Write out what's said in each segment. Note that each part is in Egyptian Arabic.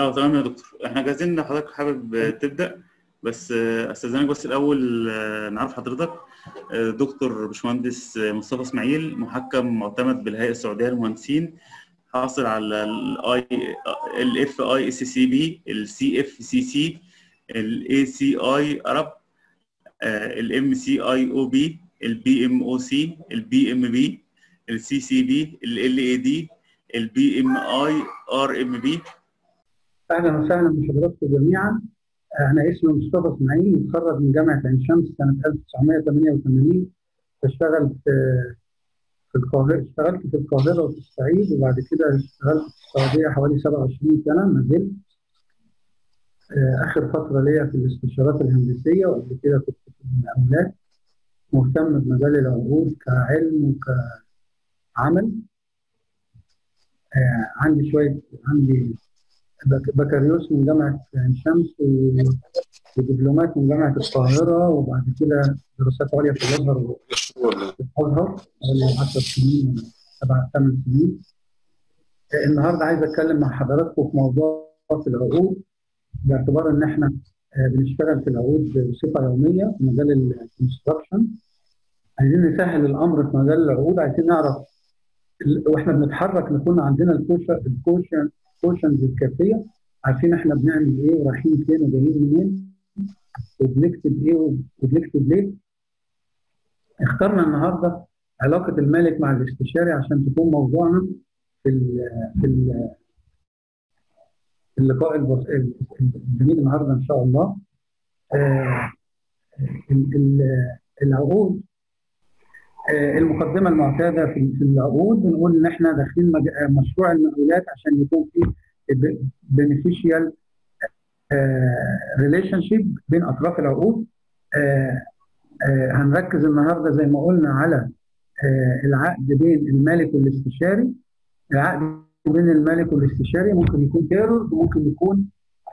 اه تمام يا دكتور احنا جاهزين لو حضرتك حابب آه، تبدا بس آه، استاذنك بس الاول آه، نعرف حضرتك آه، دكتور باشمهندس آه، مصطفى اسماعيل محكم معتمد بالهيئه السعوديه للمهندسين حاصل على الاي الاف اي اس سي بي السي اف سي سي الاي سي اي ارب الام سي اي او بي البي ام او سي البي ام بي السي سي بي ال اي دي البي ام اي ار ام بي اهلا وسهلا بحضراتكم جميعا انا اسمي مصطفى اسماعيل متخرج من جامعه عين شمس سنه 1988 بشتغل في في القاهره اشتغلت في القاهره وفي الصعيد وبعد كده اشتغلت في السعوديه حوالي 27 سنه ما زلت آه، اخر فتره ليا في الاستشارات الهندسيه وقبل كده كنت في المقاولات مهتم بمجال العقود كعلم وكعمل آه، عندي شويه عندي بك- بكالوريوس من جامعة عين شمس و- ودبلومات من جامعة القاهرة وبعد كده دراسات عليا في الأزهر وفي الأزهر حوالي 10 سنين ولا سبع ثمان سنين. آه، النهارده عايز أتكلم مع حضراتكم في موضوع في العقود باعتبار إن إحنا آه، بنشتغل في العقود بصفة يومية في مجال الكونستراكشن. عايزين نسهل الأمر في مجال العقود عايزين نعرف ال- واحنا بنتحرك نكون عندنا الكوشن الكوشن الكوشنز الكافيه عارفين احنا بنعمل ايه ورايحين فين وجايين منين وبنكتب ايه وبنكتب ليه اخترنا النهارده علاقه المالك مع الاستشاري عشان تكون موضوعنا في ال في ال في اللقاء البس- الجميل النهارده ان شاء الله آه، ال- ال- العقود آه، المقدمه المعتاده في في العقود بنقول ان احنا داخلين مج- آه، مشروع المقاولات عشان يكون في بنفيشيال ريليشن شيب بين اطراف العقود آه، آه، هنركز النهارده زي ما قلنا على آه، العقد بين المالك والاستشاري العقد بين المالك والاستشاري ممكن يكون تيرورد وممكن يكون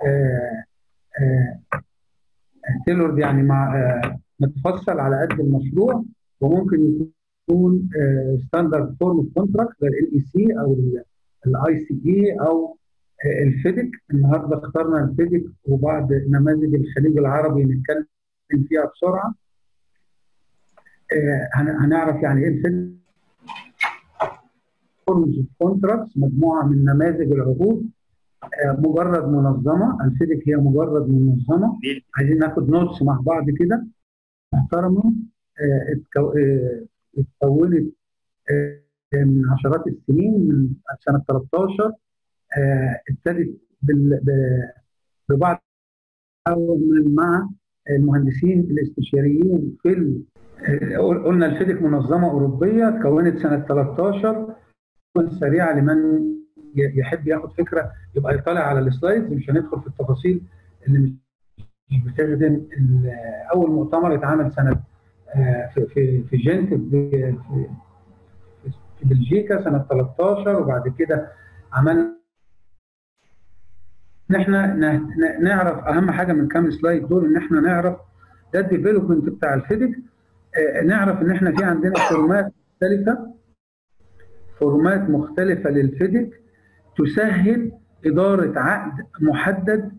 تيلورد يعني مع آه، متفصل على قد المشروع وممكن يكون ستاندرد فورم كونتراكت زي ال اي سي او الاي سي اي او آه، الفيدك النهارده اخترنا الفيدك وبعض نماذج الخليج العربي نتكلم فيها بسرعه آه، هن- هنعرف يعني ايه الفيدك فورمز كونتراكتس مجموعه من نماذج العقود آه، مجرد منظمه الفيدك هي مجرد منظمه عايزين ناخد نوتس مع بعض كده محترمه آه، اتكو- آه، اتكونت آه، من عشرات السنين من سنه 13 آه، ابتدت بال- ب- ببعض التعاون مع المهندسين الاستشاريين في ال- آه، قلنا الفيدك منظمه اوروبيه اتكونت سنه 13 سريعه لمن ي- يحب ياخد فكره يبقى يطلع على السلايدز مش هندخل في التفاصيل اللي مش مش بتخدم ال- اول مؤتمر اتعمل سنه آه، في في في جنت في في- في بلجيكا سنه 13 وبعد كده عملنا ان احنا ن- ن- نعرف اهم حاجه من كام سلايد دول ان احنا نعرف ده الديفلوبمنت بتاع الفيدك آه، نعرف ان احنا في عندنا فورمات مختلفه فورمات مختلفه للفيدك تسهل اداره عقد محدد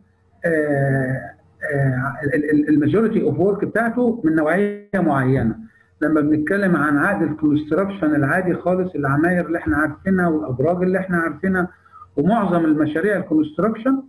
الماجوريتي اوف ورك بتاعته من نوعيه معينه لما بنتكلم عن عقد الكونستراكشن العادي خالص العماير اللي احنا عارفينها والابراج اللي احنا عارفينها ومعظم المشاريع الكونستراكشن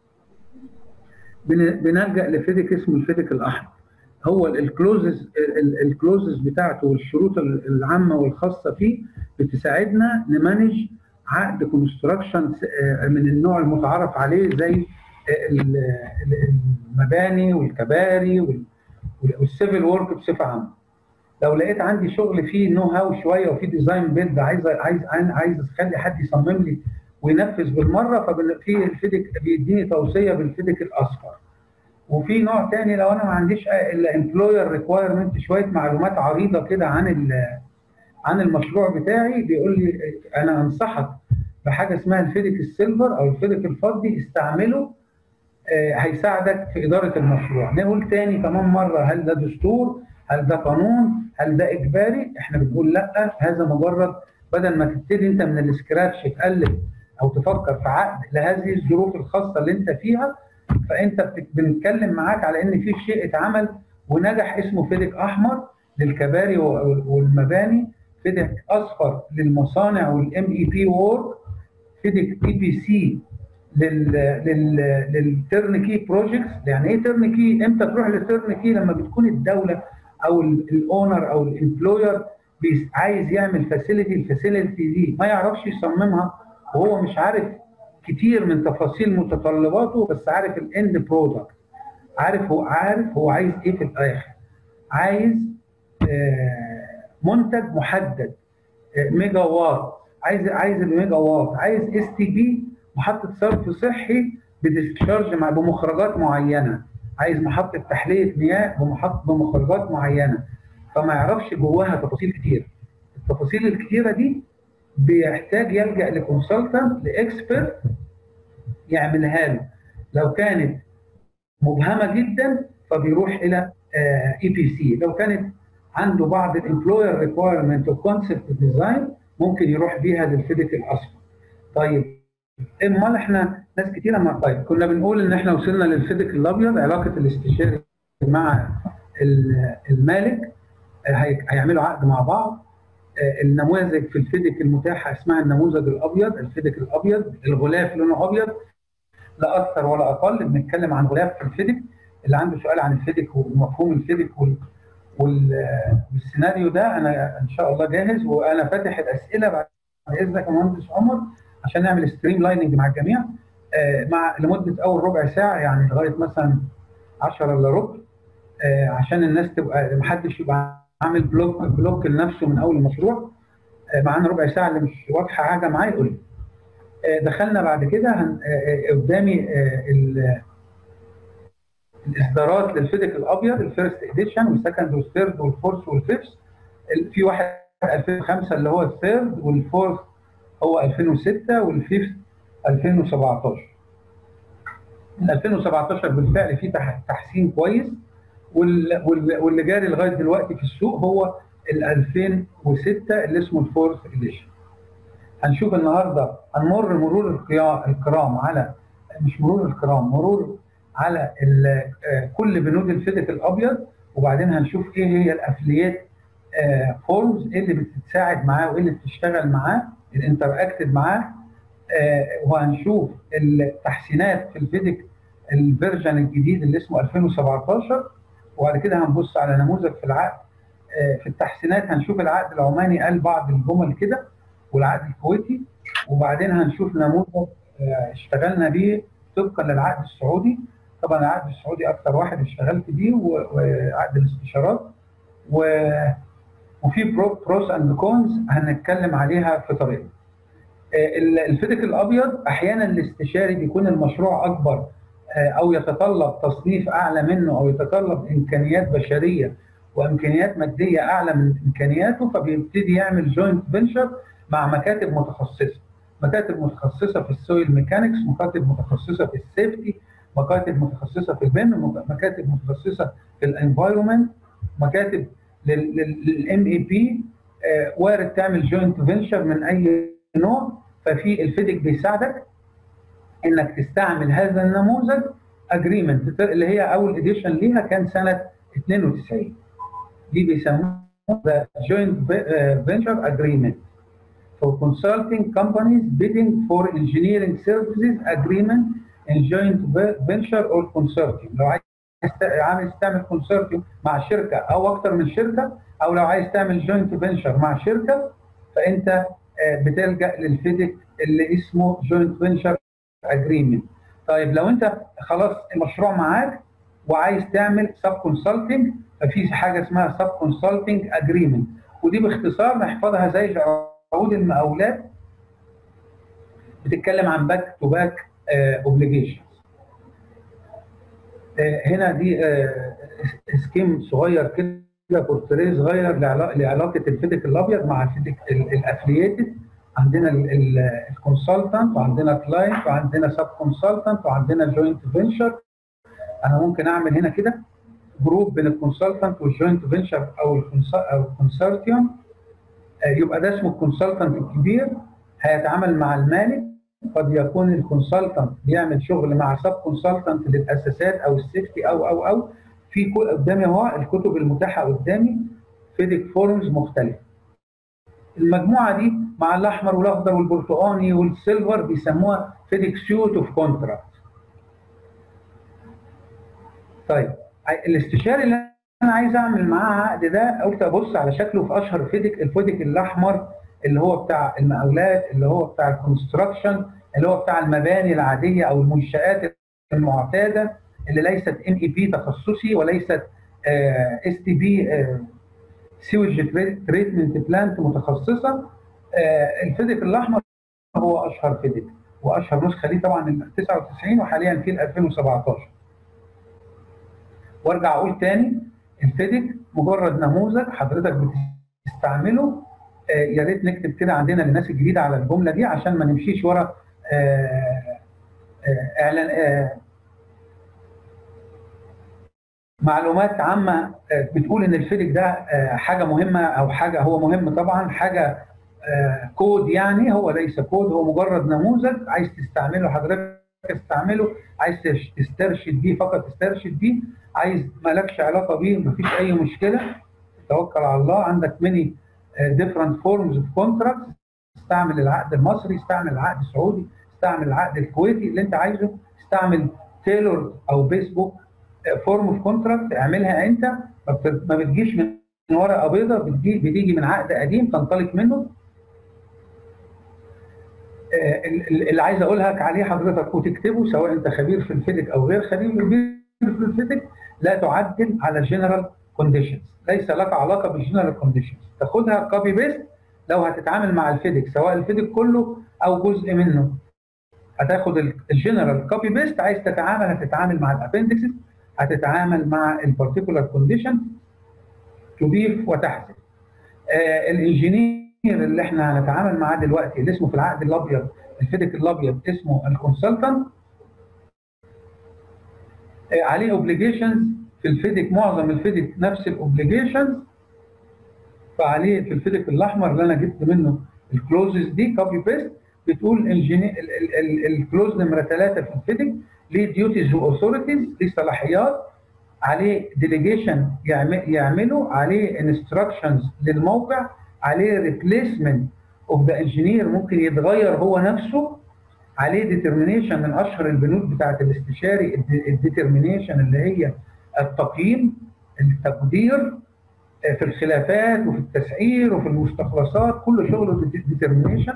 بن- بنلجا لفيدك اسمه الفيدك الاحمر هو الكلوزز الكلوزز بتاعته والشروط ال- العامه والخاصه فيه بتساعدنا نمانج عقد كونستراكشن من النوع المتعارف عليه زي ال- ال- المباني والكباري وال- والسيفل ورك بصفه عامه. لو لقيت عندي شغل فيه نو هاو شويه وفيه ديزاين بيلد عايز عايز عايز اخلي حد يصمم لي وينفذ بالمره ففي الفيدك بيديني توصيه بالفيدك الاصفر. وفي نوع تاني لو انا ما عنديش الا امبلوير ريكوايرمنت شويه معلومات عريضه كده عن ال- عن المشروع بتاعي بيقول لي انا انصحك بحاجه اسمها الفيدك السيلفر او الفيدك الفضي استعمله آه، هيساعدك في اداره المشروع نقول تاني كمان مره هل ده دستور هل ده قانون هل ده اجباري احنا بنقول لا هذا مجرد بدل ما تبتدي انت من السكراتش تالف او تفكر في عقد لهذه الظروف الخاصه اللي انت فيها فانت بنتكلم معاك على ان في شيء اتعمل ونجح اسمه فيدك احمر للكباري والمباني فيدك اصفر للمصانع والام اي بي وورك فيدك اي بي سي لل لل للترنكي بروجكتس يعني ايه ترنكي امتى تروح للترنكي لما بتكون الدوله او الاونر او الامبلوير عايز يعمل فاسيلتي الفاسيلتي دي ما يعرفش يصممها وهو مش عارف كتير من تفاصيل متطلباته بس عارف الاند برودكت عارف هو عارف هو عايز ايه في الاخر عايز منتج محدد ميجا وات عايز عايز الميجا وات عايز اس تي بي محطه صرف صحي بديسشارج مع بمخرجات معينه عايز محطه تحليه مياه بمحطه بمخرجات معينه فما يعرفش جواها تفاصيل كتير التفاصيل الكتيره دي بيحتاج يلجا لكونسلتنت لاكسبرت يعملها له لو كانت مبهمه جدا فبيروح الى اي بي سي لو كانت عنده بعض الامبلوير ريكوايرمنت وكونسبت ديزاين ممكن يروح بيها للفيدك الاصفر طيب امال احنا ناس كتيره ما طيب كنا بنقول ان احنا وصلنا للفيدك الابيض علاقه الاستشاري مع المالك هيعملوا عقد مع بعض النماذج في الفيدك المتاحه اسمها النموذج الابيض الفيدك الابيض الغلاف لونه ابيض لا اكثر ولا اقل بنتكلم عن غلاف في الفيدك اللي عنده سؤال عن الفيدك ومفهوم الفيدك وال... والسيناريو ده انا ان شاء الله جاهز وانا فاتح الاسئله بعد اذنك يا مهندس عمر عشان نعمل ستريم لايننج مع الجميع مع لمده اول ربع ساعه يعني لغايه مثلا 10 الا ربع عشان الناس تبقى محدش يبقى عامل بلوك بلوك لنفسه من اول المشروع معانا ربع ساعه اللي مش واضحه حاجه معايا يقول لي دخلنا بعد كده قدامي الاصدارات للفيدك الابيض الفيرست اديشن والسكند والثيرد والفورث والفيفث في واحد 2005 اللي هو الثيرد والفورث هو 2006 والفيفث 2017 من 2017 بالفعل في تحسين كويس واللي جاري لغايه دلوقتي في السوق هو ال 2006 اللي اسمه الفورث اديشن هنشوف النهارده هنمر مرور الكرام على مش مرور الكرام مرور على كل بنود الفيدك الابيض وبعدين هنشوف ايه هي الافليات فورمز ايه اللي بتتساعد معاه وايه اللي بتشتغل معاه الانتر اكتد معاه وهنشوف التحسينات في الفيدك الفيرجن الجديد اللي اسمه 2017 وبعد كده هنبص على نموذج في العقد في التحسينات هنشوف العقد العماني قال بعض الجمل كده والعقد الكويتي وبعدين هنشوف نموذج اشتغلنا بيه طبقا للعقد السعودي طبعا العقد السعودي اكثر واحد اشتغلت بيه وعقد الاستشارات و وفي بروس اند كونز هنتكلم عليها في طريقنا. الفيدك الابيض احيانا الاستشاري بيكون المشروع اكبر او يتطلب تصنيف اعلى منه او يتطلب امكانيات بشريه وامكانيات ماديه اعلى من امكانياته فبيبتدي يعمل جوينت فينشر مع مكاتب متخصصه مكاتب متخصصه في السويل ميكانكس مكاتب متخصصه في السيفتي مكاتب متخصصه في البيم مكاتب متخصصه في الانفايرمنت مكاتب للام اي بي وارد تعمل جوينت فينشر من اي نوع ففي الفيدك بيساعدك انك تستعمل هذا النموذج اجريمنت اللي هي اول اديشن ليها كان سنه 92 دي بيسموها جوينت فينشر اجريمنت for consulting companies bidding for engineering services agreement in joint venture or consortium لو عايز عايز تعمل كونسورتيوم مع شركه او اكثر من شركه او لو عايز تعمل جوينت فينشر مع شركه فانت بتلجا للفيدك اللي اسمه جوينت فينشر اجريمنت طيب لو انت خلاص المشروع معاك وعايز تعمل سب كونسلتنج ففي حاجه اسمها سب كونسلتنج اجريمنت ودي باختصار نحفظها زي عقود المقاولات بتتكلم عن باك تو باك اوبليجيشن هنا دي سكيم صغير كده بورتريه صغير لعلاقه الفيدك الابيض مع الفيدك الافلييتد عندنا الكونسلتنت وعندنا كلاينت وعندنا سب كونسلتنت وعندنا جوينت فينشر انا ممكن اعمل هنا كده جروب بين الكونسلتنت والجوينت فينشر او الكونسورتيوم يبقى ده اسمه الكونسلتنت الكبير هيتعامل مع المالك قد يكون الكونسلتنت بيعمل شغل مع سب كونسلتنت للاساسات او السيفتي او او او في قدامي اهو الكتب المتاحه قدامي فيديك فورمز مختلفه. المجموعه دي مع الاحمر والاخضر والبرتقاني والسيلفر بيسموها فيديك سيوت اوف كونتراكت. طيب الاستشاري اللي انا عايز اعمل معاه عقد ده قلت ابص على شكله في اشهر فيديك الفيديك الاحمر اللي هو بتاع المقاولات اللي هو بتاع الكونستراكشن اللي هو بتاع المباني العاديه او المنشات المعتاده اللي ليست ان اي بي تخصصي وليست اس تي بي سيوج تريتمنت بلانت متخصصه آه الفيديك الاحمر هو اشهر فيديك واشهر نسخه ليه طبعا ال 99 وحاليا في ال 2017 وارجع اقول تاني الفيديك مجرد نموذج حضرتك بتستعمله آه يا ريت نكتب كده عندنا للناس الجديده على الجمله دي عشان ما نمشيش ورا آه اعلان معلومات عامه بتقول ان الفيديك ده حاجه مهمه او حاجه هو مهم طبعا حاجه كود يعني هو ليس كود هو مجرد نموذج عايز تستعمله حضرتك تستعمله عايز تسترشد بيه فقط تسترشد بيه عايز مالكش علاقه بيه مفيش اي مشكله توكل على الله عندك ميني ديفرنت فورمز اوف كونتراكت استعمل العقد المصري استعمل العقد السعودي استعمل العقد الكويتي اللي انت عايزه استعمل تيلور او بيسبوك فورم اوف كونتراكت اعملها انت ما بتجيش من ورقه بيضاء بتجي بتيجي من عقد قديم تنطلق منه اللي عايز اقولها لك عليه حضرتك وتكتبه سواء انت خبير في الفيديك او غير خبير في الفيديك لا تعدل على جنرال كونديشنز ليس لك علاقه بالجنرال كونديشنز تاخدها كوبي بيست لو هتتعامل مع الفيديك سواء الفيديك كله او جزء منه هتاخد الجنرال كوبي بيست عايز تتعامل هتتعامل مع الابندكسز هتتعامل مع البارتيكولار كونديشن تضيف وتحذف آه الانجينير اللي احنا هنتعامل معاه دلوقتي اللي اسمه في العقد الابيض الفيديك الابيض اسمه الكونسلتنت آه عليه اوبليجيشنز في الفيديك معظم الفيديك نفس الاوبليجيشنز فعليه في الفيديك الاحمر اللي انا جبت منه الكلوزز دي كوبي بيست بتقول الكلوز نمره ثلاثه في الفيديك ليه ديوتيز واثوريتيز ليه صلاحيات عليه ديليجيشن يعمله عليه انستراكشنز للموقع عليه ريبليسمنت اوف ذا انجينير ممكن يتغير هو نفسه عليه ديترمينيشن من اشهر البنود بتاعه الاستشاري الديترمينيشن اللي هي التقييم التقدير في الخلافات وفي التسعير وفي المستخلصات كل شغله ديترمينيشن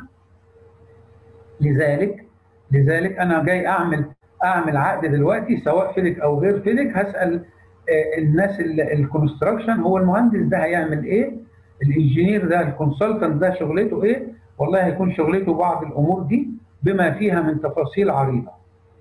لذلك لذلك انا جاي اعمل اعمل عقد دلوقتي سواء فيديك او غير فيديك هسال الناس الكونستراكشن هو المهندس ده هيعمل ايه؟ الانجينير ده الكونسلتنت ده شغلته ايه؟ والله هيكون شغلته بعض الامور دي بما فيها من تفاصيل عريضه.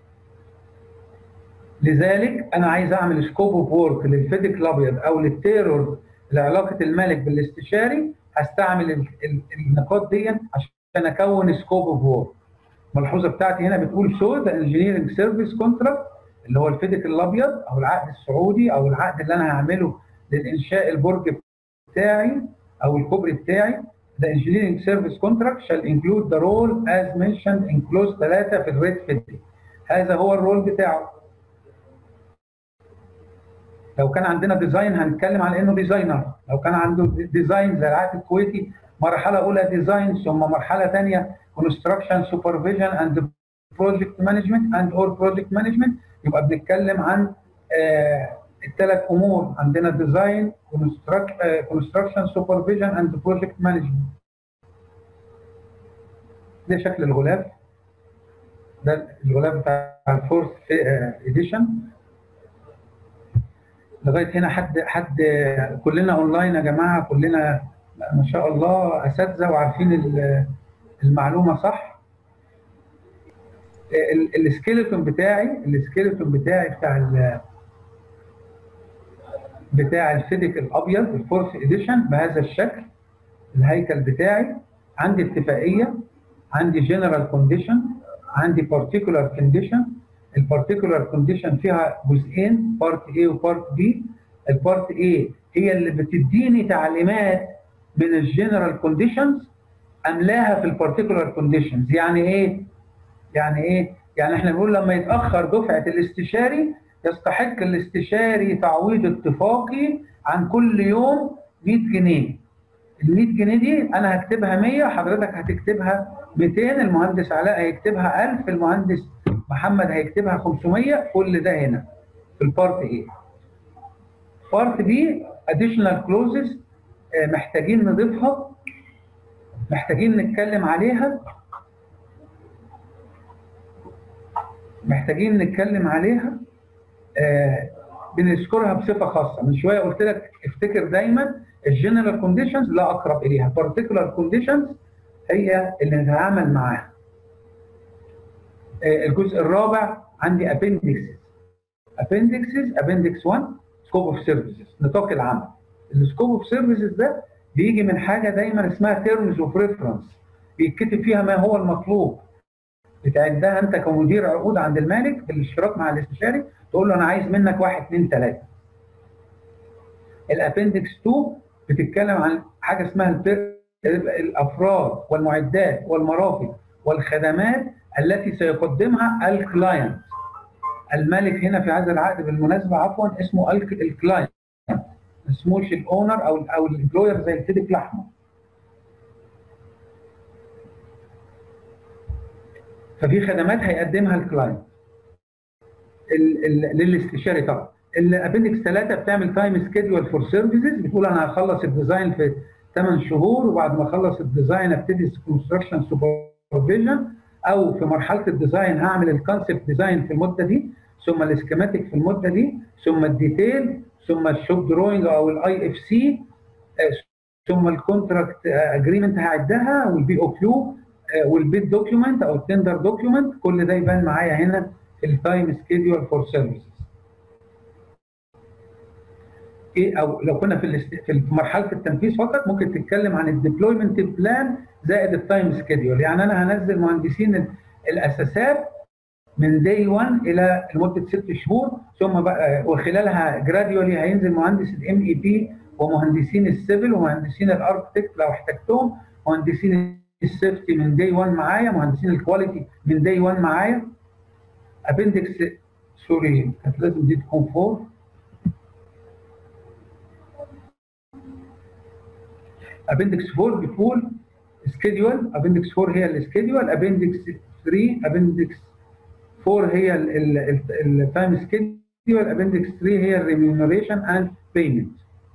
لذلك انا عايز اعمل سكوب اوف وورك للفيديك الابيض او للتيرور لعلاقه المالك بالاستشاري هستعمل النقاط دي عشان اكون سكوب اوف وورك. الملحوظه بتاعتي هنا بتقول شو ذا انجينيرنج سيرفيس كونتراكت اللي هو الفيديك الابيض او العقد السعودي او العقد اللي انا هعمله للانشاء البرج بتاعي او الكوبري بتاعي The engineering service contract shall include the role as mentioned in clause 3 في الريت فيديك هذا هو الرول بتاعه لو كان عندنا ديزاين هنتكلم على انه ديزاينر لو كان عنده ديزاين زي العقد الكويتي مرحله اولى ديزاين ثم مرحله ثانيه construction supervision and project management and or project management يبقى بنتكلم عن آه الثلاث امور عندنا ديزاين construction supervision and project management ده شكل الغلاف ده الغلاف بتاع الفورث اديشن لغايه هنا حد حد كلنا اونلاين يا جماعه كلنا ما شاء الله اساتذه وعارفين المعلومه صح السكيلتون بتاعي السكيلتون بتاعي بتاع ال بتاع الفيديك الابيض الفورث اديشن بهذا الشكل الهيكل بتاعي عندي اتفاقيه عندي جنرال كونديشن عندي بارتيكولار كونديشن البارتيكولار كونديشن فيها جزئين بارت A وبارت B البارت A هي اللي بتديني تعليمات من الجنرال كونديشنز املاها في البارتيكولار كونديشنز يعني ايه يعني ايه؟ يعني احنا بنقول لما يتاخر دفعه الاستشاري يستحق الاستشاري تعويض اتفاقي عن كل يوم 100 جنيه. ال 100 جنيه دي انا هكتبها 100 حضرتك هتكتبها 200 المهندس علاء هيكتبها 1000 المهندس محمد هيكتبها 500 كل ده هنا في البارت ايه. بارت بي اديشنال كلوزز محتاجين نضيفها محتاجين نتكلم عليها محتاجين نتكلم عليها آه بنذكرها بصفه خاصه من شويه قلت لك افتكر دايما الجنرال كونديشنز لا اقرب اليها البارتيكولار كونديشنز هي اللي نتعامل معاها آه الجزء الرابع عندي ابندكسز ابندكسز ابندكس 1 سكوب اوف سيرفيسز نطاق العمل السكوب اوف سيرفيسز ده بيجي من حاجه دايما اسمها تيرمز اوف ريفرنس بيتكتب فيها ما هو المطلوب بتعدها انت كمدير عقود عند المالك بالاشتراك مع الاستشاري تقول له انا عايز منك واحد اثنين ثلاثه. الابندكس 2 بتتكلم عن حاجه اسمها الافراد والمعدات والمرافق والخدمات التي سيقدمها الكلاينت. الملك هنا في هذا العقد بالمناسبه عفوا اسمه الكلاينت ما اسموش الاونر او او الامبلوير زي الفيديك الاحمر. ففي خدمات هيقدمها الكلاينت للاستشاري طبعا الابندكس 3 بتعمل تايم سكيدول فور سيرفيسز بتقول انا هخلص الديزاين في 8 شهور وبعد ما اخلص الديزاين ابتدي كونستراكشن سوبرفيجن او في مرحله الديزاين هعمل الكونسبت ديزاين في المده دي ثم الاسكيماتيك في المده دي ثم الديتيل ثم الشوب دروينج او الاي اف سي ثم الكونتراكت اجريمنت هعدها والبي او كيو والبيت دوكيومنت او التندر دوكيومنت كل ده يبان معايا هنا في التايم سكيدول فور سيرفيسز ايه او لو كنا في في مرحله التنفيذ فقط ممكن تتكلم عن الديبلويمنت بلان زائد التايم سكيدول يعني انا هنزل مهندسين الاساسات من داي 1 الى لمده ست شهور ثم بقى وخلالها جراديولي هينزل مهندس الام اي بي ومهندسين السيفل ومهندسين الاركتكت لو احتجتهم مهندسين السيفتي من داي 1 معايا مهندسين الكواليتي من داي 1 معايا ابندكس سوري كانت لازم دي تكون 4 ابندكس 4 بتقول سكيدول ابندكس 4 هي السكيدول ابندكس 3 ابندكس 4 هي التايم سكيدول ابندكس 3 هي الريميونريشن اند بيمنت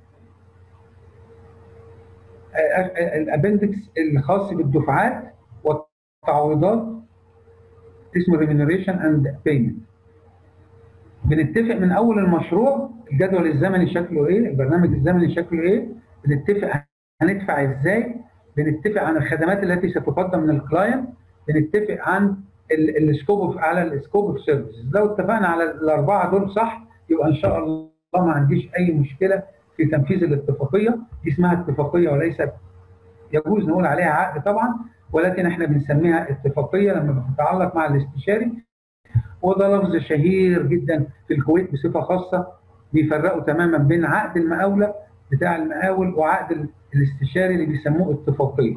الابندكس الخاص بالدفعات والتعويضات اسمه ريميونريشن اند بيمنت بنتفق من اول المشروع الجدول الزمني شكله ايه البرنامج الزمني شكله ايه بنتفق هندفع ازاي بنتفق عن الخدمات التي ستقدم من الكلاينت بنتفق عن السكوب على السكوب اوف سيرفيسز لو اتفقنا على الاربعه دول صح يبقى ان شاء الله ما عنديش اي مشكله في تنفيذ الاتفاقيه دي اسمها اتفاقيه وليس يجوز نقول عليها عقد طبعا ولكن احنا بنسميها اتفاقيه لما بتتعلق مع الاستشاري وده لفظ شهير جدا في الكويت بصفه خاصه بيفرقوا تماما بين عقد المقاوله بتاع المقاول وعقد الاستشاري اللي بيسموه اتفاقيه.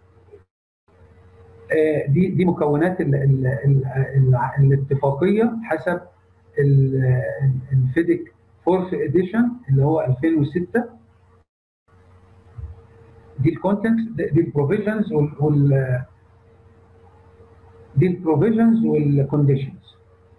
دي دي مكونات ال ال ال ال الاتفاقيه حسب الفيديك فورث اديشن اللي هو 2006 دي الكونتنتس دي البروفيجنز وال دي البروفيجنز والكونديشنز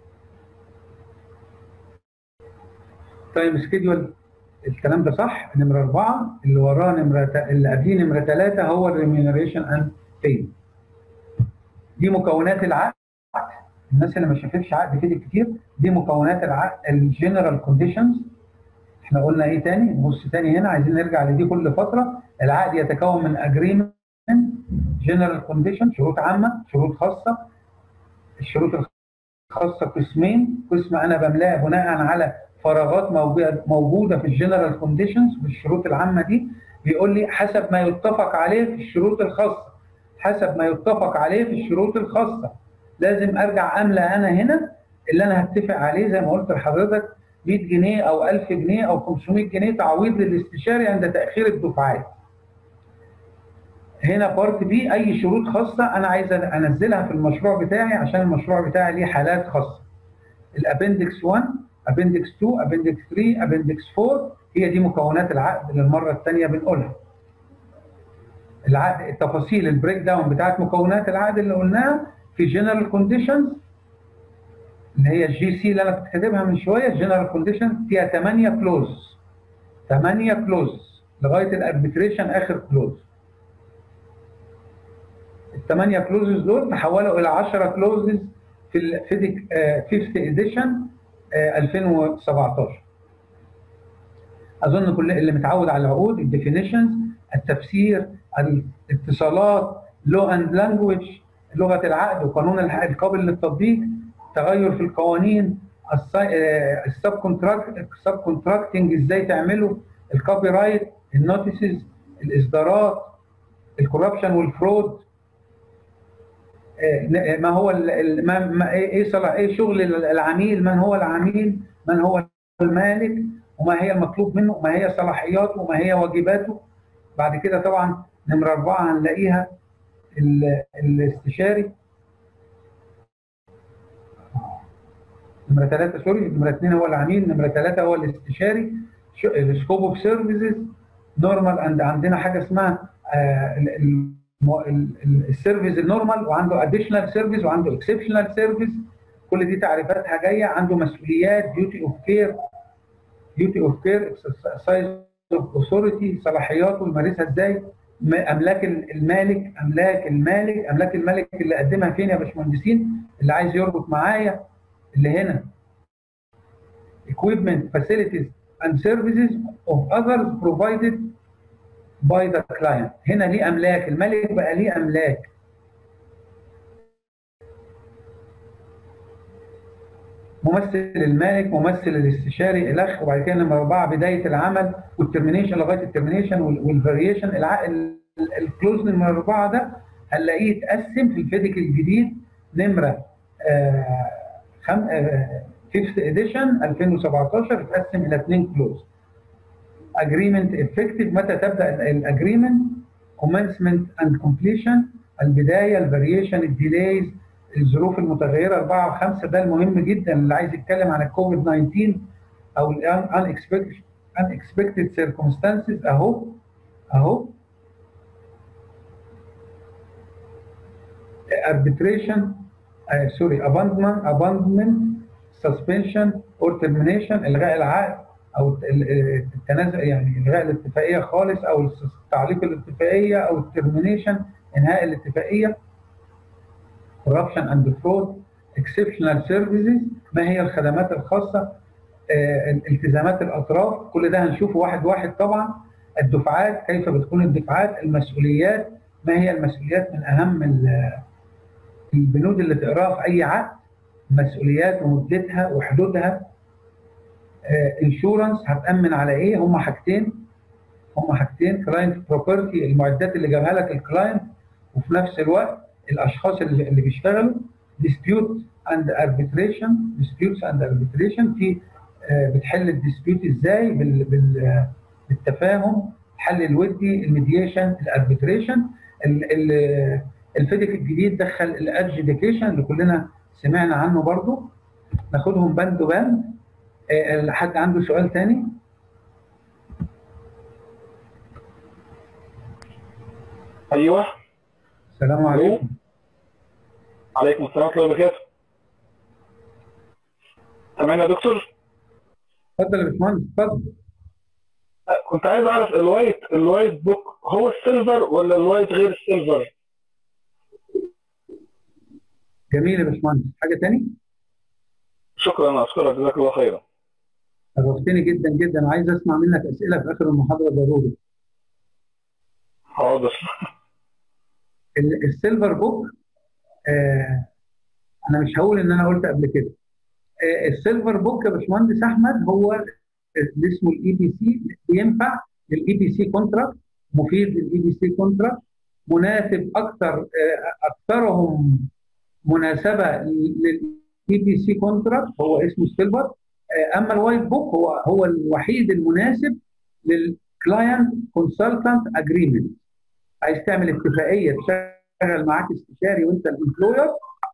تايم سكيدول الكلام ده صح نمره اربعه اللي وراه نمره اللي قبليه نمره ثلاثه هو الريميونريشن اند بيمنت دي مكونات العقد الناس اللي ما شافتش عقد كده كتير دي مكونات العقد الجنرال كونديشنز احنا قلنا ايه تاني نبص تاني هنا عايزين نرجع لدي كل فتره العقد يتكون من اجريمنت جنرال كونديشن شروط عامه شروط خاصه الشروط الخاصه قسمين قسم انا بملاه بناء على فراغات موجوده في الجنرال كونديشنز في الشروط العامه دي بيقول لي حسب ما يتفق عليه في الشروط الخاصه حسب ما يتفق عليه في الشروط الخاصه لازم ارجع املى انا هنا اللي انا هتفق عليه زي ما قلت لحضرتك 100 جنيه او 1000 جنيه او 500 جنيه تعويض للاستشاري عند تاخير الدفعات. هنا بارت بي اي شروط خاصه انا عايز انزلها في المشروع بتاعي عشان المشروع بتاعي ليه حالات خاصه الابندكس 1 ابندكس 2 ابندكس 3 ابندكس 4 هي دي مكونات العقد للمره الثانيه بنقولها العقد التفاصيل البريك داون بتاعت مكونات العقد اللي قلناها في جنرال كونديشنز اللي هي الجي سي اللي انا كنت كاتبها من شويه الجنرال كونديشنز فيها 8 كلوز 8 كلوز لغايه الاربتريشن اخر كلوز الثمانيه كلوزز دول تحولوا الى 10 كلوزز في الفيديك فيفث اديشن 2017 اظن كل اللي متعود على العقود الديفينيشنز التفسير الاتصالات لو اند لانجوج لغه العقد وقانون العقد القابل للتطبيق تغير في القوانين السب كونتراكت السب كونتراكتنج ازاي تعمله الكوبي رايت النوتيسز الاصدارات الكوربشن والفرود ما هو ما, ما ايه صلاح ايه شغل العميل من هو العميل من هو المالك وما هي المطلوب منه وما هي صلاحياته وما هي واجباته بعد كده طبعا نمره اربعه هنلاقيها الاستشاري نمره ثلاثه سوري نمره اثنين هو العميل نمره ثلاثه هو الاستشاري السكوب اوف سيرفيسز نورمال اند عندنا حاجه اسمها السيرفيس النورمال وعنده اديشنال سيرفيس وعنده اكسبشنال سيرفيس كل دي تعريفاتها جايه عنده مسؤوليات ديوتي اوف كير ديوتي اوف كير اكسرسايز اوف اوثوريتي صلاحياته يمارسها ازاي املاك المالك املاك المالك املاك المالك اللي قدمها فين يا باشمهندسين اللي عايز يربط معايا اللي هنا equipment facilities and services of others provided by the client هنا ليه املاك الملك بقى ليه املاك ممثل المالك ممثل الاستشاري الاخ وبعد كده نمره اربعه بدايه العمل والترمينيشن لغايه الترمينيشن والفاريشن الكلوز نمره اربعه ده هنلاقيه اتقسم في الفيديك الجديد نمره آه خم... آه فيفث اديشن 2017 اتقسم الى اثنين كلوز agreement effective متى تبدا الاجريمنت commencement and completion البدايه الفاريشن الديليز الظروف المتغيره 4 و5 ده المهم جدا اللي عايز يتكلم عن الكوفيد 19 او ال unexpected unexpected circumstances اهو اهو arbitration uh, sorry abandonment abandonment suspension or termination الغاء العقد او التنازل يعني الغاء الاتفاقيه خالص او تعليق الاتفاقيه او الترمينيشن انهاء الاتفاقيه corruption and fraud exceptional services ما هي الخدمات الخاصه آه، التزامات الاطراف كل ده هنشوفه واحد واحد طبعا الدفعات كيف بتكون الدفعات المسؤوليات ما هي المسؤوليات من اهم البنود اللي تقراها في اي عقد مسؤوليات ومدتها وحدودها انشورنس هتامن على ايه هم حاجتين هم حاجتين كلاينت بروبرتي المعدات اللي جابها لك الكلاينت وفي نفس الوقت الاشخاص اللي, اللي بيشتغلوا dispute and arbitration disputes and arbitration في بتحل الديسبيوت ازاي بال بال بالتفاهم الحل الودي الميديشن الاربيتريشن الفيديك الجديد دخل الادجيديكيشن اللي كلنا سمعنا عنه برضو ناخدهم بند بند حد عنده سؤال تاني؟ ايوه السلام عليكم عليكم السلام ورحمه الله وبركاته تمام يا دكتور اتفضل يا باشمهندس اتفضل كنت عايز اعرف الوايت الوايت بوك هو السيلفر ولا الوايت غير السيلفر جميل يا باشمهندس حاجه تاني؟ شكرا اشكرك جزاك الله خيرا شرفتني جدا جدا وعايز اسمع منك اسئله في اخر المحاضره ضروري حاضر السيلفر بوك آه انا مش هقول ان انا قلت قبل كده آه السيلفر بوك يا باشمهندس احمد هو اللي اسمه الاي بي سي بينفع للاي بي سي كونتراكت مفيد للاي بي سي كونتراكت مناسب اكثر آه اكثرهم مناسبه للاي بي سي كونتراكت هو اسمه السيلفر اما الوايت بوك هو هو الوحيد المناسب للكلاينت كونسلتنت اجريمنت عايز تعمل اتفاقيه تشغل معاك استشاري وانت الامبلوير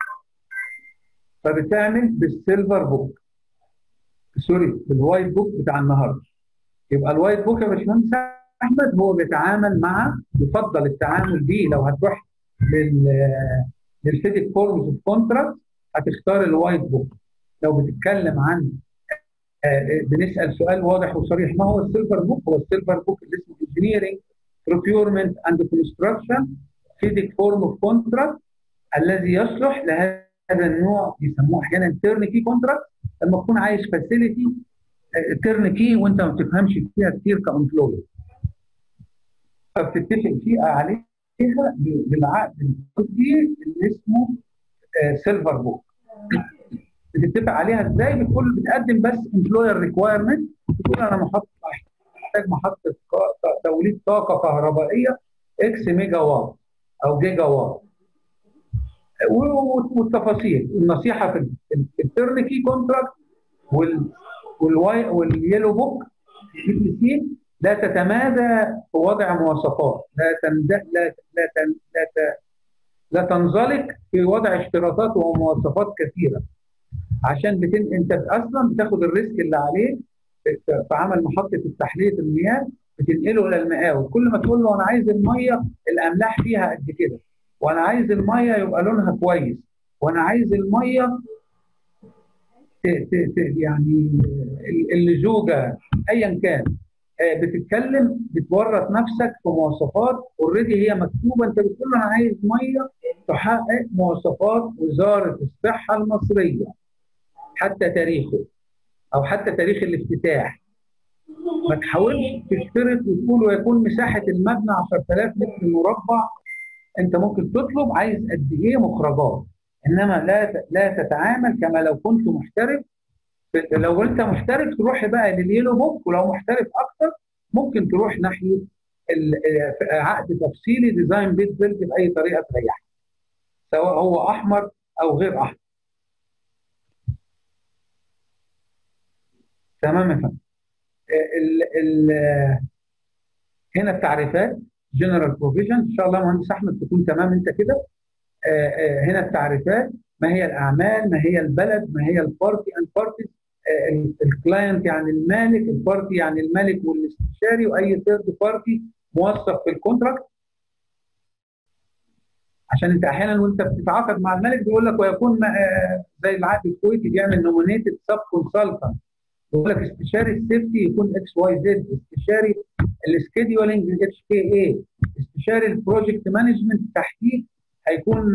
فبتعمل بالسيلفر بوك سوري بالوايت بوك بتاع النهارده يبقى الوايت بوك يا باشمهندس احمد هو بيتعامل مع يفضل التعامل بيه لو هتروح لل للفيديك فورمز اوف كونتراكت هتختار الوايت بوك لو بتتكلم عن بنسال سؤال واضح وصريح ما هو السيلفر بوك؟ هو السيلفر بوك اللي اسمه انجينيرنج procurement and construction فيديك فورم اوف كونتراكت الذي يصلح لهذا النوع يسموه احيانا تيرنكي كونتراكت لما تكون عايز فاسيلتي تيرنكي وانت ما بتفهمش فيها كتير كامبلوي فبتتفق فيها عليها بالعقد الفردي اللي اسمه سيلفر بوك بتتفق عليها ازاي بتقول بتقدم بس امبلوير ريكوايرمنت بتقول انا محطه محتاج محطه توليد طاقه كهربائيه اكس ميجا واط او جيجا واط والتفاصيل النصيحه في الترنكي كونتراكت وال والواي واليلو بوك اي بي سي لا تتمادى في وضع مواصفات لا تند... لا لا تن... لا, ت... لا تنزلق في وضع اشتراطات ومواصفات كثيره عشان بتن... انت اصلا بتاخد الريسك اللي عليك في عمل محطه التحليه المياه بتنقله الى المقاول كل ما تقول له انا عايز الميه الاملاح فيها قد كده وانا عايز الميه يبقى لونها كويس وانا عايز الميه ت... ت... ت... يعني اللزوجه ايا كان بتتكلم بتورط نفسك في مواصفات اوريدي هي مكتوبه انت بتقول له انا عايز ميه تحقق مواصفات وزاره الصحه المصريه حتى تاريخه او حتى تاريخ الافتتاح ما تحاولش تشترط وتقول ويكون مساحه المبنى 10000 متر مربع انت ممكن تطلب عايز قد ايه مخرجات انما لا لا تتعامل كما لو كنت محترف لو انت محترف تروح بقى لليلو بوك ولو محترف اكتر ممكن تروح ناحيه عقد تفصيلي ديزاين بيت بيلد باي طريقه تريحك سواء هو احمر او غير احمر تمام يا فندم ال ال هنا التعريفات جنرال بروفيجن ان شاء الله مهندس احمد تكون تمام انت كده هنا التعريفات ما هي الاعمال ما هي البلد ما هي البارتي اند بارتيز الكلاينت يعني المالك البارتي يعني المالك والاستشاري واي ثيرد بارتي موثق في الكونتراكت عشان انت احيانا وانت بتتعاقد مع المالك بيقول لك ويكون زي العقد الكويتي بيعمل نومينيتد سب كونسلتنت بيقول لك استشاري السيفتي يكون اكس واي زد استشاري السكيدولينج اتش كي اي استشاري البروجكت مانجمنت تحديد هيكون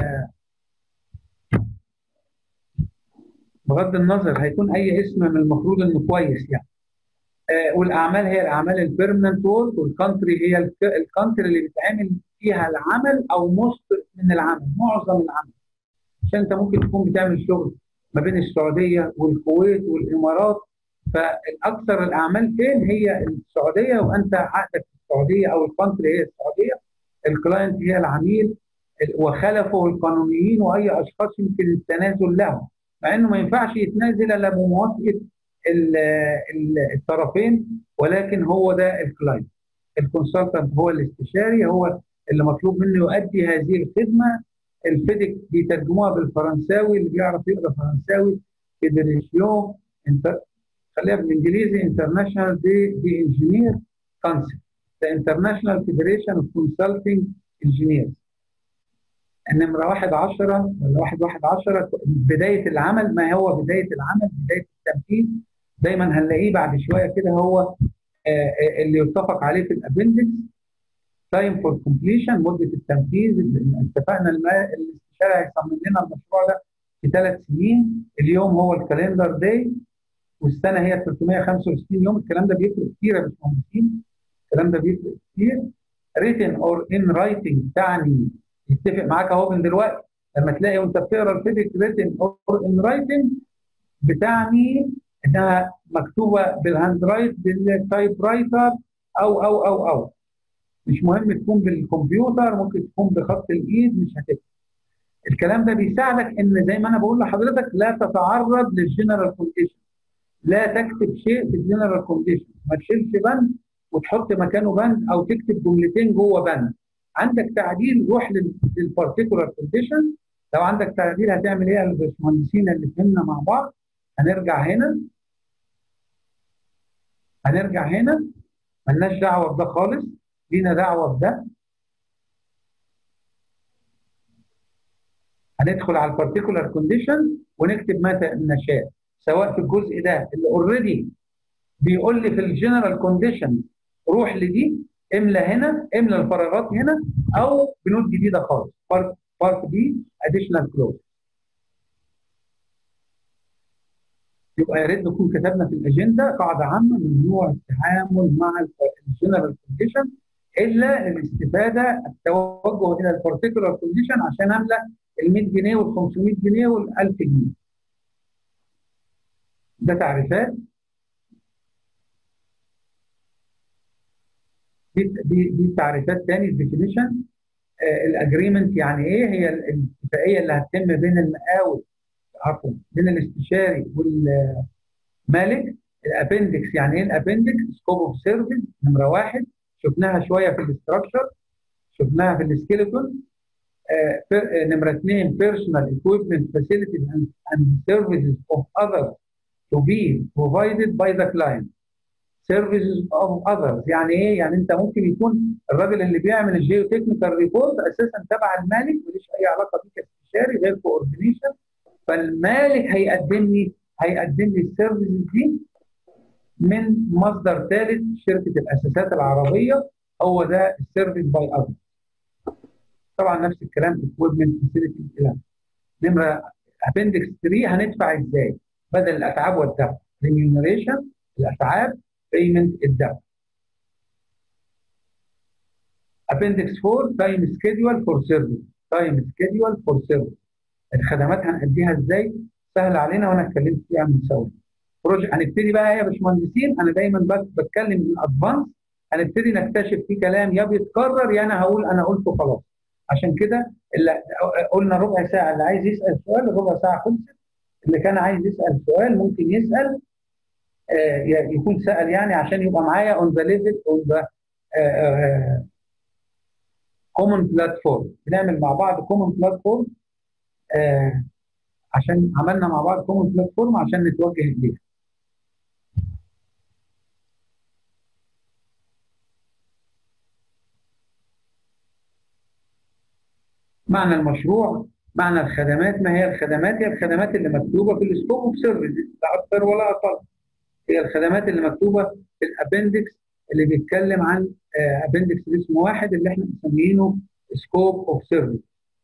بغض النظر هيكون اي اسم من المفروض انه كويس يعني آه والاعمال هي الاعمال البيرمننت وورك والكونتري هي الكونتري اللي بيتعمل فيها العمل او موست من العمل معظم العمل عشان انت ممكن تكون بتعمل شغل ما بين السعوديه والكويت والامارات فالاكثر الاعمال فين هي السعوديه وانت عقدك في السعوديه او الكونتري هي السعوديه الكلاينت هي العميل وخلفه القانونيين واي اشخاص يمكن التنازل لهم مع انه ما ينفعش يتنازل الا بموافقه الطرفين ولكن هو ده الكلاينت الكونسلتنت هو الاستشاري هو اللي مطلوب منه يؤدي هذه الخدمه الفيديك بيترجموها بالفرنساوي اللي بيعرف يقرا فرنساوي فيدريسيون انت خليها بالانجليزي انترناشونال دي دي انجينير كونسل ذا انترناشونال فيدريشن اوف كونسلتنج انجينيرز النمرة واحد عشرة ولا واحد واحد عشرة بداية العمل ما هو بداية العمل بداية التنفيذ دايما هنلاقيه بعد شوية كده هو اللي يتفق عليه في الابندكس تايم فور كومبليشن مدة التنفيذ اتفقنا الاستشاري هيصمم لنا المشروع ده في ثلاث سنين اليوم هو الكالندر داي والسنة هي 365 يوم الكلام ده بيفرق كتير يا باشمهندسين الكلام ده بيفرق كتير written or in writing تعني يتفق معاك اهو من دلوقتي لما تلاقي وانت بتقرا الفيديك ريتن اور ان رايتنج بتعني انها مكتوبه بالهاند رايت بالتايب رايتر او او او او مش مهم تكون بالكمبيوتر ممكن تكون بخط الايد مش هتفرق الكلام ده بيساعدك ان زي ما انا بقول لحضرتك لا تتعرض للجنرال كونديشن لا تكتب شيء في الجنرال كونديشن ما تشيلش بند وتحط مكانه بند او تكتب جملتين جوه بند عندك تعديل روح للبارتيكولار كونديشن لو عندك تعديل هتعمل ايه يا الباشمهندسين اللي فهمنا مع بعض هنرجع هنا هنرجع هنا ملناش دعوه بده خالص لينا دعوه بده هندخل على البارتيكولار كونديشن ونكتب ما نشاء سواء في الجزء ده اللي اوريدي بيقول لي في الجنرال كونديشن روح لدي املى هنا املى الفراغات هنا او بنود جديده خالص بارت بارت بي اديشنال كلوز يبقى يا ريت نكون كتبنا في الاجنده قاعده عامه ممنوع التعامل مع الجنرال كونديشن الا للاستفاده التوجه الى البارتيكولار كونديشن عشان املى ال 100 جنيه وال 500 جنيه وال 1000 جنيه. ده تعريفات دي دي دي تعريفات تاني الديفينيشن الاجريمنت يعني ايه هي الاتفاقيه اللي هتتم بين المقاول عفوا بين الاستشاري والمالك الابندكس يعني ايه الابندكس سكوب اوف سيرفيس نمره واحد شفناها شويه في الاستراكشر شفناها في السكيلتون آه نمره اثنين بيرسونال equipment facilities and, and services of others to be provided by the client services of others يعني ايه؟ يعني انت ممكن يكون الراجل اللي بيعمل الجيو تكنيكال ريبورت اساسا تبع المالك ملوش اي علاقه بيه كاستشاري غير كوردينيشن فالمالك هيقدم لي هيقدم لي السيرفيسز دي من مصدر ثالث شركه الاساسات العربيه هو ده السيرفيس باي اذر طبعا نفس الكلام اكويبمنت فاسيلتي الى نمره ابندكس 3 هندفع ازاي؟ بدل الاتعاب والدفع ريميونريشن الاتعاب بيمنت الدفع Appendix 4 تايم سكيدول فور سيرفيس تايم سكيدول فور سيرفيس الخدمات هنأديها ازاي؟ سهل علينا وانا اتكلمت فيها من ثواني. بروجكت هنبتدي بقى يا باشمهندسين انا دايما بتكلم من ادفانس هنبتدي نكتشف فيه كلام يا بيتكرر يا انا هقول انا قلته خلاص. عشان كده اللي قلنا ربع ساعه اللي عايز يسال سؤال ربع ساعه خلصت اللي كان عايز يسال سؤال ممكن يسال آه يكون سال يعني عشان يبقى معايا اون ذا ليفل اون ذا كومن بلاتفورم بنعمل مع بعض كومن بلاتفورم آه عشان عملنا مع بعض كومن بلاتفورم عشان نتوجه اليها معنى المشروع معنى الخدمات ما هي الخدمات هي الخدمات اللي مكتوبه في السكوب اوف سيرفيس لا اكثر ولا اقل هي الخدمات اللي مكتوبه في الابندكس اللي بيتكلم عن ابندكس اسم واحد اللي احنا مسمينه سكوب اوف سيرفيس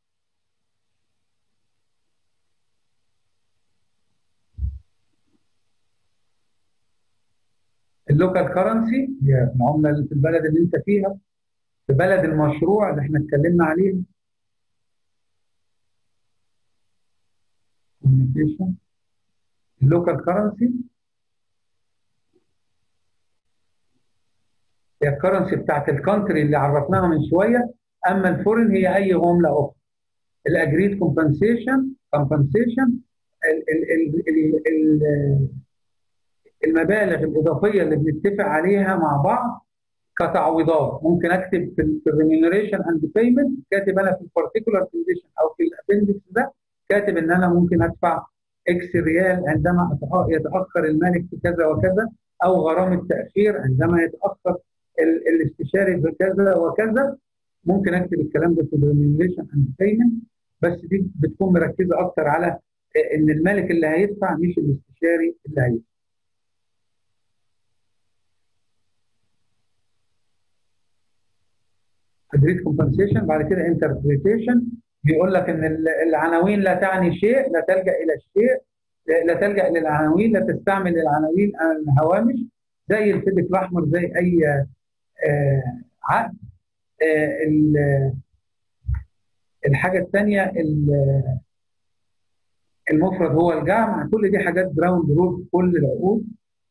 اللوكال كرنسي هي العمله اللي في البلد اللي انت فيها في بلد المشروع اللي احنا اتكلمنا عليه communication اللوكال كرنسي هي الكرنسي بتاعت الكونتري اللي عرفناها من شويه اما الفورين هي اي عمله اخرى الاجريد كومبنسيشن كومبنسيشن المبالغ الاضافيه اللي بنتفق عليها مع بعض كتعويضات ممكن اكتب في الريميونريشن اند بيمنت كاتب انا في البارتيكولار كونديشن او في الابندكس ده كاتب ان انا ممكن ادفع اكس ريال عندما يتاخر المالك في كذا وكذا او غرامه تاخير عندما يتاخر الاستشاري في كذا وكذا ممكن اكتب الكلام ده في الريميونريشن اند بيمنت بس دي بتكون مركزه اكتر على ان المالك اللي هيدفع مش الاستشاري اللي هيدفع. تدريس كومبنسيشن بعد كده انتربريتيشن بيقول لك ان العناوين لا تعني شيء لا تلجا الى الشيء لا تلجا للعناوين لا تستعمل العناوين الهوامش زي الفدك الاحمر زي اي آه عقد آه الحاجه الثانيه المفرد هو الجمع كل دي حاجات جراوند رول في كل العقود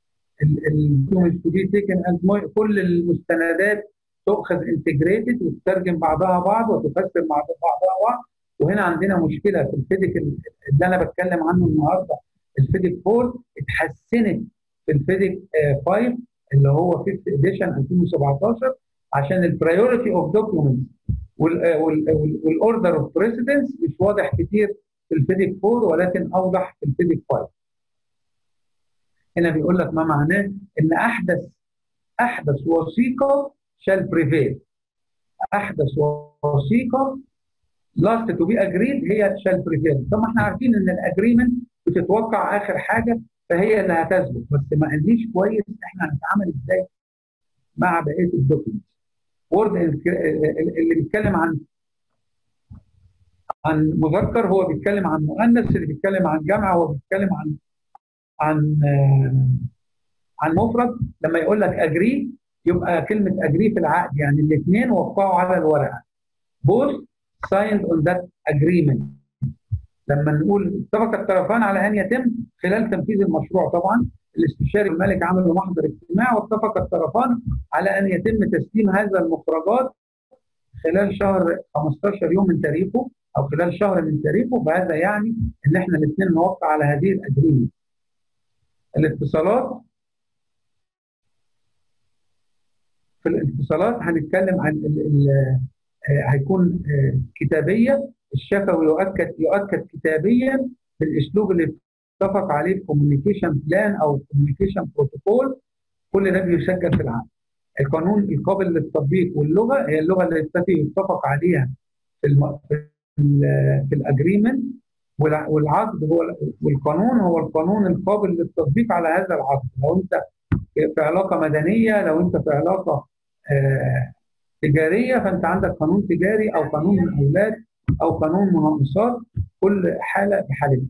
كل المستندات تؤخذ انتجريتد وتترجم بعضها بعض وتفسر مع بعضها بعض وهنا عندنا مشكله في الفيديك اللي انا بتكلم عنه النهارده الفيديك 4 اتحسنت في الفيديك 5 اللي هو 5 اديشن 2017 عشان البرايورتي اوف دوكيومنت والاوردر اوف بريسيدنس مش واضح كتير في الفيديك 4 ولكن اوضح في الفيديك 5 هنا بيقول لك ما معناه ان احدث احدث وثيقه shall prevail احدث وثيقه last to be agreed هي shall prevail طب ما احنا عارفين ان الاجريمنت بتتوقع اخر حاجه فهي اللي هتثبت بس ما قاليش كويس احنا هنتعامل ازاي مع بقيه الدوكيومنتس وورد اللي بيتكلم عن عن مذكر هو بيتكلم عن مؤنث اللي بيتكلم عن جمع هو بيتكلم عن عن عن مفرد لما يقول لك اجري يبقى كلمه اجري في العقد يعني الاثنين وقعوا على الورقه both signed on that agreement لما نقول اتفق الطرفان على ان يتم خلال تنفيذ المشروع طبعا الاستشاري والمالك عملوا محضر اجتماع واتفق الطرفان على ان يتم تسليم هذا المخرجات خلال شهر 15 يوم من تاريخه او خلال شهر من تاريخه فهذا يعني ان احنا الاثنين نوقع على هذه الاجريمنت. الاتصالات في الاتصالات هنتكلم عن ال ال هيكون كتابيه الشفوي يؤكد يؤكد كتابيا بالاسلوب اللي اتفق عليه في كوميونيكيشن بلان او كوميونيكيشن بروتوكول كل ده بيسجل في العقد. القانون القابل للتطبيق واللغه هي اللغه اللي يتفق عليها في الم... في الاجريمنت والعقد هو والقانون هو القانون القابل للتطبيق على هذا العقد لو انت في علاقه مدنيه لو انت في علاقه آه تجاريه فانت عندك قانون تجاري او قانون الاولاد او قانون مناقصات كل حاله بحالتها.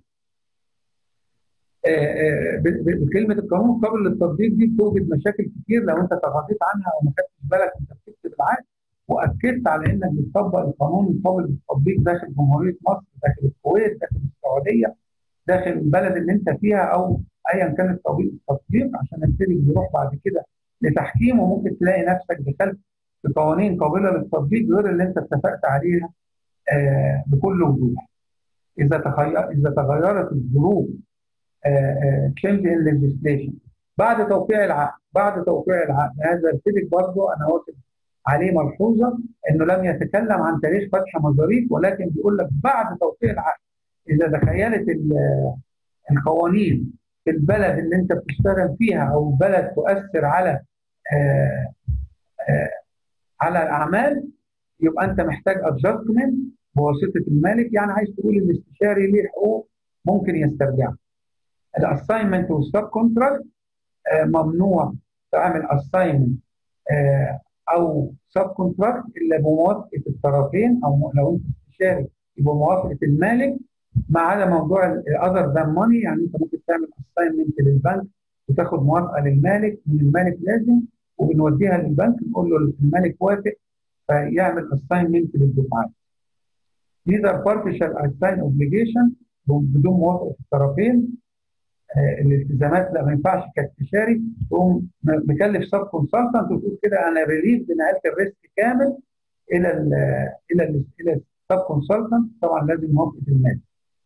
بكلمه القانون قابل للتطبيق دي بتوجد مشاكل كتير لو انت تغاضيت عنها او ما خدتش بالك انت بتكتب العقد واكدت على انك بتطبق القانون القابل للتطبيق داخل جمهوريه مصر داخل الكويت داخل السعوديه داخل البلد اللي انت فيها او ايا كان التطبيق عشان نبتدي بنروح بعد كده لتحكيم وممكن تلاقي نفسك دخلت في قوانين قابله للتطبيق غير اللي انت اتفقت عليها آه بكل وضوح. اذا تغير اذا تغيرت الظروف تشينج ان ليجيسليشن بعد توقيع العقد بعد توقيع العقد هذا الفيديك برضه انا واخد عليه ملحوظه انه لم يتكلم عن تاريخ فتح مزاريط ولكن بيقول لك بعد توقيع العقد اذا تخيلت القوانين في البلد اللي انت بتشتغل فيها او بلد تؤثر على آآ آآ على الاعمال يبقى انت محتاج ادجستمنت بواسطه المالك يعني عايز تقول الاستشاري ليه حقوق ممكن يسترجعها. الاساينمنت والسب كونتراكت ممنوع تعمل اساينمنت او سب كونتراكت الا بموافقه الطرفين او لو انت استشاري يبقى موافقه المالك ما عدا موضوع الاذر ذان ماني يعني انت ممكن تعمل اساينمنت للبنك وتاخد موافقه للمالك من المالك لازم وبنوديها للبنك نقول له المالك وافق فيعمل اساينمنت للدفعات. Neither party shall assign obligation بدون موافقه الطرفين آه الالتزامات لا ما ينفعش كاستشاري تقوم مكلف سب كونسلتنت وتقول كده انا ريليف بنقلت الريسك كامل الى ال الى ال الى السب كونسلتنت طبعا لازم موافقه المالك.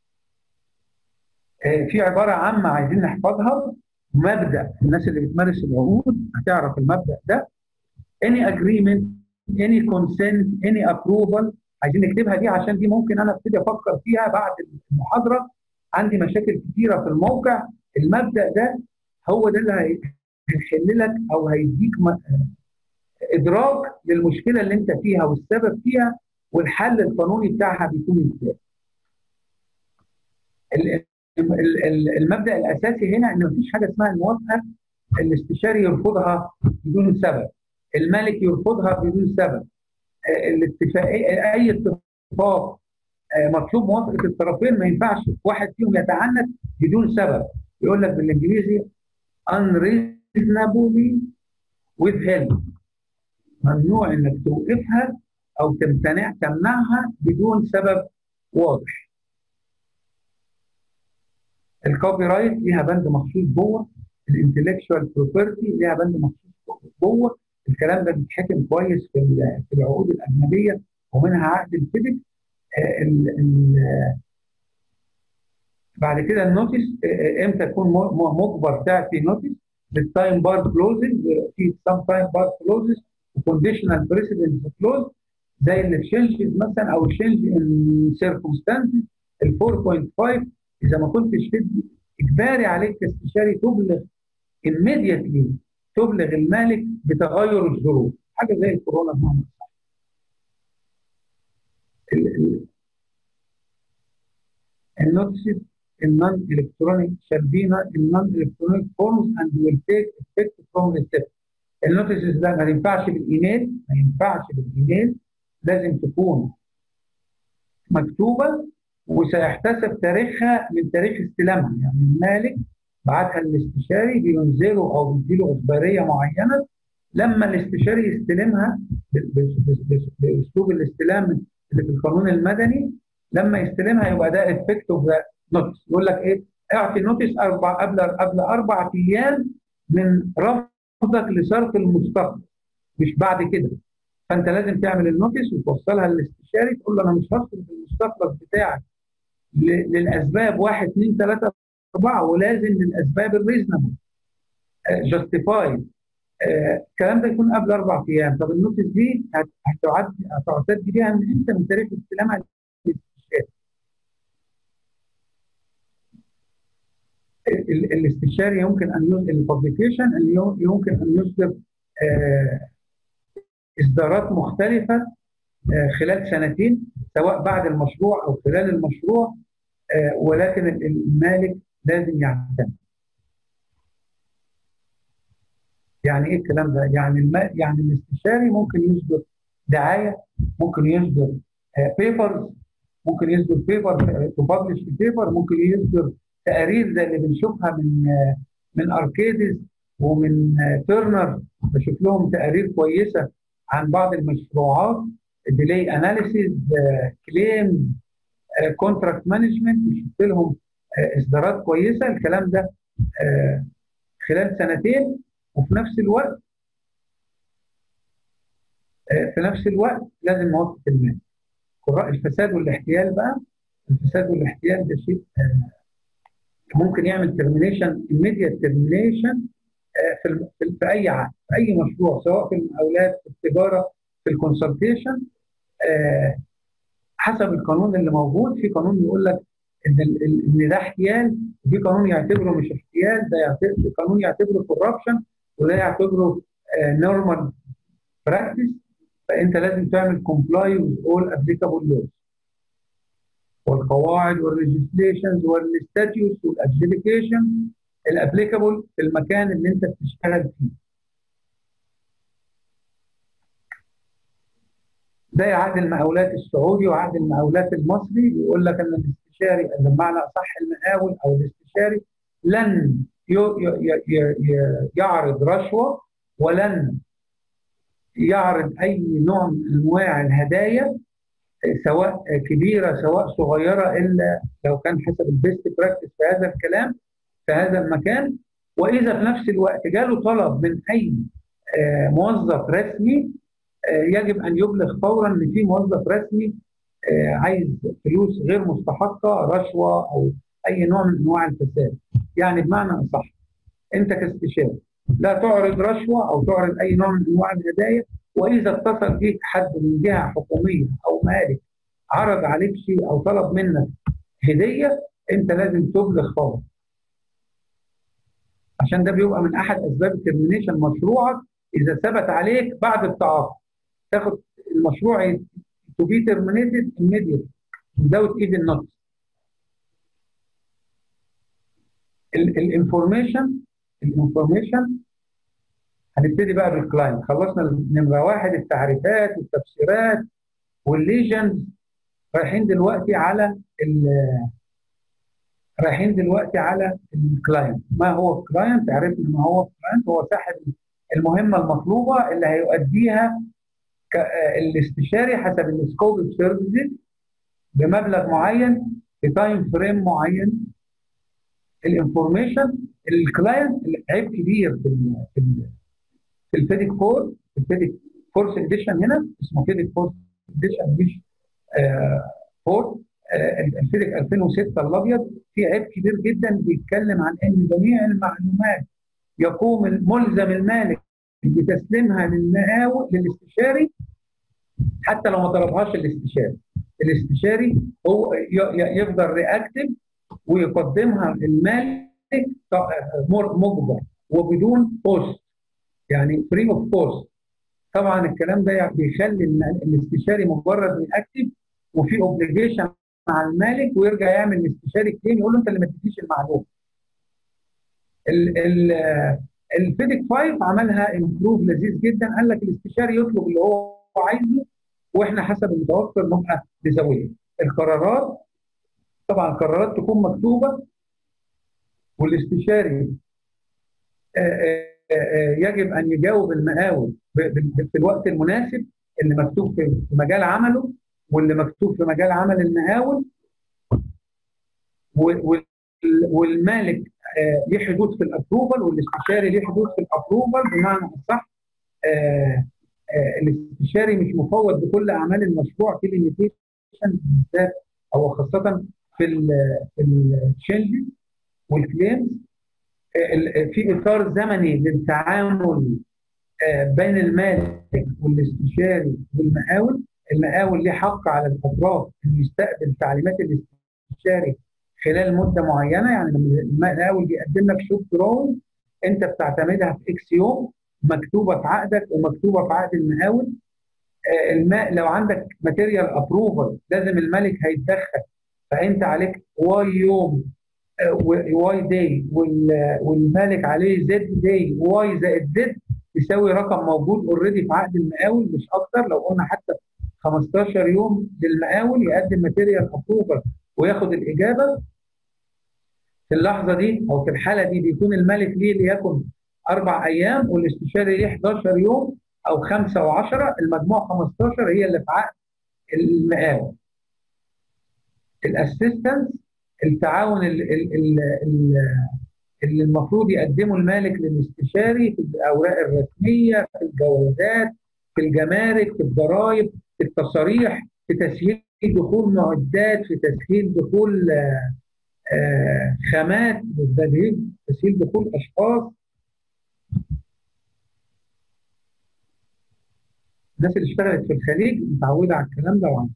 آه في عباره عامه عايزين نحفظها مبدا الناس اللي بتمارس العقود هتعرف المبدا ده any agreement any consent any approval عايزين نكتبها دي عشان دي ممكن انا ابتدي افكر فيها بعد المحاضره عندي مشاكل كتيره في الموقع المبدا ده هو ده اللي هيحل لك او هيديك ادراك للمشكله اللي انت فيها والسبب فيها والحل القانوني بتاعها بيكون ازاي. المبدا الاساسي هنا ان مفيش حاجه اسمها الموافقه الاستشاري يرفضها بدون سبب المالك يرفضها بدون سبب الاتفاقيه اي اتفاق مطلوب موافقه الطرفين ما ينفعش واحد فيهم يتعنت بدون سبب يقول لك بالانجليزي unreasonably withheld ممنوع انك توقفها او تمتنع تمنعها بدون سبب واضح الكوبي رايت ليها بند مخصوص جوه الانتلكشوال بروبرتي ليها بند مخصوص جوه الكلام ده بيتحكم كويس في في العقود الاجنبيه ومنها عقد الفيدك ال ال بعد كده النوتس امتى تكون مجبر تعطي نوتس للتايم بار كلوزنج في سام تايم بار كلوزز وكونديشنال بريسيدنس كلوز زي التشينجز مثلا او التشينج ان سيركمستانسز ال 4.5 اذا ما كنتش تدي اجباري عليك كاستشاري تبلغ immediately تبلغ المالك بتغير الظروف حاجه زي الكورونا بمعنى النوتسز النون الكترونيك shall be non electronic forms and will take effect from the step النوتسز ده ما ينفعش بالايميل ما ينفعش بالايميل لازم تكون مكتوبه وسيحتسب تاريخها من تاريخ استلامها يعني المالك بعتها للاستشاري بينزله او بيديله اخباريه معينه لما الاستشاري يستلمها باسلوب الاستلام اللي في القانون المدني لما يستلمها يبقى ده افكت اوف نوتس يقول لك ايه اعطي نوتس اربع قبل قبل اربع ايام من رفضك لصرف المستقبل مش بعد كده فانت لازم تعمل النوتس وتوصلها للاستشاري تقول له انا مش هصرف المستقبل بتاعك للاسباب واحد اثنين ثلاثه اربعه ولازم للاسباب الريزنبل جاستيفايد الكلام ده يكون قبل اربع ايام طب النوتس دي هتعد هتعتد بيها من امتى من تاريخ استلامها للاستشاري الاستشاري يمكن ان يصدر الببليكيشن يمكن ان يصدر اصدارات مختلفه خلال سنتين سواء بعد المشروع او خلال المشروع ولكن المالك لازم يعتمد يعني ايه الكلام ده؟ يعني الم... يعني الاستشاري ممكن يصدر دعايه ممكن يصدر بيبرز ممكن يصدر بيبر تبلش بيبر ممكن يصدر تقارير زي اللي بنشوفها من من اركيدز ومن ترنر بشوف لهم تقارير كويسه عن بعض المشروعات ديلي اناليسيز كليم كونتراكت مانجمنت شفت لهم اصدارات كويسه الكلام ده خلال سنتين وفي نفس الوقت في نفس الوقت لازم موافقه المال الفساد والاحتيال بقى الفساد والاحتيال ده شيء ممكن يعمل ترمينيشن immediate ترمينيشن في, في اي عقد في اي مشروع سواء في المقاولات في التجاره في الكونسلتيشن حسب القانون اللي موجود في قانون يقول لك ان ان ده احتيال وفي قانون يعتبره مش احتيال ده يعتبر قانون يعتبره كوربشن وده يعتبره نورمال براكتس فانت لازم تعمل كومبلاي وذ اول ابليكابل لوز والقواعد والريجستريشنز والستاتيوس والادجيديكيشن الابليكابل في المكان اللي انت بتشتغل فيه زي عقد المقاولات السعودي وعقد المقاولات المصري بيقول لك ان الاستشاري بمعنى اصح المقاول او الاستشاري لن يعرض رشوه ولن يعرض اي نوع من انواع الهدايا سواء كبيره سواء صغيره الا لو كان حسب البيست براكتس في هذا الكلام في هذا المكان واذا في نفس الوقت جاله طلب من اي موظف رسمي يجب ان يبلغ فورا ان في موظف رسمي عايز فلوس غير مستحقه رشوه او اي نوع من انواع الفساد يعني بمعنى اصح انت كاستشاري لا تعرض رشوه او تعرض اي نوع من انواع الهدايا واذا اتصل بيك حد من جهه حكوميه او مالك عرض عليك شيء او طلب منك هديه انت لازم تبلغ فورا عشان ده بيبقى من احد اسباب ترمينيشن مشروعك اذا ثبت عليك بعد التعاقد تاخد المشروع to be terminated immediately without even notice. الانفورميشن الانفورميشن هنبتدي بقى بالكلاينت خلصنا نمره واحد التعريفات والتفسيرات والليجنز رايحين دلوقتي على رايحين دلوقتي على الكلاينت ما هو الكلاينت عرفنا ما هو الكلاينت هو صاحب المهمه المطلوبه اللي هيؤديها الاستشاري حسب السكوب اوف سيرفيسز بمبلغ معين بتايم فريم معين الانفورميشن الكلاينت عيب كبير في ال في ال في الفيديك فور الفيديك فورس اديشن هنا اسمه فيديك فورس اديشن مش آه فور آه الفيديك 2006 الابيض في عيب كبير جدا بيتكلم عن ان جميع المعلومات يقوم ملزم المالك بتسليمها للمقاول للاستشاري حتى لو ما طلبهاش الاستشاري الاستشاري هو يفضل رياكتيف ويقدمها المالك مجبر وبدون بوست يعني فري اوف بوست طبعا الكلام ده بيخلي الاستشاري مجرد رياكتيف وفي اوبليجيشن مع المالك ويرجع يعمل الاستشاري كتير يقول له انت اللي ما تديش المعلومه. الفيديك 5 عملها امبروف لذيذ جدا قال لك الاستشاري يطلب اللي هو عايزه واحنا حسب المتوفر نبقى بزاويه. القرارات طبعا القرارات تكون مكتوبه والاستشاري يجب ان يجاوب المقاول في الوقت المناسب اللي مكتوب في مجال عمله واللي مكتوب في مجال عمل المقاول والمالك ليه حدود في الابروفال والاستشاري ليه حدود في الابروفال بمعنى اصح الاستشاري مش مفوض بكل اعمال المشروع في ليميتيشن بالذات او خاصه في ال في التشينج والكليمز في اطار زمني للتعامل بين المالك والاستشاري والمقاول المقاول ليه حق على الاطراف انه يستقبل تعليمات الاستشاري خلال مده معينه يعني لما المقاول بيقدم لك شوب دراون انت بتعتمدها في اكس يوم مكتوبه في عقدك ومكتوبه في عقد المقاول الماء لو عندك ماتيريال ابروفل لازم الملك هيتدخل فانت عليك واي يوم واي داي والمالك عليه زد داي واي زائد زد يساوي رقم موجود اوريدي في عقد المقاول مش اكتر لو قلنا حتى 15 يوم للمقاول يقدم ماتيريال ابروفل وياخد الاجابه في اللحظه دي او في الحاله دي بيكون الملك ليه ليكن اربع ايام والاستشاري ليه 11 يوم او خمسه و10 المجموع 15 هي اللي في عقد المقاول. الاسيستنس التعاون اللي المفروض يقدمه المالك للاستشاري في الاوراق الرسميه في الجوازات في الجمارك في الضرائب في التصاريح في تسهيل دخول معدات في تسهيل دخول خامات تسهيل دخول اشخاص الناس اللي اشتغلت في الخليج متعوده على الكلام ده وعن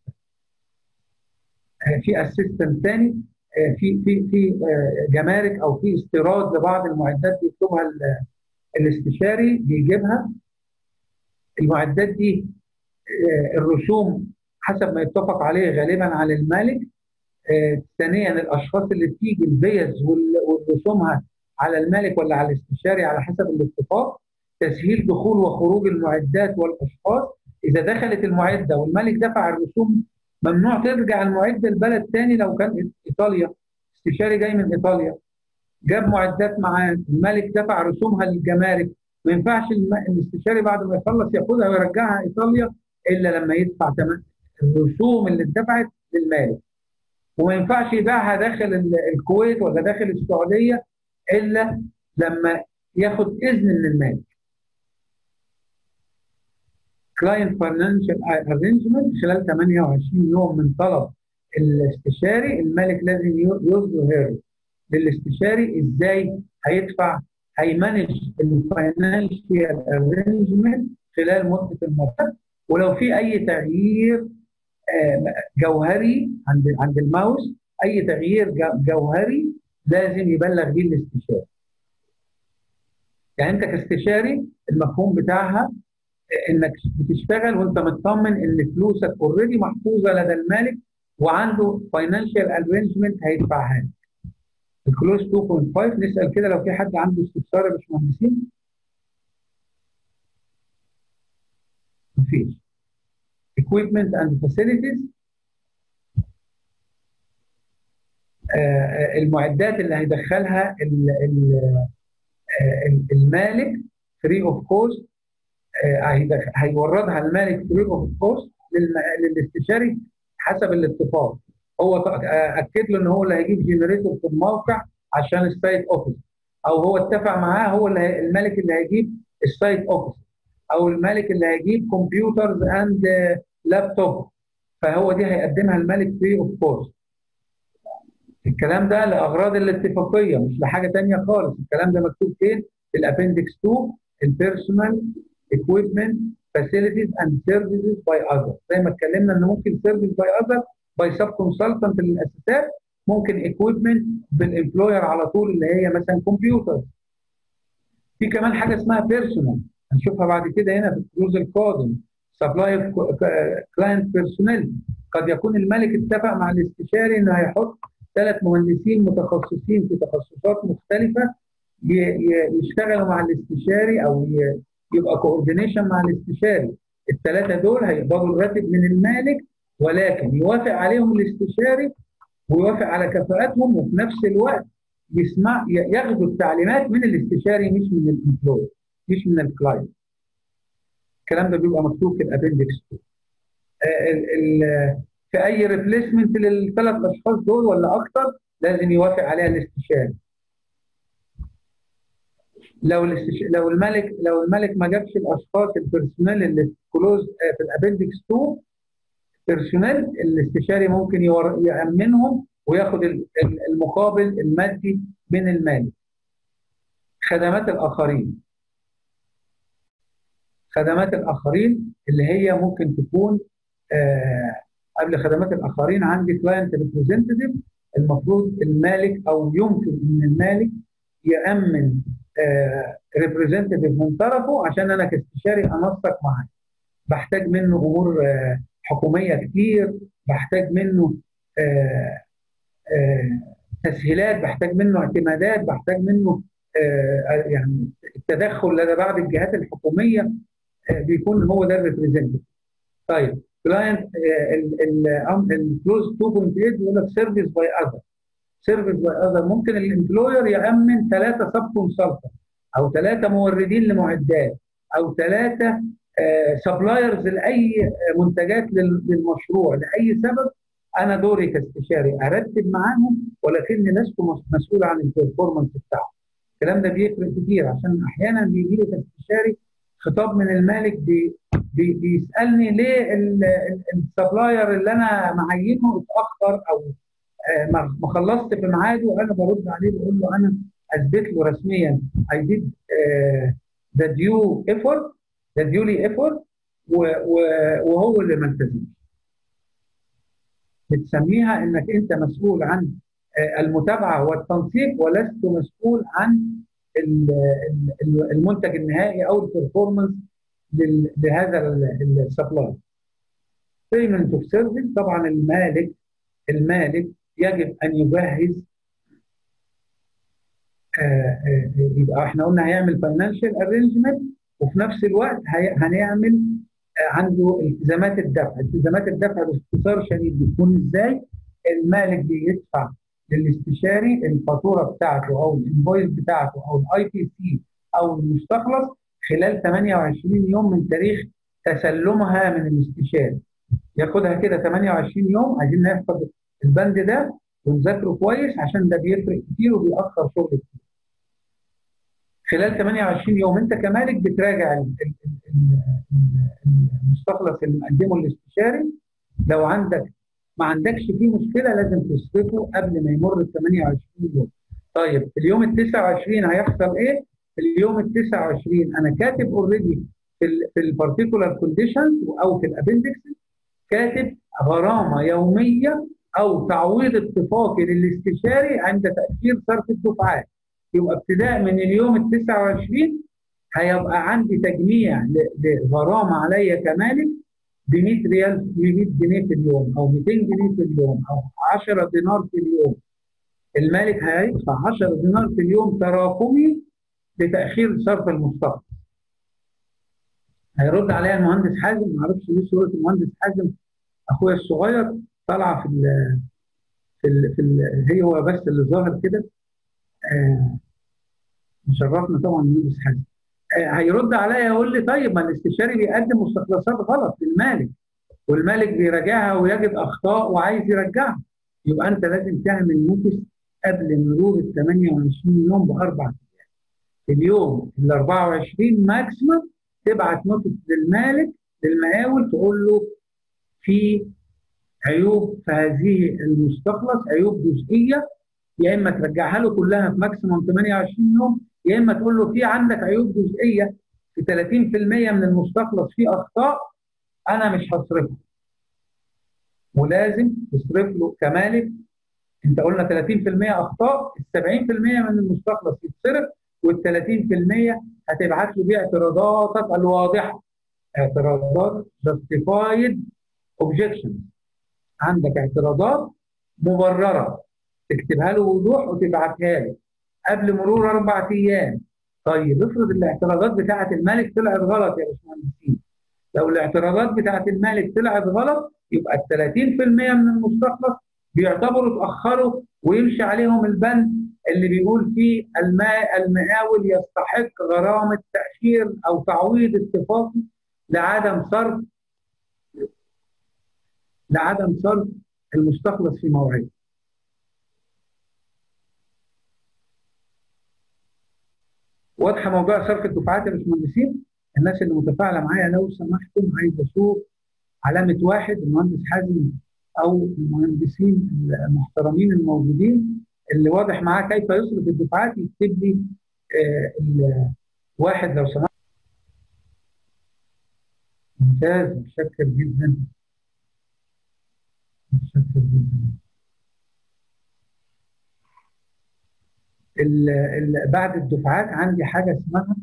في اسيستنت ثاني في في في جمارك او في استيراد لبعض المعدات بيطلبها الاستشاري بيجيبها المعدات دي الرسوم حسب ما يتفق عليه غالبا على المالك ثانيا الاشخاص اللي بتيجي الفيز ورسومها على المالك ولا على الاستشاري على حسب الاتفاق تسهيل دخول وخروج المعدات والاشخاص اذا دخلت المعده والمالك دفع الرسوم ممنوع ترجع المعده لبلد ثاني لو كان ايطاليا استشاري جاي من ايطاليا جاب معدات معاه المالك دفع رسومها للجمارك ما ينفعش الاستشاري بعد ما يخلص ياخدها ويرجعها ايطاليا الا لما يدفع تمام الرسوم اللي اتدفعت للمالك وما ينفعش يبيعها داخل الكويت ولا داخل السعوديه الا لما ياخد اذن من المالك كلاينت فاينانشال ارينجمنت خلال 28 يوم من طلب الاستشاري المالك لازم يظهر للاستشاري ازاي هيدفع هيمانج الفاينانشال ارينجمنت خلال مده المرتب ولو في اي تغيير جوهري عند عند الماوس اي تغيير جوهري لازم يبلغ بيه الاستشاري. يعني انت كاستشاري المفهوم بتاعها انك بتشتغل وانت مطمن ان فلوسك اوريدي محفوظه لدى المالك وعنده فاينانشال ارينجمنت هيدفعها لك. الكلوز 2.5 نسال كده لو في حد عنده استفسار يا باشمهندسين؟ مفيش. equipment and facilities آه المعدات اللي هيدخلها ال ال المالك فري اوف كوست هيوردها المالك فري اوف كوست للاستشاري حسب الاتفاق هو اكد له ان هو اللي هيجيب جنريتور في الموقع عشان السايت اوفيس او هو اتفق معاه هو اللي المالك اللي هيجيب السايت اوفيس او المالك اللي هيجيب كمبيوترز اند لابتوب فهو دي هيقدمها المالك فري اوف كوست الكلام ده لاغراض الاتفاقيه مش لحاجه ثانيه خالص الكلام ده مكتوب فين في الابندكس 2 البيرسونال equipment facilities and services by others زي ما اتكلمنا ان ممكن service by others by sub consultant للاساسات ممكن equipment بالامبلوير على طول اللي هي مثلا كمبيوتر في كمان حاجه اسمها بيرسونال هنشوفها بعد كده هنا في الكروز القادم سبلاي كلاينت بيرسونال قد يكون الملك اتفق مع الاستشاري انه هيحط ثلاث مهندسين متخصصين في تخصصات مختلفه يشتغلوا مع الاستشاري او يبقى كوردينيشن مع الاستشاري الثلاثه دول هيقبضوا الراتب من المالك ولكن يوافق عليهم الاستشاري ويوافق على كفاءاتهم وفي نفس الوقت يسمع ياخدوا التعليمات من الاستشاري مش من الامبلوي مش من الكلاينت الكلام ده بيبقى مكتوب في الابندكس 2 في اي ريبليسمنت للثلاث اشخاص دول ولا اكثر لازم يوافق عليها الاستشاري لو الاستش... لو الملك لو الملك ما جابش الاشخاص البيرسونال اللي في كلوز في الابندكس 2 بيرسونال الاستشاري ممكن يور... يامنهم وياخد المقابل المادي من المالك خدمات الاخرين خدمات الاخرين اللي هي ممكن تكون آه قبل خدمات الاخرين عندي كلاينت ريبريزنتيف المفروض المالك او يمكن ان المالك يامن ريبريزنتيف من طرفه عشان انا كاستشاري انسق معاه بحتاج منه امور آه حكوميه كتير بحتاج منه آه تسهيلات بحتاج منه اعتمادات بحتاج منه يعني التدخل لدى بعض الجهات الحكوميه بيكون هو ده الريبريزنتيف طيب كلاينت الكلوز 2.8 بيقول لك سيرفيس باي اذر سيرفيس باي اذر ممكن الامبلوير يامن ثلاثه سب كونسلتنت او ثلاثه موردين لمعدات او ثلاثه سبلايرز لاي منتجات للمشروع لاي سبب انا دوري كاستشاري ارتب معاهم ولكني لست مسؤول عن البرفورمانس بتاعهم الكلام ده بيفرق كتير عشان احيانا بيجي لي كاستشاري خطاب من المالك بي بي بيسالني ليه السبلاير اللي انا معينه اتاخر او ما خلصت في ميعاده وانا برد عليه بقول له انا اثبت له رسميا I did ذا ديو ايفورت ذا ديولي ايفورت وهو اللي ما التزمش. بتسميها انك انت مسؤول عن المتابعه والتنسيق ولست مسؤول عن المنتج النهائي او البرفورمانس لهذا السبلاي. بيمنت اوف سيرفيس طبعا المالك المالك يجب ان يجهز يبقى احنا قلنا هيعمل فاينانشال ارينجمنت وفي نفس الوقت هنعمل عنده التزامات الدفع، التزامات الدفع باختصار شديد بتكون ازاي؟ المالك بيدفع للاستشاري الفاتوره بتاعته او الانفويس بتاعته او الاي بي سي او المستخلص خلال 28 يوم من تاريخ تسلمها من الاستشاري. ياخدها كده 28 يوم عايزين نحفظ البند ده ونذاكره كويس عشان ده بيفرق كتير وبيأخر شغل كتير. خلال 28 يوم انت كمالك بتراجع المستخلص اللي مقدمه الاستشاري لو عندك ما عندكش فيه مشكله لازم تصرفه قبل ما يمر ال 28 يوم. طيب في اليوم ال 29 هيحصل ايه؟ في اليوم ال 29 انا كاتب اوريدي في ال في البارتيكولار كونديشنز او في الابندكس كاتب غرامه يوميه او تعويض اتفاقي للاستشاري عند تاخير صرف الدفعات. يبقى ابتداء من اليوم ال 29 هيبقى عندي تجميع لغرامه عليا كمالك ب 100 ريال ب 100 جنيه في اليوم او 200 جنيه في اليوم او 10 دينار في اليوم. المالك هيدفع 10 دينار في اليوم تراكمي لتاخير صرف المستخلص. هيرد عليا المهندس حازم ما اعرفش ليه صوره المهندس حازم اخويا الصغير طالعه في ال في ال في ال هي هو بس اللي ظاهر كده آه مشرفنا طبعا المهندس حازم آه هيرد عليا يقول لي طيب ما الاستشاري بيقدم مستخلصات غلط للمالك والمالك بيراجعها ويجد اخطاء وعايز يرجعها يبقى انت لازم تعمل نوتس قبل مرور ال 28 يوم باربع ايام اليوم ال 24 ماكسيمم تبعت نوتس للمالك للمقاول تقول له في عيوب في هذه المستخلص عيوب جزئيه يا اما ترجعها له كلها في ماكسيموم 28 يوم يا اما تقول له في عندك عيوب جزئيه في 30% من المستخلص فيه اخطاء انا مش هصرفه ولازم تصرف له كمالك انت قلنا 30% اخطاء ال 70% من المستخلص يتصرف وال 30% هتبعت له بيه اعتراضاتك الواضحه اعتراضات justified objections عندك اعتراضات مبرره تكتبها له بوضوح وتبعتها له قبل مرور اربع ايام طيب افرض الاعتراضات بتاعه المالك طلعت غلط يا باشمهندسين لو الاعتراضات بتاعه المالك طلعت غلط يبقى ال 30% من المستخلص بيعتبروا اتاخروا ويمشي عليهم البند اللي بيقول فيه الماء المقاول يستحق غرامه تاخير او تعويض اتفاقي لعدم صرف لعدم صرف المستخلص في موعده. واضحه موضوع صرف الدفعات يا باشمهندسين؟ الناس اللي متفاعله معايا لو سمحتم عايز اشوف علامه واحد المهندس حازم او المهندسين المحترمين الموجودين اللي واضح معاه كيف يصرف الدفعات يكتب لي آه واحد لو سمحت. ممتاز متشكر جدا. متشكر جدا. ال ال بعد الدفعات عندي حاجه اسمها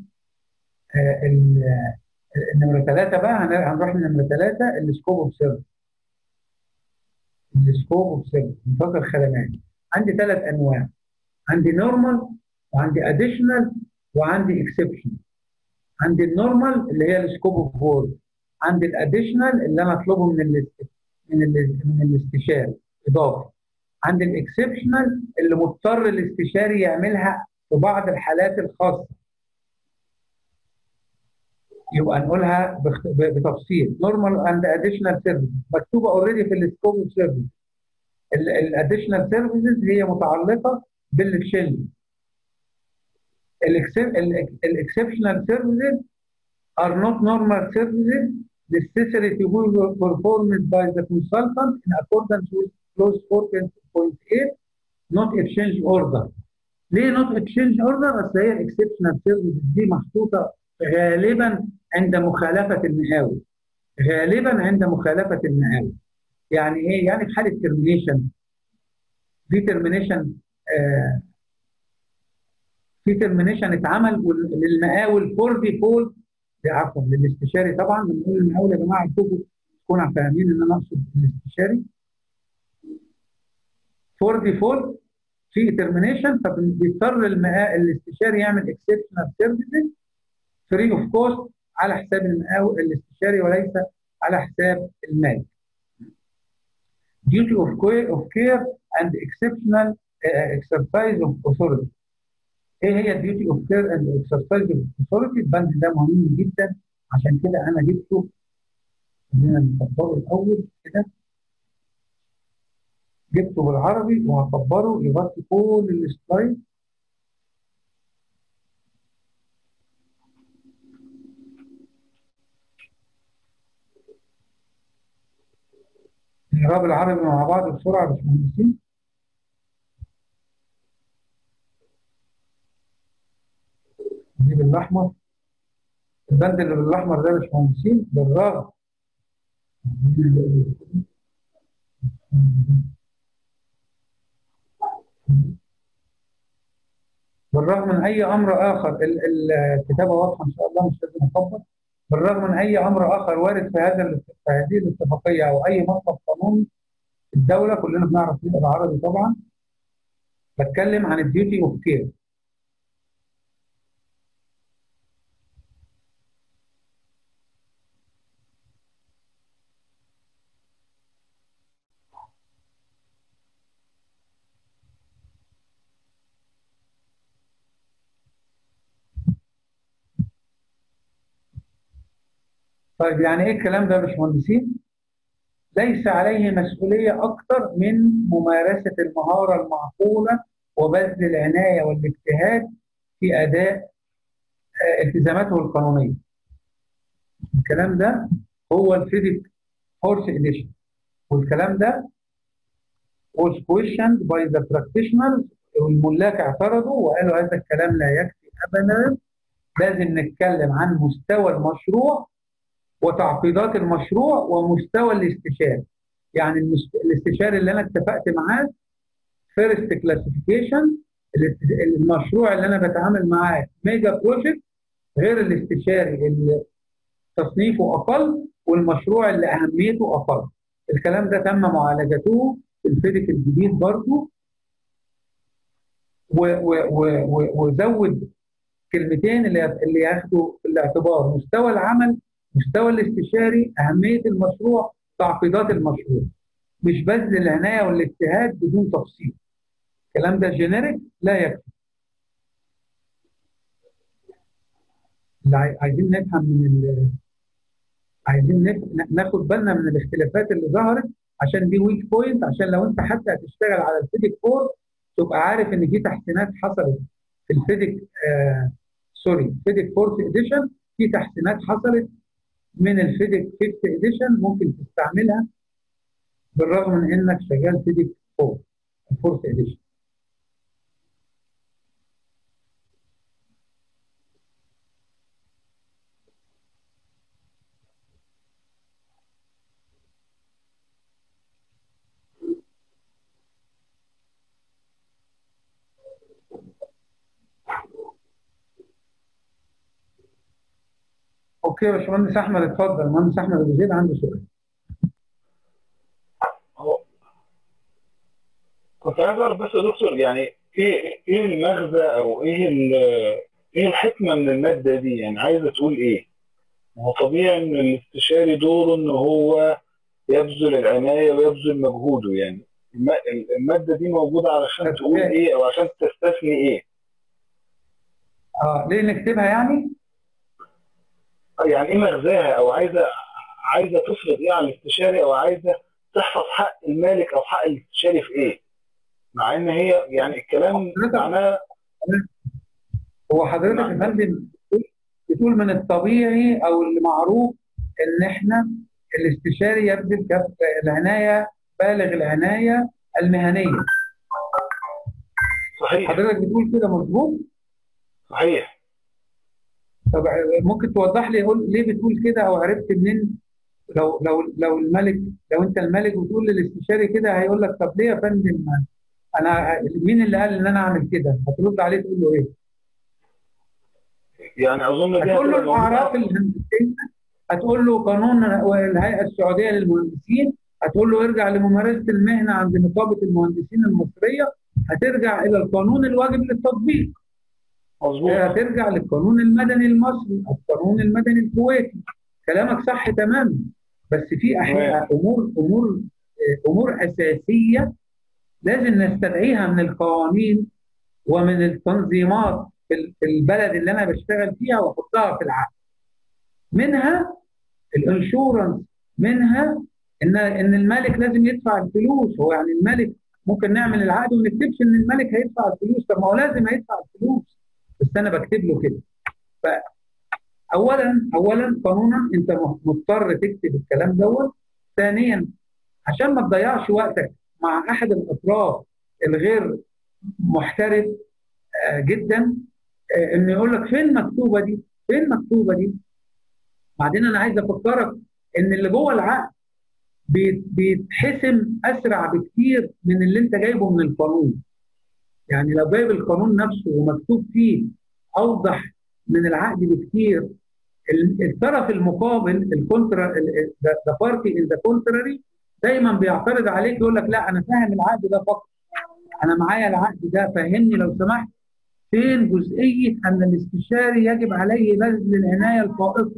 النمره ثلاثه بقى هنروح لنمره ثلاثه السكوب اوف سيرفيس السكوب اوف سيرفيس نطاق الخدمات عندي ثلاث انواع عندي نورمال وعندي اديشنال وعندي اكسبشن عندي النورمال اللي هي السكوب اوف وورد عندي الاديشنال اللي انا اطلبه من ال من ال من الاستشاري اضافه عندي الاكسبشنال اللي مضطر الاستشاري يعملها في بعض الحالات الخاصه يبقى نقولها بتفصيل نورمال اند اديشنال سيرفيس مكتوبه اوريدي في السكوب اوف سيرفيس الاديشنال سيرفيسز هي متعلقه بالاكشنج الاكسبشنال سيرفيسز are not normal services necessary to be performed by the consultant in accordance with clause 4.8 not exchange order ليه not exchange order؟ اصل هي الاكسبشنال سيرفيسز دي محطوطه غالبا عند مخالفه المقاول غالبا عند مخالفه المقاول يعني ايه؟ يعني في حاله ترمينيشن في ترمينيشن آه في ترمينيشن اتعمل للمقاول فور ديفولت عفوا للاستشاري طبعا بنقول المقاول يا جماعه تكونوا تكونوا فاهمين ان انا اقصد الاستشاري فور ديفولت في ترمينيشن فبيضطر الاستشاري يعمل اكسبشنال سيرفيسز فري اوف كوست على حساب المقاول الاستشاري وليس على حساب المالك. duty of care, of care and exceptional uh, exercise of authority. ايه هي duty of care and exercise of authority؟ البند ده مهم جدا عشان كده انا جبته خلينا نكبره الاول كده جبته بالعربي وهكبره يغطي كل السلايد نقراه بالعربي مع بعض بسرعه يا باشمهندسين دي بالاحمر البند اللي بالاحمر ده يا باشمهندسين بالرغم بالرغم من اي امر اخر الكتابه واضحه ان شاء الله مش لازم اكبر بالرغم من اي امر اخر وارد في هذا في هذه الاتفاقيه او اي مطلب قانوني الدوله كلنا بنعرف نقرا عربي طبعا بتكلم عن الديوتي اوف كير طيب يعني ايه الكلام ده يا باشمهندسين؟ ليس عليه مسؤوليه اكثر من ممارسه المهاره المعقوله وبذل العنايه والاجتهاد في اداء التزاماته القانونيه. الكلام ده هو الفيزيك فورس اديشن والكلام ده was questioned by the practitioners والملاك اعترضوا وقالوا هذا الكلام لا يكفي ابدا لازم نتكلم عن مستوى المشروع وتعقيدات المشروع ومستوى الاستشاري يعني المست- الاستشاري اللي انا اتفقت معاه فيرست كلاسيفيكيشن المشروع اللي انا بتعامل معاه ميجا بروجكت غير الاستشاري اللي تصنيفه اقل والمشروع اللي اهميته اقل الكلام ده تم معالجته في الفيديك الجديد برضو و- و- و- و- وزود كلمتين اللي اللي ياخدوا في الاعتبار مستوى العمل مستوى الاستشاري اهميه المشروع تعقيدات المشروع مش بذل العنايه والاجتهاد بدون تفصيل الكلام ده جينيريك لا يكفي اللي عاي- عايزين نفهم من ال... عايزين نف... ناخد بالنا من الاختلافات اللي ظهرت عشان دي ويك بوينت عشان لو انت حتى هتشتغل على الفيديك 4 تبقى عارف ان في تحسينات حصلت في الفيديك آه سوري فيديك فورث اديشن في تحسينات حصلت من الفيديك فيفث اديشن ممكن تستعملها بالرغم من انك شغال فيديك 4 فورث اديشن اوكي يا باشمهندس احمد اتفضل المهندس احمد ابو زيد عنده سؤال هو كنت عايز اعرف بس يا دكتور يعني ايه ايه المغزى او ايه ال- ايه الحكمه من الماده دي يعني عايزه تقول ايه؟ ما هو طبيعي ان الاستشاري دوره ان هو يبذل العنايه ويبذل مجهوده يعني الم- الماده دي موجوده علشان تقول ايه او عشان تستثني ايه؟ اه ليه نكتبها يعني؟ يعني ايه مغزاها او عايزه عايزه تفرض ايه على الاستشاري او عايزه تحفظ حق المالك او حق الاستشاري في ايه؟ مع ان هي يعني الكلام معناه هو حضرتك يا فندم بتقول من الطبيعي او اللي معروف ان احنا الاستشاري يبذل كف العنايه بالغ العنايه المهنيه صحيح حضرتك بتقول كده مظبوط صحيح طب ممكن توضح لي قول ليه بتقول كده او عرفت منين لو لو لو الملك لو انت الملك وتقول للاستشاري كده هيقول لك طب ليه يا فندم انا مين اللي قال ان انا اعمل كده؟ هترد عليه تقول له ايه؟ يعني اظن دي هتقول له هتبقى موجودة- الاعراف الهندسيه هتقول له قانون الهيئه السعوديه للمهندسين هتقول له ارجع لممارسه المهنه عند نقابه المهندسين المصريه هترجع الى القانون الواجب للتطبيق مظبوط هترجع للقانون المدني المصري او القانون المدني الكويتي كلامك صح تماما بس في احيانا امور امور امور اساسيه لازم نستدعيها من القوانين ومن التنظيمات في ال- في البلد اللي انا بشتغل فيها واحطها في العقد منها الانشورنس منها ان ان المالك لازم يدفع الفلوس هو يعني المالك ممكن نعمل العقد وما نكتبش ان المالك هيدفع الفلوس طب ما هو لازم هيدفع الفلوس بس انا بكتب له كده ف اولا اولا قانونا انت مضطر تكتب الكلام دوت ثانيا عشان ما تضيعش وقتك مع احد الاطراف الغير محترف آه، جدا آه، انه يقول لك فين مكتوبه دي؟ فين مكتوبه دي؟ بعدين انا عايز افكرك ان اللي جوه العقد بيت- بيتحسم اسرع بكتير من اللي انت جايبه من القانون. يعني لو جايب القانون نفسه ومكتوب فيه اوضح من العقد بكتير ال- الطرف المقابل الكونترا ذا بارتي ان ذا كونتراري دايما بيعترض عليك يقول لك لا انا فاهم العقد ده فقط انا معايا العقد ده فهمني لو سمحت فين جزئيه ان الاستشاري يجب عليه بذل العنايه الفائقه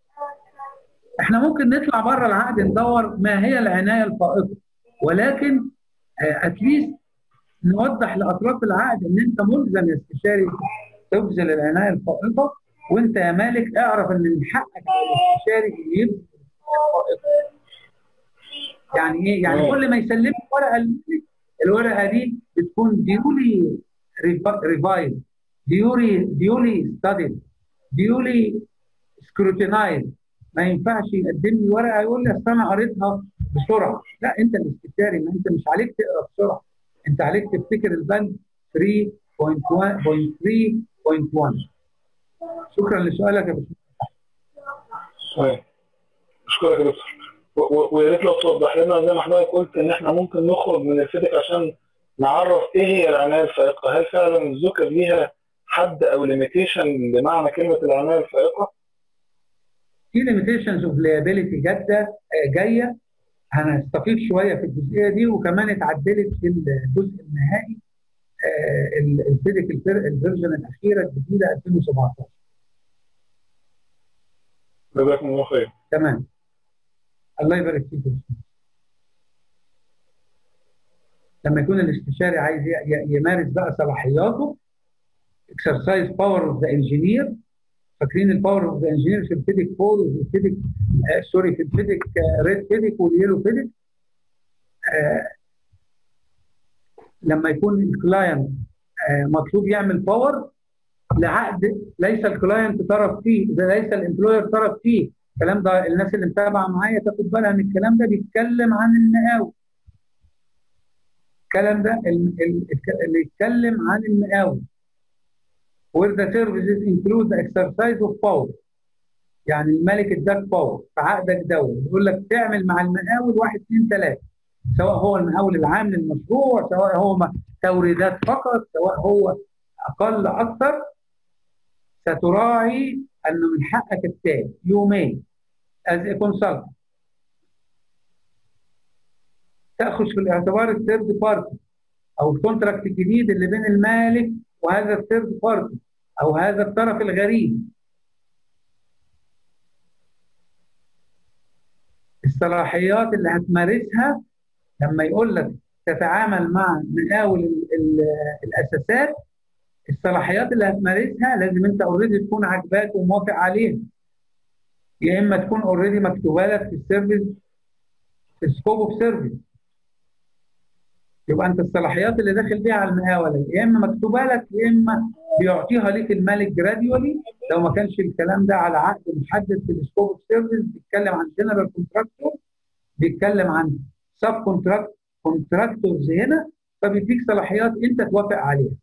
احنا ممكن نطلع بره العقد ندور ما هي العنايه الفائقه ولكن اتليست نوضح لاطراف العقد ان انت ملزم يا استشاري تبذل العنايه الفائقه وانت يا مالك اعرف ان من حقك على الاستشاري انه يبذل العنايه الفائقه يعني ايه؟ يعني كل ما يسلمك ورقه للمالك، الورقه دي بتكون ديولي ريفايز ديولي ديولي ستاديد ديولي سكروتينايز ما ينفعش يقدم لي ورقه يقول لي اصل انا قريتها بسرعه لا انت الاستشاري ما انت مش عليك تقرا بسرعه انت عليك تفتكر البند 3.1.3.1 شكرا لسؤالك يا باشمهندس طيب اشكرك يا دكتور و- و- ويا ريت لو توضح لنا زي ما حضرتك قلت ان احنا ممكن نخرج من الفيديك عشان نعرف ايه هي العنايه الفائقه هل فعلا الذكر ليها حد او ليميتيشن بمعنى كلمه العنايه الفائقه في ليميتيشنز اوف ليابيلتي جاده آه، جايه هنستفيد شويه في الجزئيه دي وكمان اتعدلت في الجزء النهائي الفيديك الفيرجن الاخيره الجديده 2017 جزاكم الله خير تمام الله يبارك فيك يا أستاذ. لما يكون الاستشاري عايز ي- ي- يمارس بقى صلاحياته اكسرسايز باور اوف ذا انجينير فاكرين الباور اوف ذا انجينير في الفيديك 4 وفي الفيديك آه سوري في الفيديك ريد فيديك واليلو فيديك آه لما يكون الكلاينت آه مطلوب يعمل باور لعقد ليس الكلاينت طرف فيه ده ليس الامبلوير طرف فيه الكلام ده الناس اللي متابعه معايا تاخد بالها ان الكلام ده بيتكلم عن المقاول الكلام ده ال- ال- الك- اللي يتكلم عن المقاول where the services include the exercise of power يعني الملك اداك باور في عقدك دوت يقول لك تعمل مع المقاول واحد اثنين ثلاثه سواء هو المقاول العام للمشروع سواء هو م- توريدات فقط سواء هو اقل اكثر ستراعي انه من حقك التالي يومين as a consultant تاخذ في الاعتبار الثيرد بارتي او الكونتراكت الجديد اللي بين المالك وهذا الثيرد بارتي او هذا الطرف الغريب الصلاحيات اللي هتمارسها لما يقول لك تتعامل مع مقاول ال- ال- الاساسات الصلاحيات اللي هتمارسها لازم انت اوريدي تكون عاجباك وموافق عليها يا اما تكون اوريدي مكتوبه لك في السيرفيس في السكوب اوف سيرفيس يبقى انت الصلاحيات اللي داخل بيها على المقاوله يا اما مكتوبه لك يا اما بيعطيها ليك المالك جراديولي لو ما كانش الكلام ده على عقد محدد في السكوب اوف سيرفيس بيتكلم عن جنرال كونتراكتور بيتكلم عن سب كونتراكت كونتراكتورز هنا فبيديك صلاحيات انت توافق عليها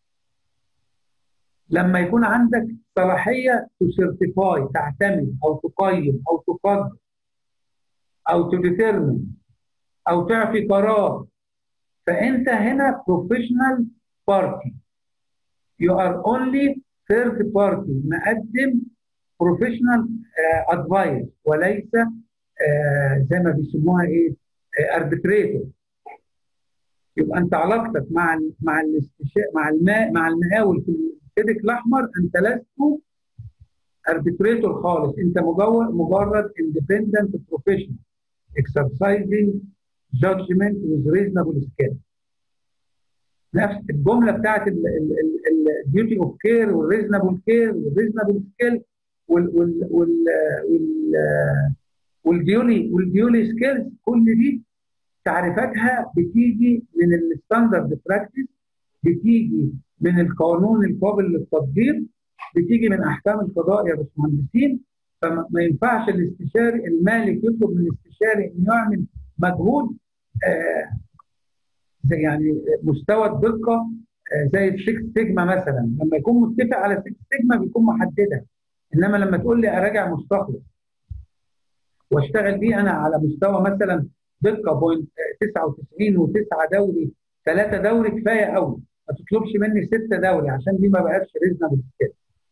لما يكون عندك صلاحيه تسيرتيفاي تعتمد او تقيم او تقدر او تديترمن او تعطي قرار فانت هنا بروفيشنال بارتي you are only third party مقدم بروفيشنال ادفايس وليس آه، زي ما بيسموها ايه اربتريتور يبقى انت علاقتك مع ال مع الاستشاء مع الماء مع المقاول في الفيديك الاحمر انت لست اربتريتور خالص انت مجرد مجرد اندبندنت بروفيشنال exercising judgment with reasonable skill نفس الجمله بتاعت الديوتي اوف كير والريزنبل كير والريزنبل سكيل والديولي والديولي سكيلز كل دي تعريفاتها بتيجي من الستاندرد براكتس بتيجي من القانون القابل للتطبيق بتيجي من احكام القضاء يا باشمهندسين فما ينفعش الاستشاري المالك يطلب من الاستشاري انه يعمل مجهود آه زي يعني مستوى الدقه آه زي السكس سيجما مثلا لما يكون متفق على سكس سيجما بيكون محددها انما لما تقول لي اراجع مستخلص واشتغل بيه انا على مستوى مثلا دقه بوينت 99 و9 دوري 3 دوري كفايه قوي ما تطلبش مني 6 دوري عشان دي ما بقاش ريزنبل كده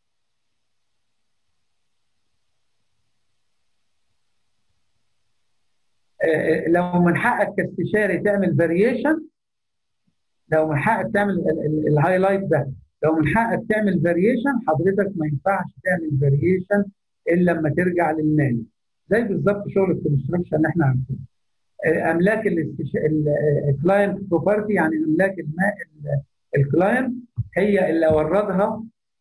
لو من حقك كاستشاري تعمل فاريشن لو من حقك تعمل الهايلايت ده لو من حقك تعمل فاريشن حضرتك ما ينفعش تعمل فاريشن الا لما ترجع للمالك زي بالظبط شغل الكونستراكشن اللي احنا عارفينه املاك الكلاينت بروبرتي يعني املاك الماء الكلاينت هي اللي وردها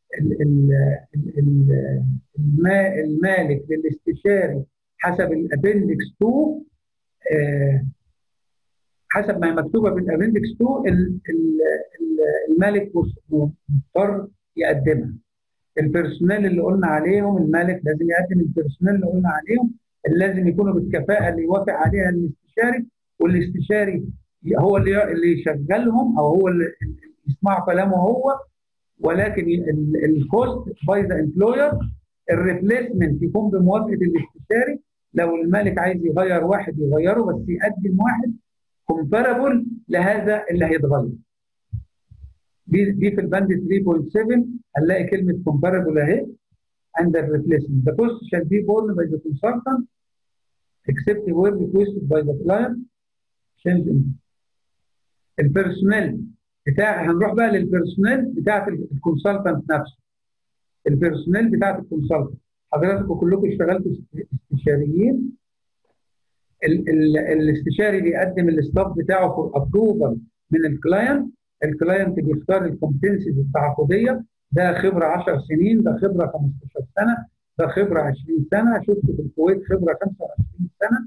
الماء المالك للاستشاري حسب الابندكس 2 آه حسب ما هي مكتوبه في الابندكس 2 المالك مضطر يقدمها البيرسونيل اللي قلنا عليهم المالك لازم يقدم البيرسونيل اللي قلنا عليهم اللي لازم يكونوا بالكفاءه اللي يوافق عليها الاستشاري والاستشاري هو اللي اللي يشغلهم او هو اللي يسمعوا كلامه هو ولكن الكوست باي ذا امبلوير الريبليسمنت يكون بموافقه الاستشاري لو المالك عايز يغير واحد يغيره بس يقدم واحد كومبارابل لهذا اللي هيتغير. دي دي في البند 3.7 هنلاقي كلمه كومبارابل اهي and the replacement. The cost shall be borne by the consultant except where requested by the client. Change in. البيرسونيل بتاع هنروح بقى للبيرسونيل بتاعت الكونسلتنت نفسه. البيرسونيل بتاعت الكونسلتنت. حضراتكم كلكم اشتغلتوا استشاريين ال ال الاستشاري بيقدم الستاف بتاعه فور ابروفال من الكلاينت الكلاينت بيختار الكومبتنسيز التعاقديه ده خبره 10 سنين ده خبره 15 سنه ده خبره 20 سنه شفت في الكويت خبره 25 سنه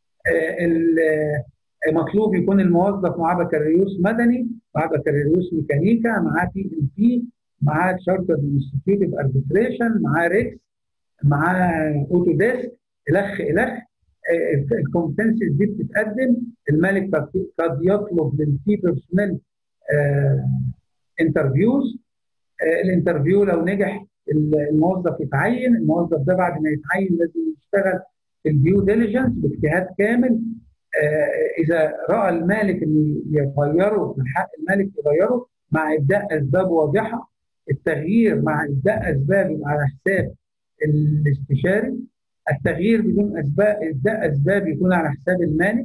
آه مطلوب يكون الموظف معاه بكالوريوس مدني معاه بكالوريوس ميكانيكا معاه بي ام بي معاه تشارتر انستيتيوت اربيتريشن معاه ريكس معاه اوتو ديسك الخ الخ الكومبتنسيز دي بتتقدم المالك قد يطلب للكي بيرسونيل انترفيوز الانترفيو لو نجح الموظف يتعين الموظف ده بعد ما يتعين لازم يشتغل في الديو ديليجنس باجتهاد كامل اذا راى المالك انه يغيره من حق المالك يغيره مع ابداء اسباب واضحه التغيير مع ابداء اسباب على حساب الاستشاري التغيير بدون اسباب ابداء اسباب يكون على حساب المالك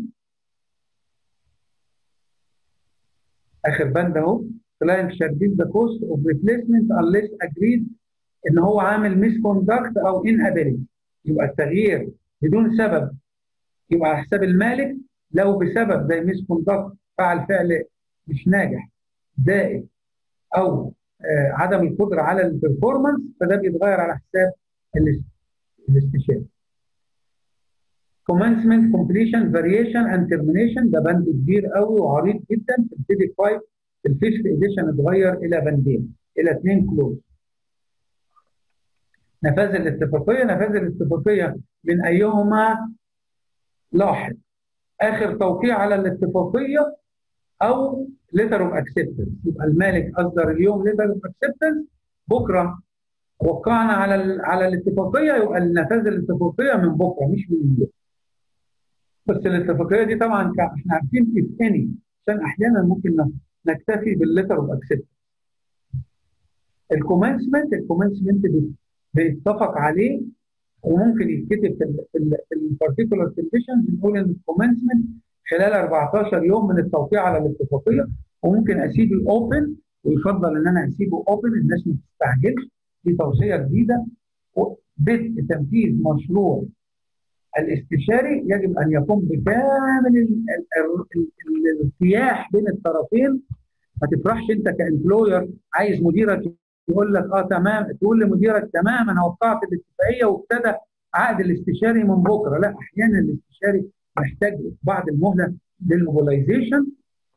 اخر بند اهو client shall bill the cost of replacement unless agreed ان هو عامل misconduct او inability يبقى التغيير بدون سبب يبقى على حساب المالك لو بسبب زي misconduct فعل فعل مش ناجح زائد او آه عدم القدره على البرفورمانس فده بيتغير على حساب الاستشاري. commencement completion variation and termination ده بند كبير قوي وعريض جدا في البي 5 في الفيفث اديشن اتغير الى بندين الى اثنين كلوز. نفاذ الاتفاقيه نفاذ الاتفاقيه من ايهما لاحق اخر توقيع على الاتفاقيه او ليتر اوف اكسبتنس يبقى المالك اصدر اليوم ليتر اوف اكسبتنس بكره وقعنا على على الاتفاقيه يبقى نفاذ الاتفاقيه من بكره مش من اليوم. بس الاتفاقيه دي طبعا احنا عارفين في اني عشان احيانا ممكن نكتفي بالليتر اوف اكسبتنس. الكومنسمنت الكومنسمنت بيتفق عليه وممكن يتكتب في البارتيكولار كونديشنز نقول ان الكومنسمنت خلال 14 يوم من التوقيع على الاتفاقيه وممكن اسيبه اوبن ويفضل ان انا اسيبه اوبن الناس ما تستعجلش دي توصيه جديده بدء تنفيذ مشروع الاستشاري يجب ان يقوم بكامل الارتياح بين الطرفين ما تفرحش انت كامبلوير عايز مديرك يقول لك اه تمام تقول لمديرك تمام انا وقعت الاتفاقيه وابتدى عقد الاستشاري من بكره لا احيانا الاستشاري محتاج بعض المهله للموبيلايزيشن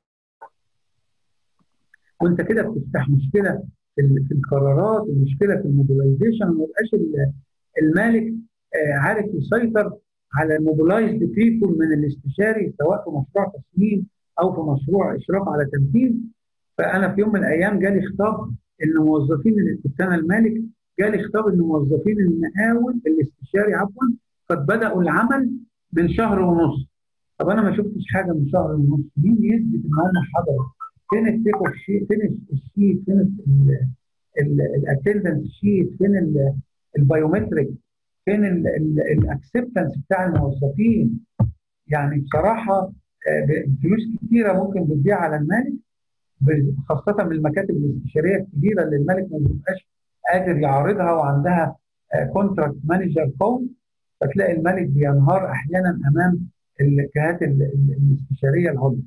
وانت كده بتفتح مشكله في القرارات ومشكله في الموبيلايزيشن ما يبقاش المالك عارف يسيطر على الموبيلايزد بيبول من الاستشاري سواء في مشروع تصميم او في مشروع اشراف على تنفيذ فانا في يوم من الايام جالي خطاب ان موظفين كنت انا المالك جالي خطاب ان موظفين المقاول الاستشاري عفوا قد بداوا العمل من شهر ونص طب انا ما شفتش حاجه من شهر ونص مين يثبت ان هم حضروا فين التيك اوف شيت فين الشيت فين الاتندنس شيت فين البايومتريك فين الاكسبتنس بتاع الموظفين يعني بصراحه فلوس كتيره ممكن بتضيع على المالك خاصه من المكاتب الاستشاريه الكبيره اللي المالك ما بيبقاش قادر يعرضها وعندها كونتراكت مانجر قوي فتلاقي الملك بينهار احيانا امام الجهات الاستشاريه العليا.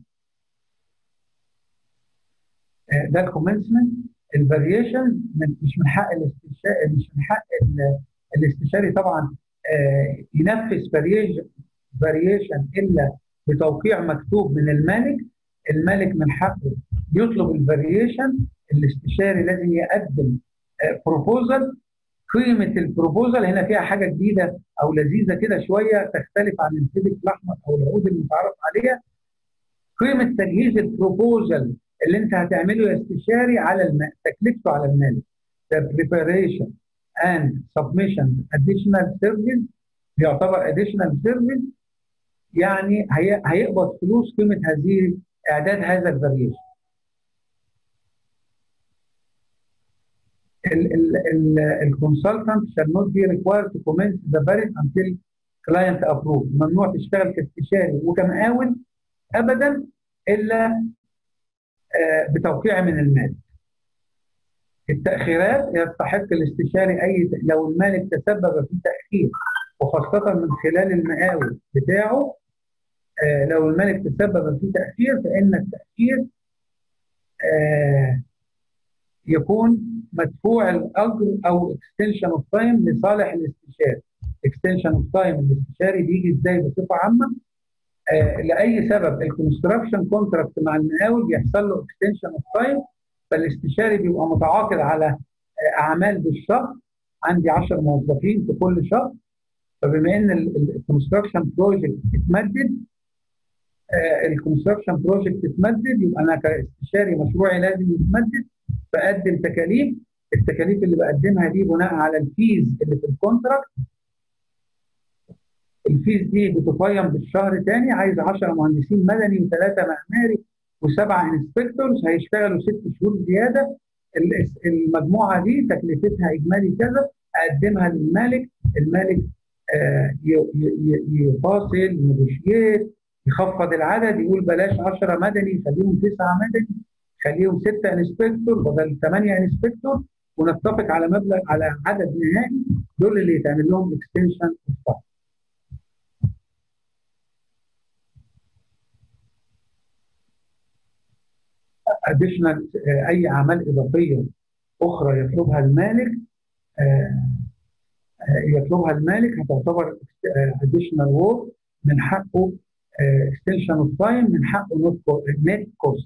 ده الكومنسمنت الفاريشن مش من حق الاستشاري مش من حق الاستشاري طبعا ينفذ فاريشن فاريشن الا بتوقيع مكتوب من المالك المالك من حقه يطلب الفاريشن الاستشاري لازم يقدم بروبوزل قيمه البروبوزل هنا فيها حاجه جديده او لذيذه كده شويه تختلف عن الفيديك الاحمر او العقود المتعارف عليها قيمه تجهيز البروبوزل اللي انت هتعمله يا استشاري على الم... تكلفته على المالك the preparation and submission additional service بيعتبر additional service يعني هي... هيقبض فلوس قيمه هذه اعداد هذا الفاريشن الكونسلتنت shall not be required to commence the variant until client approve ممنوع تشتغل كاستشاري وكمقاول ابدا الا بتوقيع من المالك التاخيرات يستحق الاستشاري اي لو المالك تسبب في تاخير وخاصه من خلال المقاول بتاعه لو المالك تسبب في تاخير فان التاخير يكون مدفوع الاجر او اكستنشن اوف تايم لصالح الاستشاري اكستنشن اوف تايم الاستشاري بيجي ازاي بصفه عامه آه لاي سبب الكونستراكشن كونتراكت مع المقاول بيحصل له اكستنشن اوف تايم فالاستشاري بيبقى متعاقد على آه اعمال بالشهر عندي 10 موظفين في كل شهر فبما ان الكونستراكشن بروجكت اتمدد آه الكونستراكشن بروجكت اتمدد يبقى انا كاستشاري مشروعي لازم يتمدد بقدم تكاليف التكاليف اللي بقدمها دي بناء على الفيز اللي في الكونتراكت الفيز دي بتقيم بالشهر تاني عايز 10 مهندسين مدني وثلاثه معماري وسبعه انسبكتورز هيشتغلوا ست شهور زياده المجموعه دي تكلفتها اجمالي كذا اقدمها للمالك المالك آه يفاصل ينيجوشيت يخفض العدد يقول بلاش 10 مدني خليهم تسعه مدني خليهم سته انسبكتور بدل ثمانيه انسبكتور ونتفق على مبلغ على عدد نهائي دول اللي يتعمل لهم اكستنشن اوف اديشنال اي اعمال اضافيه اخرى يطلبها المالك يطلبها المالك هتعتبر اديشنال وورك من حقه اكستنشن اوف تايم من حقه نت كوست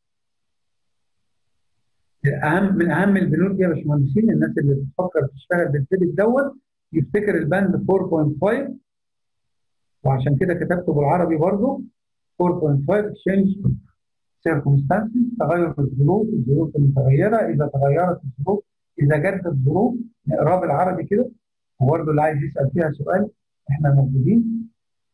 اهم من اهم البنود يا باشمهندسين الناس اللي بتفكر تشتغل بالكريدت دوت يفتكر البند 4.5 وعشان كده كتبته بالعربي برضه 4.5 change circumstances تغير في الظروف الظروف المتغيره اذا تغيرت الظروف اذا جدت الظروف نقراه بالعربي كده وبرضه اللي عايز يسال فيها سؤال احنا موجودين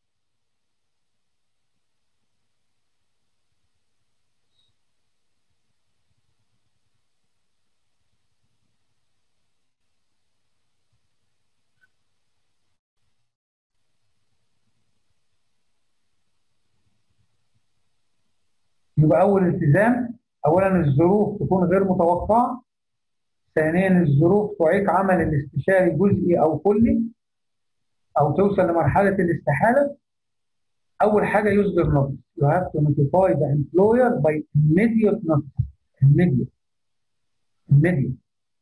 يبقى اول التزام اولا الظروف تكون غير متوقعه ثانيا الظروف تعيق عمل الاستشاري جزئي او كلي او توصل لمرحله الاستحاله اول حاجه يصدر نوتس you have to notify the employer by immediate notice immediate immediate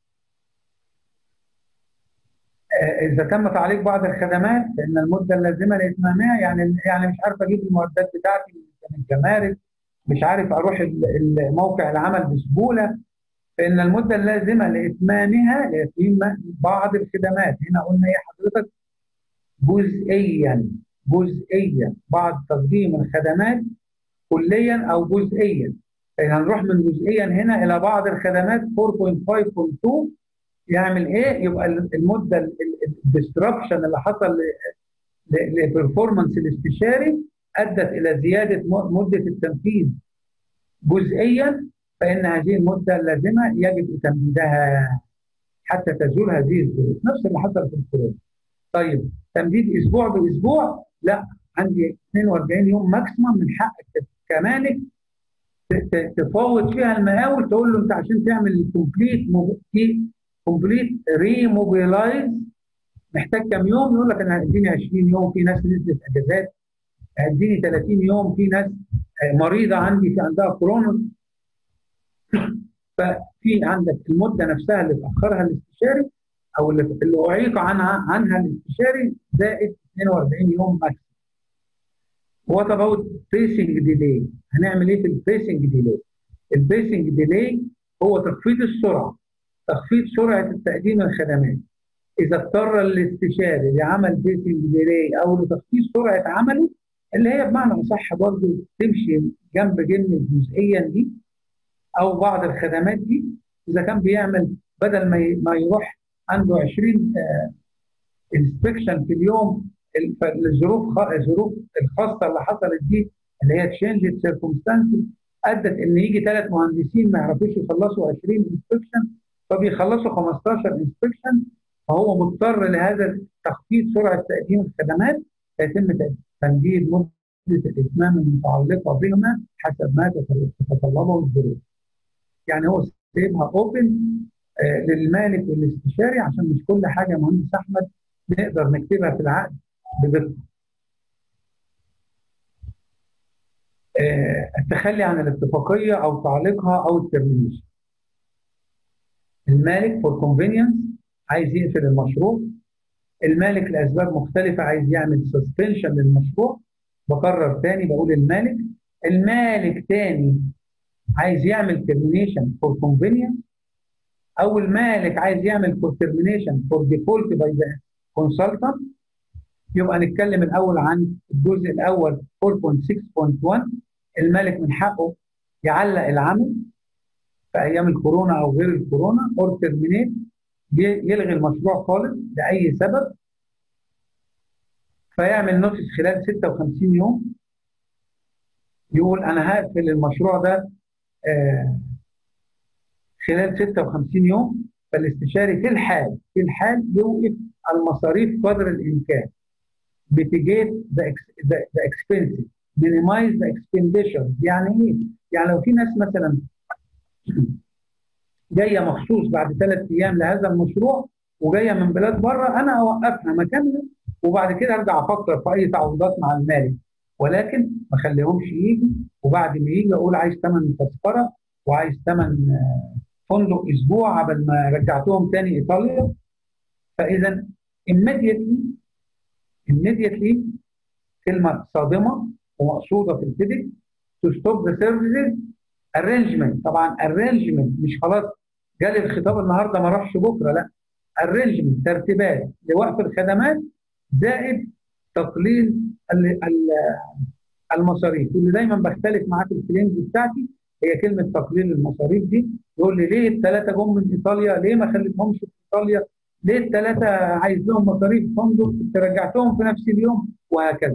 اذا تم تعليق بعض الخدمات فان المده اللازمه لاتمامها يعني يعني مش عارف اجيب المعدات بتاعتي من الجمارك مش عارف اروح موقع العمل بسهوله فان المده اللازمه لاتمامها لاتمام بعض الخدمات هنا قلنا ايه حضرتك جزئيا جزئيا بعد تقديم الخدمات كليا او جزئيا هنروح من جزئيا هنا الى بعض الخدمات 4.5.2 يعمل ايه؟ يبقى المده الديستربشن اللي حصل لبرفورمانس الاستشاري ادت الى زياده مده التنفيذ جزئيا فان هذه المده اللازمه يجب تمديدها حتى تزول هذه الظروف نفس اللي حصل في الكورونا. طيب تمديد اسبوع باسبوع لا عندي 42 يوم ماكسيمم من حقك كمالك تفاوض فيها المقاول تقول له انت عشان تعمل كومبليت كومبليت ريموبيلايز محتاج كام يوم يقول لك انا اديني 20 يوم في ناس نزلت اجازات اديني 30 يوم في ناس مريضه عندي في عندها كورونا ففي عندك المده نفسها اللي اتاخرها الاستشاري او اللي, اللي اعيق عنها عنها الاستشاري زائد 42 يوم ماكسيمم. وات اباوت فيسنج ديلي هنعمل ايه في الفيسنج ديلي؟ الفيسنج ديلي هو تخفيض السرعه تخفيض سرعه تقديم الخدمات اذا اضطر الاستشاري لعمل فيسنج ديلي او لتخفيض سرعه عمله اللي هي بمعنى اصح برضه تمشي جنب جنب جزئيا دي او بعض الخدمات دي اذا كان بيعمل بدل ما ما يروح عنده 20 انسبكشن في اليوم الظروف الظروف الخاصه اللي حصلت دي اللي هي تشينج سيركمستانسز ادت ان يجي ثلاث مهندسين ما يعرفوش يخلصوا 20 انسبكشن فبيخلصوا 15 انسبكشن فهو مضطر لهذا تخفيض سرعه تقديم الخدمات فيتم تمديد مده الاتمام المتعلقه بهما حسب ما تتطلبه الظروف. يعني هو سايبها اوبن آه للمالك والاستشاري عشان مش كل حاجه مهندس احمد نقدر نكتبها في العقد بدقه. آه التخلي عن الاتفاقيه او تعليقها او الترمينيشن. المالك فور كونفينينس عايز يقفل المشروع المالك لاسباب مختلفه عايز يعمل سسبنشن للمشروع بكرر تاني بقول المالك المالك تاني عايز يعمل ترمينيشن فور كونفينينس او المالك عايز يعمل فور ترمينيشن فور ديفولت باي ذا كونسلتنت يبقى نتكلم الاول عن الجزء الاول 4.6.1 المالك من حقه يعلق العمل في ايام الكورونا او غير الكورونا اور ترمينيت يلغي المشروع خالص لاي سبب فيعمل نوتس خلال 56 يوم يقول انا هقفل المشروع ده آه خلال 56 يوم فالاستشاري في الحال في الحال يوقف المصاريف قدر الامكان mitigate the, the, the expenses minimize the expenditures يعني ايه؟ يعني لو في ناس مثلا جايه مخصوص بعد ثلاث ايام لهذا المشروع وجايه من بلاد بره انا اوقفها مكانها وبعد كده ارجع افكر في اي تعويضات مع المالك ولكن ما اخليهمش يجي وبعد ما يجي اقول عايز ثمن تذكره وعايز ثمن فندق اسبوع قبل ما رجعتهم تاني ايطاليا فاذا immediately immediately كلمه صادمه ومقصوده في الفيديك to stop the services arrangement طبعا arrangement مش خلاص جالي الخطاب النهارده ما اروحش بكره لا arrangement ترتيبات لوقف الخدمات زائد تقليل المصاريف واللي دايما بختلف معاه في الكليمز بتاعتي هي كلمه تقليل المصاريف دي يقول لي ليه الثلاثه جم من ايطاليا ليه ما خليتهمش في ايطاليا ليه الثلاثه عايز لهم مصاريف فندق رجعتهم في نفس اليوم وهكذا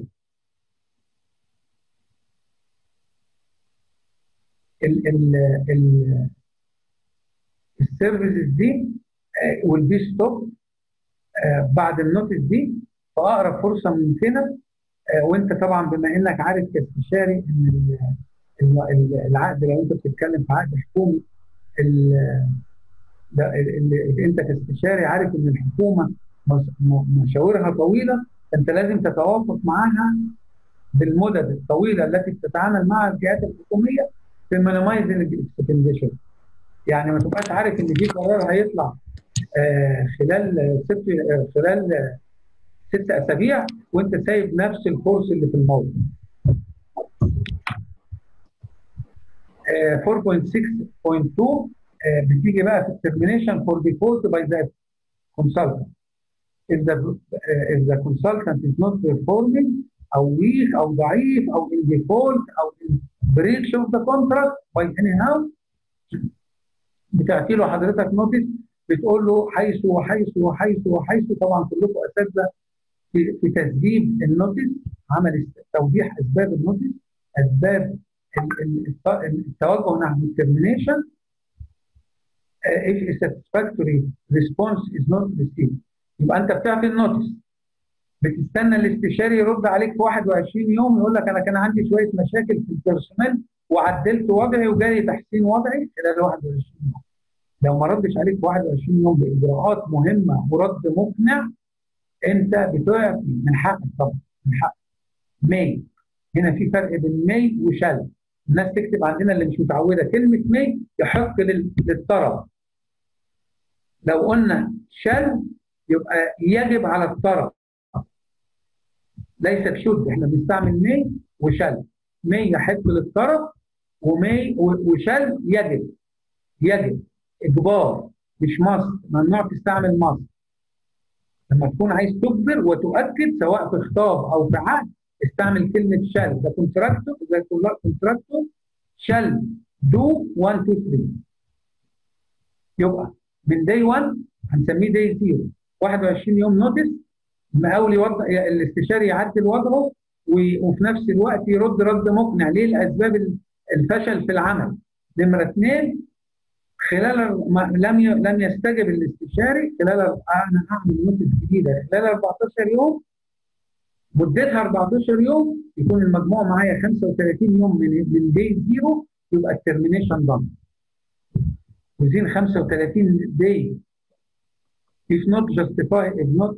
ال ال ال السيرفيسز دي والبي ستوب بعد النوتس دي في اقرب فرصه ممكنه وانت طبعا بما انك عارف كاستشاري ان العقد لو انت بتتكلم في عقد حكومي انت كاستشاري عارف ان الحكومه مشاورها طويله فانت لازم تتوافق معاها بالمدد الطويله التي بتتعامل مع الجهات الحكوميه في مينيمايزنج الاكسبنديشن يعني ما تبقاش عارف ان في قرار هيطلع آه خلال ست آه خلال آه ست اسابيع وانت سايب نفس الكورس اللي في الموضوع. 4.6.2 بتيجي بقى في الترمينيشن فور ديفولت باي ذا consultant. If the, if the consultant is not performing او weak او ضعيف او in default او in breach of the contract by anyhow بتعطي له حضرتك نوتس بتقول له حيث وحيث وحيث وحيث طبعا كلكم اساتذه في, في تسجيل النوتس عمل توضيح اسباب النوتس اسباب التوجه نحو الترمينيشن if a satisfactory response is not received يبقى انت بتعطي النوتس بتستنى الاستشاري يرد عليك في 21 يوم يقول لك انا كان عندي شويه مشاكل في البيرسونال وعدلت وضعي وجالي تحسين وضعي خلال 21 يوم. لو ما ردش عليك في 21 يوم باجراءات مهمه ورد مقنع انت بتعطي من حقك طبعا من حقك. ماي هنا في فرق بين ماي وشل. الناس تكتب عندنا اللي مش متعوده كلمه ماي يحق للطرف. لو قلنا شل يبقى يجب على الطرف. ليس بشد احنا بنستعمل ماي وشل. ماي يحق للطرف وماي وشل يجب يجب اجبار مش مصر ممنوع تستعمل مصر لما تكون عايز تجبر وتؤكد سواء في خطاب او في عقد استعمل كلمه شل ده كونتراكتور ده كونتراكتور شل دو 1 2 3 يبقى من داي 1 هنسميه داي 0 21 يوم نوتس مقاول يوضع الاستشاري يعدل وضعه وفي نفس الوقت يرد رد مقنع ليه لاسباب الفشل في العمل نمره اثنين خلال لم لم يستجب الاستشاري خلال انا هعمل نوتس جديده خلال 14 يوم مدتها 14 يوم يكون المجموع معايا 35 يوم من من داي زيرو يبقى الترمينيشن ضم within 35 day if not justified if not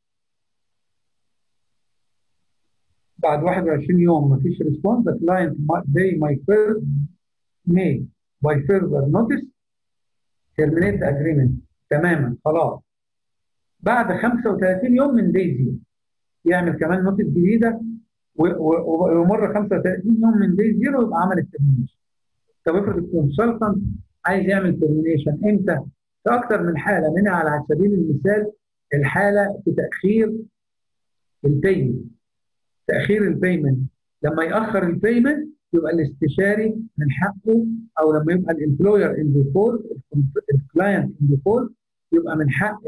بعد 21 يوم ما فيش response the client they may further may by further notice terminate the agreement تماما خلاص بعد 35 يوم من day زيرو يعمل كمان نوتس جديده ويمر 35 يوم من داي زيرو يبقى عمل الترمينيشن طب افرض الكونسلتنت عايز يعمل ترمينيشن امتى؟ في اكثر من حاله منها على سبيل المثال الحاله في تاخير البيمنت تاخير البيمنت لما ياخر البيمنت يبقى الاستشاري من حقه او لما يبقى الامبلوير ان ديفولت الكلاينت ان ديفولت يبقى من حق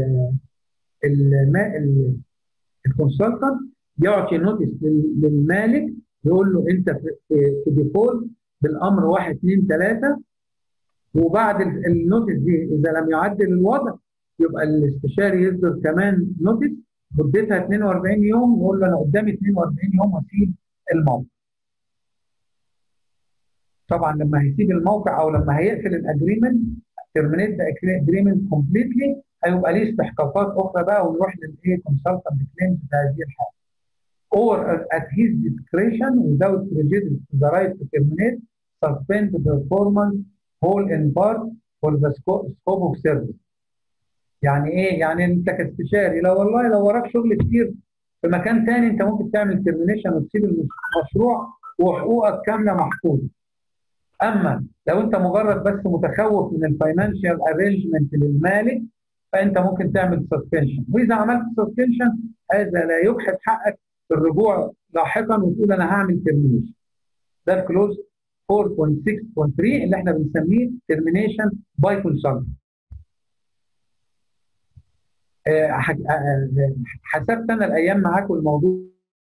ال الكونسلتنت يعطي نوتس للمالك يقول له انت في ديفولت بالامر 1 2 3 وبعد النوتس دي اذا لم يعدل الوضع يبقى الاستشاري يصدر كمان نوتس مدتها 42 يوم يقول له انا قدامي 42 يوم واسيب الموقع. طبعا لما هيسيب الموقع او لما هيقفل الاجريمنت ترمينيت ذا اجريمنت كومبليتلي هيبقى ليه استحقاقات اخرى بقى ونروح للايه كونسلتنت كليمز في هذه الحاله. or at his discretion without prejudice to the right to terminate suspend the performance whole in part for the scope, scope of service. يعني ايه؟ يعني انت كاستشاري لو والله لو وراك شغل كتير في مكان تاني انت ممكن تعمل ترمينيشن وتسيب المشروع وحقوقك كامله محفوظه. اما لو انت مجرد بس متخوف من الفاينانشال ارينجمنت للمالك فانت ممكن تعمل سسبنشن واذا عملت سسبنشن هذا لا يبحث حقك في الرجوع لاحقا وتقول انا هعمل ترمينيشن ده الكلوز 4.6.3 اللي احنا بنسميه ترمينيشن باي كونسلت حسبت انا الايام معاكم الموضوع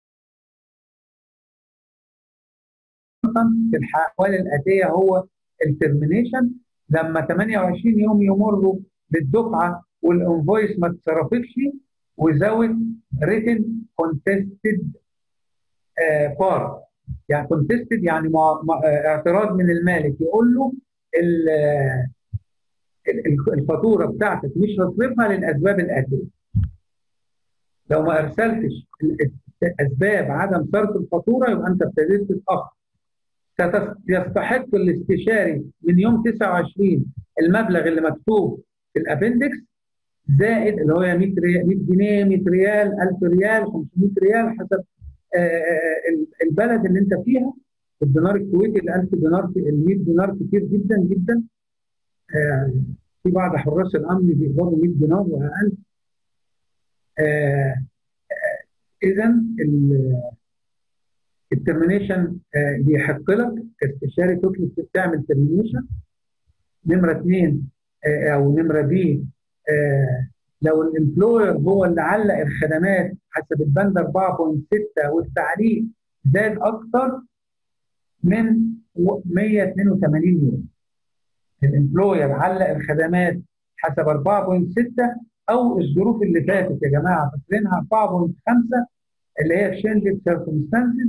في الاحوال الاتيه هو الترمينيشن لما 28 يوم يمروا بالدفعه والانفويس ما اتصرفتش without written contested uh, part يعني contested يعني مع مع اعتراض من المالك يقول له الفاتوره بتاعتك مش هصرفها للاسباب الاتيه لو ما ارسلتش اسباب عدم صرف الفاتوره يبقى انت ابتديت تتاخر يستحق الاستشاري من يوم 29 المبلغ اللي مكتوب في الابندكس زائد اللي هو 100 ريال 100 جنيه 100 ريال 1000 ريال 500 ريال حسب البلد اللي انت فيها الدينار الكويتي ال 1000 دينار ال 100 دينار كتير جدا جدا في بعض حراس الامن بيقبضوا 100 دينار واقل اذا الترمينيشن بيحق لك كاستشاري تطلب تعمل ترمينيشن نمره اثنين او نمره بي لو الامبلوير هو اللي علق الخدمات حسب البند 4.6 والتعليق زاد اكثر من 182 يوم الامبلوير علق الخدمات حسب 4.6 او الظروف اللي فاتت يا جماعه فاكرينها 4.5 اللي هي تشينج سيركمستانسز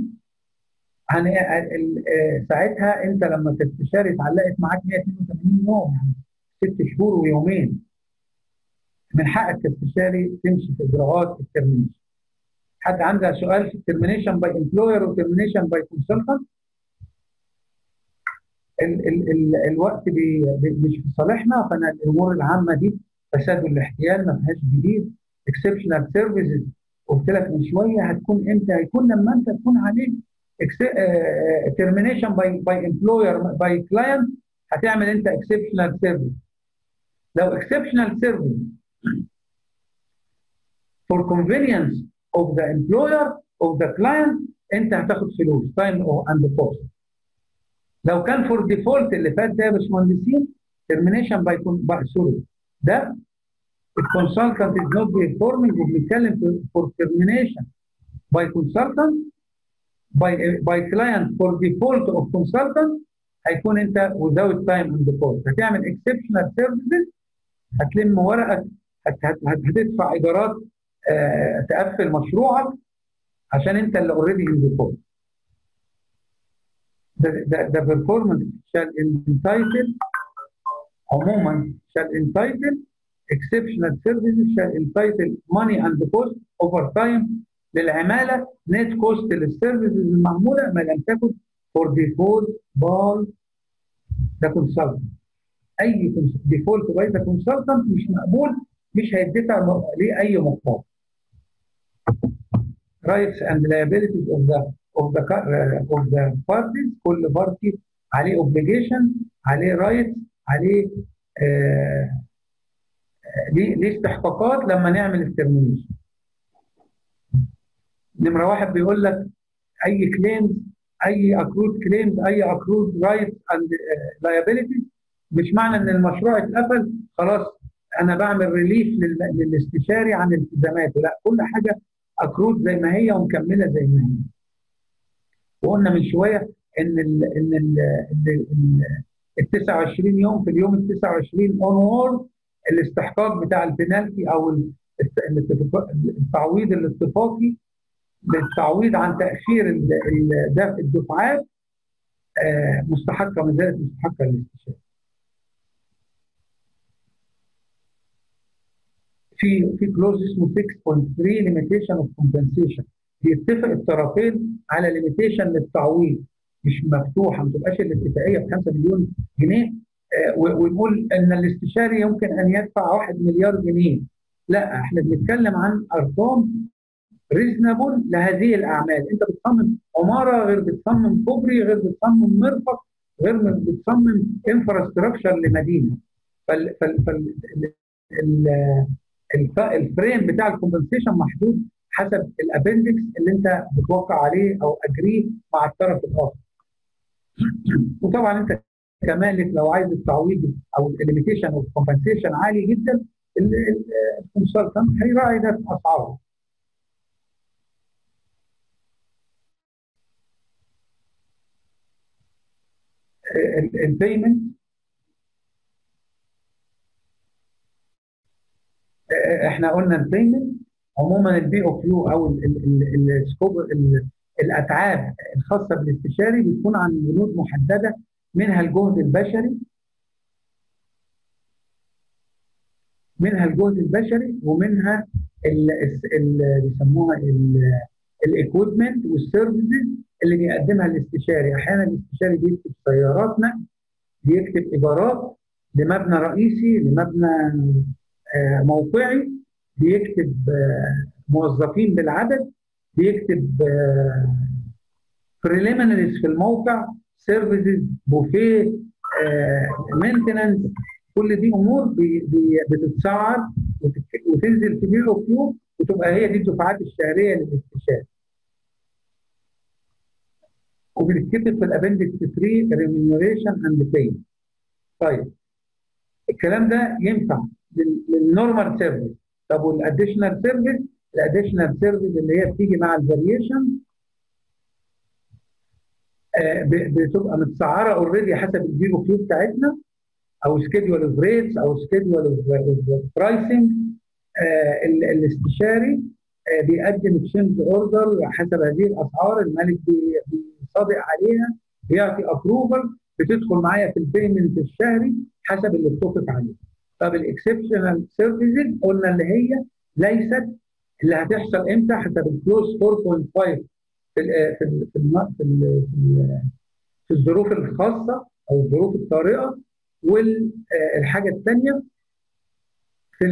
ساعتها انت لما كاستشاري اتعلقت معاك 182 يوم يعني ست شهور ويومين من حقك كاستشاري تمشي في اجراءات الترمينيشن. حد عنده سؤال في الترمينيشن باي امبلوير وترمينيشن باي كونسلتنت؟ ال ال ال الوقت بي بي مش في صالحنا فانا الامور العامه دي فساد والاحتيال ما فيهاش جديد اكسبشنال سيرفيسز قلت لك من شويه هتكون امتى؟ هيكون لما انت تكون عليك ترمينيشن باي باي امبلوير باي كلاينت هتعمل انت اكسبشنال سيرفيس لو اكسبشنال سيرفيس for convenience of the employer of the client انت هتاخد فلوس time and cost لو كان فور ديفولت اللي فات ده يا باشمهندسين ترمينيشن باي سوري ده الكونسلتنت از نوت بيرفورمينج وبنتكلم فور ترمينيشن باي كونسلتنت باي باي كلاينت فور ديفولت اوف كونسلتنت هيكون انت without تايم اند ديفولت هتعمل اكسبشنال سيرفيسز هتلم ورقك هت- هت- هتدفع ايجارات آه، تقفل مشروعك عشان انت اللي اوريدي ان ديفولت ده ده performance shall entitle عموما shall entitle exceptional services shall entitle money and cost over time للعماله net cost للسيرفيسز المعموله ما لم تكن for default by the consultant اي ديفولت باي ذا كونسلتنت مش مقبول مش هيدفع ليه اي مقابل rights and liabilities of the of the uh, of the parties كل بارتي عليه obligation عليه rights عليه آه ليه ليه استحقاقات لما نعمل الترمينيشن نمره واحد بيقول لك اي كليمز اي اكرود كليمز اي اكرود رايتس اند liabilities مش معنى ان المشروع اتقفل خلاص انا بعمل ريليف للاستشاري عن التزاماته لا كل حاجه اكرود زي ما هي ومكمله زي ما هي وقلنا من شويه ان ال ان ال ال 29 يوم في اليوم ال 29 اون وورد الاستحقاق بتاع البنالتي او التعويض الاتفاقي للتعويض عن تاخير دفع الدفعات مستحقه ما زالت مستحقه للاستشاري. في في كلوز اسمه 6.3 ليميتيشن اوف كومبنسيشن بيتفق الطرفين على ليميتيشن للتعويض مش مفتوحه ما تبقاش الاتفاقيه ب 5 مليون جنيه آه ونقول ان الاستشاري يمكن ان يدفع 1 مليار جنيه لا احنا بنتكلم عن ارقام ريزنبل لهذه الاعمال انت بتصمم عماره غير بتصمم كوبري غير بتصمم مرفق غير بتصمم انفراستراكشر لمدينه فال فال فال الفريم بتاع الكومبنسيشن محدود حسب الابندكس اللي انت بتوقع عليه او اجريه مع الطرف الاخر. وطبعا انت كمالك لو عايز التعويض او الليميتيشن او الكومبنسيشن عالي جدا الكونسلتنت هيراعي ده في اسعاره. البيمنت احنا قلنا البيمنت عموما البي او كيو او السكوب الاتعاب الخاصه بالاستشاري بتكون عن بنود محدده منها الجهد البشري منها الجهد البشري ومنها اللي بيسموها الايكويبمنت والسيرفيسز اللي بيقدمها الاستشاري احيانا الاستشاري بيكتب سيارات نقل بيكتب ايجارات لمبنى رئيسي لمبنى موقعي بيكتب موظفين بالعدد بيكتب بريليمينريز في الموقع سيرفيسز بوفيه مينتننس كل دي امور بي بي بتتسعر وتنزل في بي او كيو وتبقى هي دي الدفعات الشهريه للاستشاري. وبتتكتب في الابندكس 3 ريمينوريشن اند باي. طيب الكلام ده ينفع للنورمال سيرفيس طب والاديشنال سيرفيس الاديشنال سيرفيس اللي هي بتيجي مع الفاريشن آه بتبقى متسعره اوريدي حسب البي او كيو بتاعتنا او سكيدول اوف ريتس او سكيدول اوف برايسنج الاستشاري آه بيقدم تشينج اوردر حسب هذه الاسعار المالك بيصادق عليها بيعطي ابروفل بتدخل معايا في البيمنت الشهري حسب اللي اتفق عليه طب الاكسبشنال سيرفيسز قلنا اللي هي ليست اللي هتحصل امتى حسب الكلوز 4.5 في ال في ال في ال في, ال في الظروف الخاصه او الظروف الطارئه والحاجه الثانيه في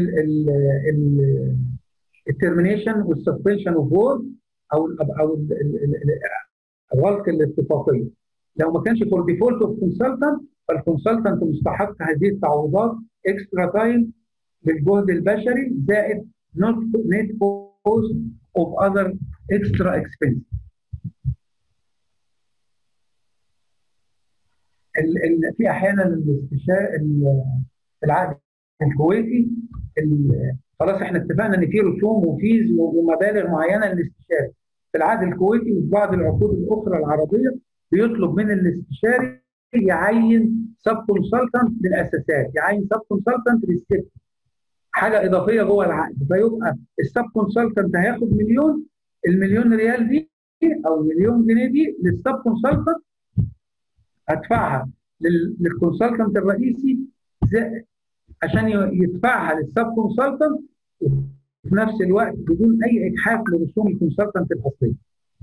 الترمينيشن والسسبنشن اوف وورد او ال او غلق الاتفاقيه لو ما كانش فور ديفولت اوف كونسلتنت فالكونسلتنت مستحق هذه التعويضات اكسترا تايم للجهد البشري زائد نوت نت كوست اوف اذر اكسترا اكسبنس ال- ال- في احيانا الاستشاء ال- العقد الكويتي ال- خلاص احنا اتفقنا ان في رسوم وفيز ومبالغ معينه للاستشاري في العقد الكويتي وفي بعض العقود الاخرى العربيه بيطلب من الاستشاري يعين سب كونسلتنت للاساسات يعين سب كونسلتنت للست حاجه اضافيه جوه العقد فيبقى السب كونسلتنت هياخد مليون المليون ريال دي او مليون جنيه دي للسب كونسلتنت ادفعها لل- للكونسلتنت الرئيسي زي- عشان ي- يدفعها للسب كونسلتنت وفي نفس الوقت بدون اي اجحاف لرسوم الكونسلتنت الاصليه.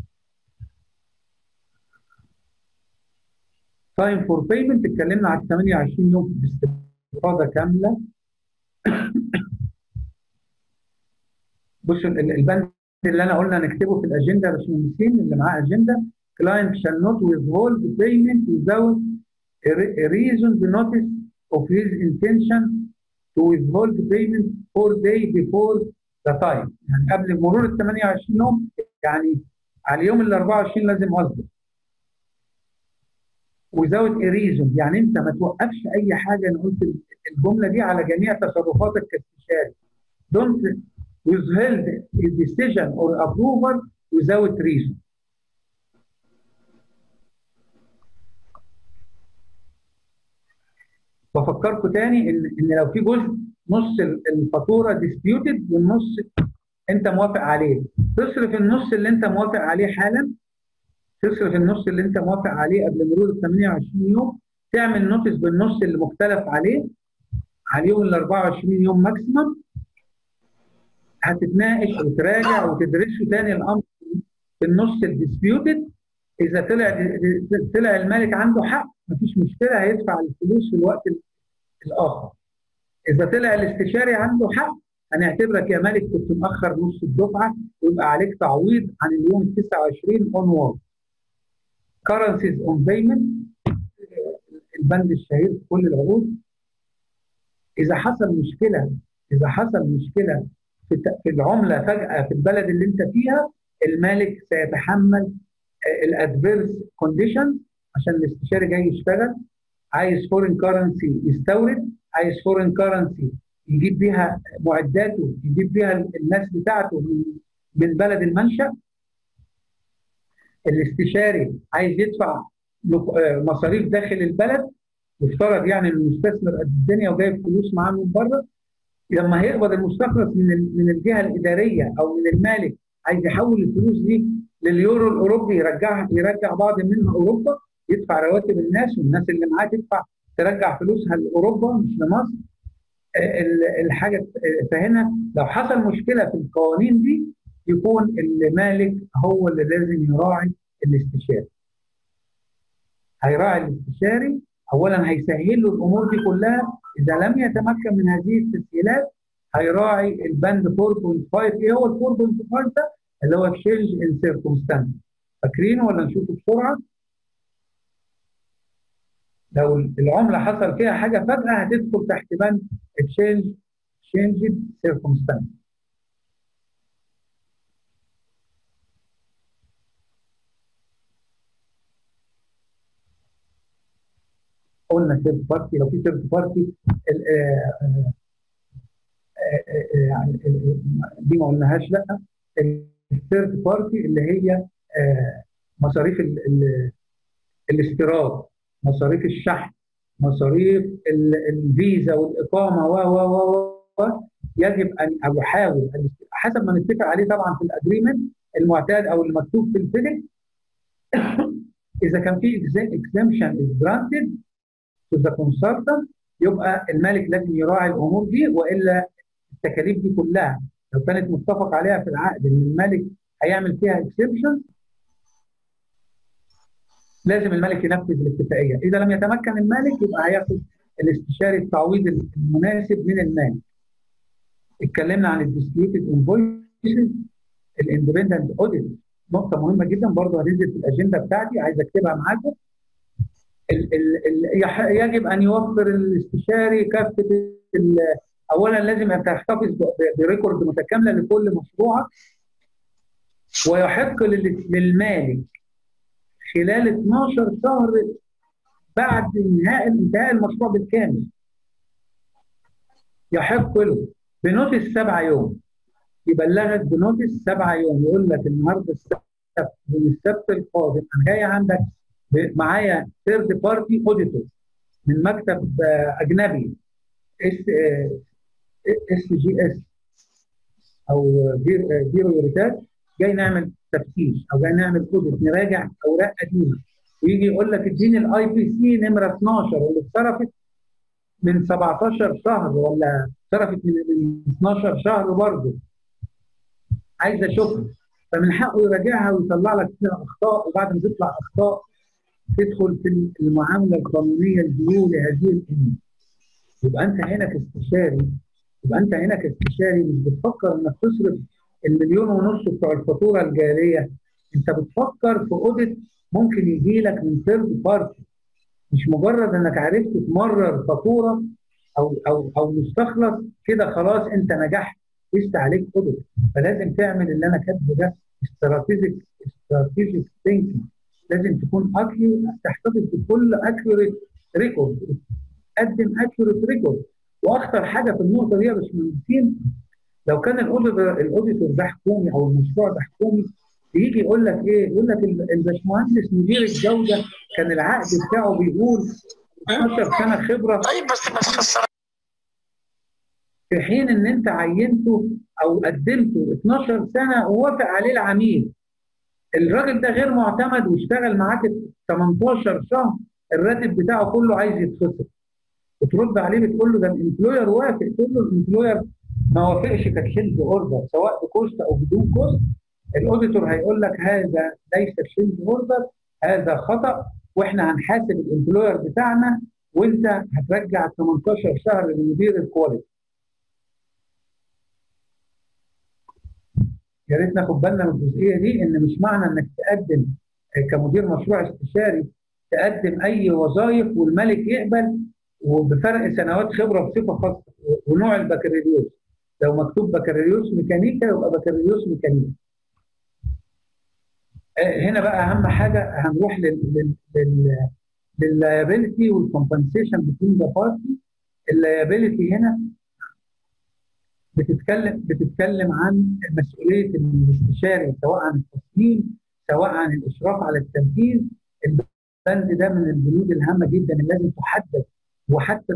تايم فور بيمنت اتكلمنا على 28 يوم باستفاضه كامله. بصوا ال- البند اللي انا قلنا نكتبه في الاجنده يا باشمهندسين اللي معاه اجنده client shall not withhold payment without a re- a reasoned notice of his intention to withhold the payment four days before the time يعني قبل مرور ال 28 يوم يعني على اليوم ال 24 لازم اصبر without a reason يعني انت ما توقفش اي حاجه انا قلت الجمله دي على جميع تصرفاتك كاستشاري don't withhold a decision or approval without reason بفكركم تاني ان ان لو في جزء نص الفاتوره ديسبيوتد والنص انت موافق عليه تصرف النص اللي انت موافق عليه حالا تصرف النص اللي انت موافق عليه قبل مرور ال 28 يوم تعمل نوتس بالنص اللي مختلف عليه على اليوم ال 24 يوم ماكسيمم هتتناقش وتراجع وتدرسوا تاني الامر في النص الديسبيوتد اذا طلع طلع المالك عنده حق مفيش مشكله هيدفع الفلوس في الوقت الاخر. اذا طلع الاستشاري عنده حق هنعتبرك يا مالك كنت مأخر نص الدفعه ويبقى عليك تعويض عن اليوم ال 29 اون currencies on payment البند الشهير في كل العقود اذا حصل مشكله اذا حصل مشكله في في العمله فجاه في البلد اللي انت فيها المالك سيتحمل الادفيرس كونديشن عشان الاستشاري جاي يشتغل عايز فورين كارنسي يستورد عايز فورين كارنسي يجيب بيها معداته يجيب بيها الناس بتاعته من من بلد المنشا الاستشاري عايز يدفع مصاريف داخل البلد يفترض يعني المستثمر قد الدنيا وجايب فلوس معاه من بره لما هيقبض المستخلص من من الجهه الاداريه او من المالك عايز يحول الفلوس دي لليورو الاوروبي يرجعها يرجع بعض منها اوروبا يدفع رواتب الناس والناس اللي معاه تدفع ترجع فلوسها لاوروبا مش لمصر الحاجه فهنا لو حصل مشكله في القوانين دي يكون المالك هو اللي لازم يراعي الاستشاري. هيراعي الاستشاري اولا هيسهل له الامور دي كلها اذا لم يتمكن من هذه التسهيلات هيراعي البند 4.5 ايه هو ال 4.5 ده؟ اللي هو اكشينج ان سيركمستانس فاكرينه ولا نشوفه بسرعه؟ لو العمله حصل فيها حاجه فجاه هتدخل تحت بند اكشينج اكشينج سيركمستانس قلنا ثيرد بارتي لو في ثيرد بارتي دي ما قلناهاش لا الثيرد بارتي اللي هي مصاريف الاستيراد مصاريف الشحن مصاريف الفيزا والاقامه و و و يجب ان او يحاول حسب ما نتفق عليه طبعا في الاجريمنت المعتاد او المكتوب في الفيديك اذا كان في exemption is granted to the consultant يبقى المالك لازم يراعي الامور دي والا التكاليف دي كلها لو كانت متفق عليها في العقد ان المالك هيعمل فيها اكسبشن لازم المالك ينفذ الاتفاقيه، اذا لم يتمكن المالك يبقى هياخد الاستشاري التعويض المناسب من المالك. اتكلمنا عن الديسبيوتد انفويسز الاندبندنت اوديت نقطه مهمه جدا برضه هتنزل في الاجنده بتاعتي عايز اكتبها معاكم ال ال يجب ان يوفر الاستشاري كافه اولا لازم ان تحتفظ بريكورد متكامله لكل مشروعك ويحق للمالك خلال 12 شهر بعد انهاء انتهاء المشروع بالكامل يحق له بنوتس سبعة يوم يبلغك بنوتس سبعة يوم يقول لك النهارده السبت من السبت القادم انا جاي عندك معايا ثيرد بارتي اوديتور من مكتب اجنبي اس اس جي اس او زيرو يوريتات جاي نعمل تفتيش او جاي نعمل اوديت نراجع اوراق قديمه ويجي يقول لك اديني الاي بي سي نمره 12 اللي اتصرفت من 17 شهر ولا اتصرفت من 12 شهر برضه عايز اشوفها فمن حقه يراجعها ويطلع لك فيها اخطاء وبعد ما تطلع اخطاء تدخل في المعامله القانونيه الديو لهذه الامور يبقى انت هنا كاستشاري يبقى انت هنا كاستشاري مش بتفكر انك تصرف المليون ونص بتوع الفاتوره الجاريه انت بتفكر في اوديت ممكن يجي لك من ثيرد بارتي مش مجرد انك عرفت تمرر فاتوره او او او مستخلص كده خلاص انت نجحت لسه عليك اوديت فلازم تعمل اللي انا كاتبه ده استراتيجيك استراتيجيك ثينكينج لازم تكون اكيو تحتفظ بكل اكيوريت ريكورد قدم اكيوريت ريكورد واخطر حاجه في النقطه دي يا باشمهندسين لو كان الاوديتور الاوديتور ده حكومي او المشروع ده حكومي يجي يقول لك ايه؟ يقول لك الباشمهندس مدير الجوده كان العقد بتاعه بيقول 12 سنه خبره طيب بس بس في حين ان انت عينته او قدمته 12 سنه ووافق عليه العميل الراجل ده غير معتمد واشتغل معاك 18 شهر الراتب بتاعه كله عايز يتفصل بترد عليه بتقول له ده الامبلوير وافق تقول له الامبلوير ما وافقش كتشيلد اوردر سواء بكوست او بدون كوست الاوديتور هيقول لك هذا ليس تشيلد اوردر هذا خطا واحنا هنحاسب الامبلوير بتاعنا وانت هترجع 18 شهر لمدير الكواليتي يا ريت ناخد بالنا من الجزئيه دي ان مش معنى انك تقدم كمدير مشروع استشاري تقدم اي وظائف والملك يقبل وبفرق سنوات خبره بصفه خاصه ونوع البكالوريوس لو مكتوب بكالوريوس ميكانيكا يبقى بكالوريوس ميكانيكا هنا بقى اهم حاجه هنروح لل لل لللايبيلتي والكومبنسيشن بتوين ذا بارتي اللايبيلتي هنا بتتكلم بتتكلم عن مسؤوليه الاستشاري سواء عن التصميم سواء عن الاشراف على التنفيذ البند ده من البنود الهامه جدا اللي لازم تحدد وحتى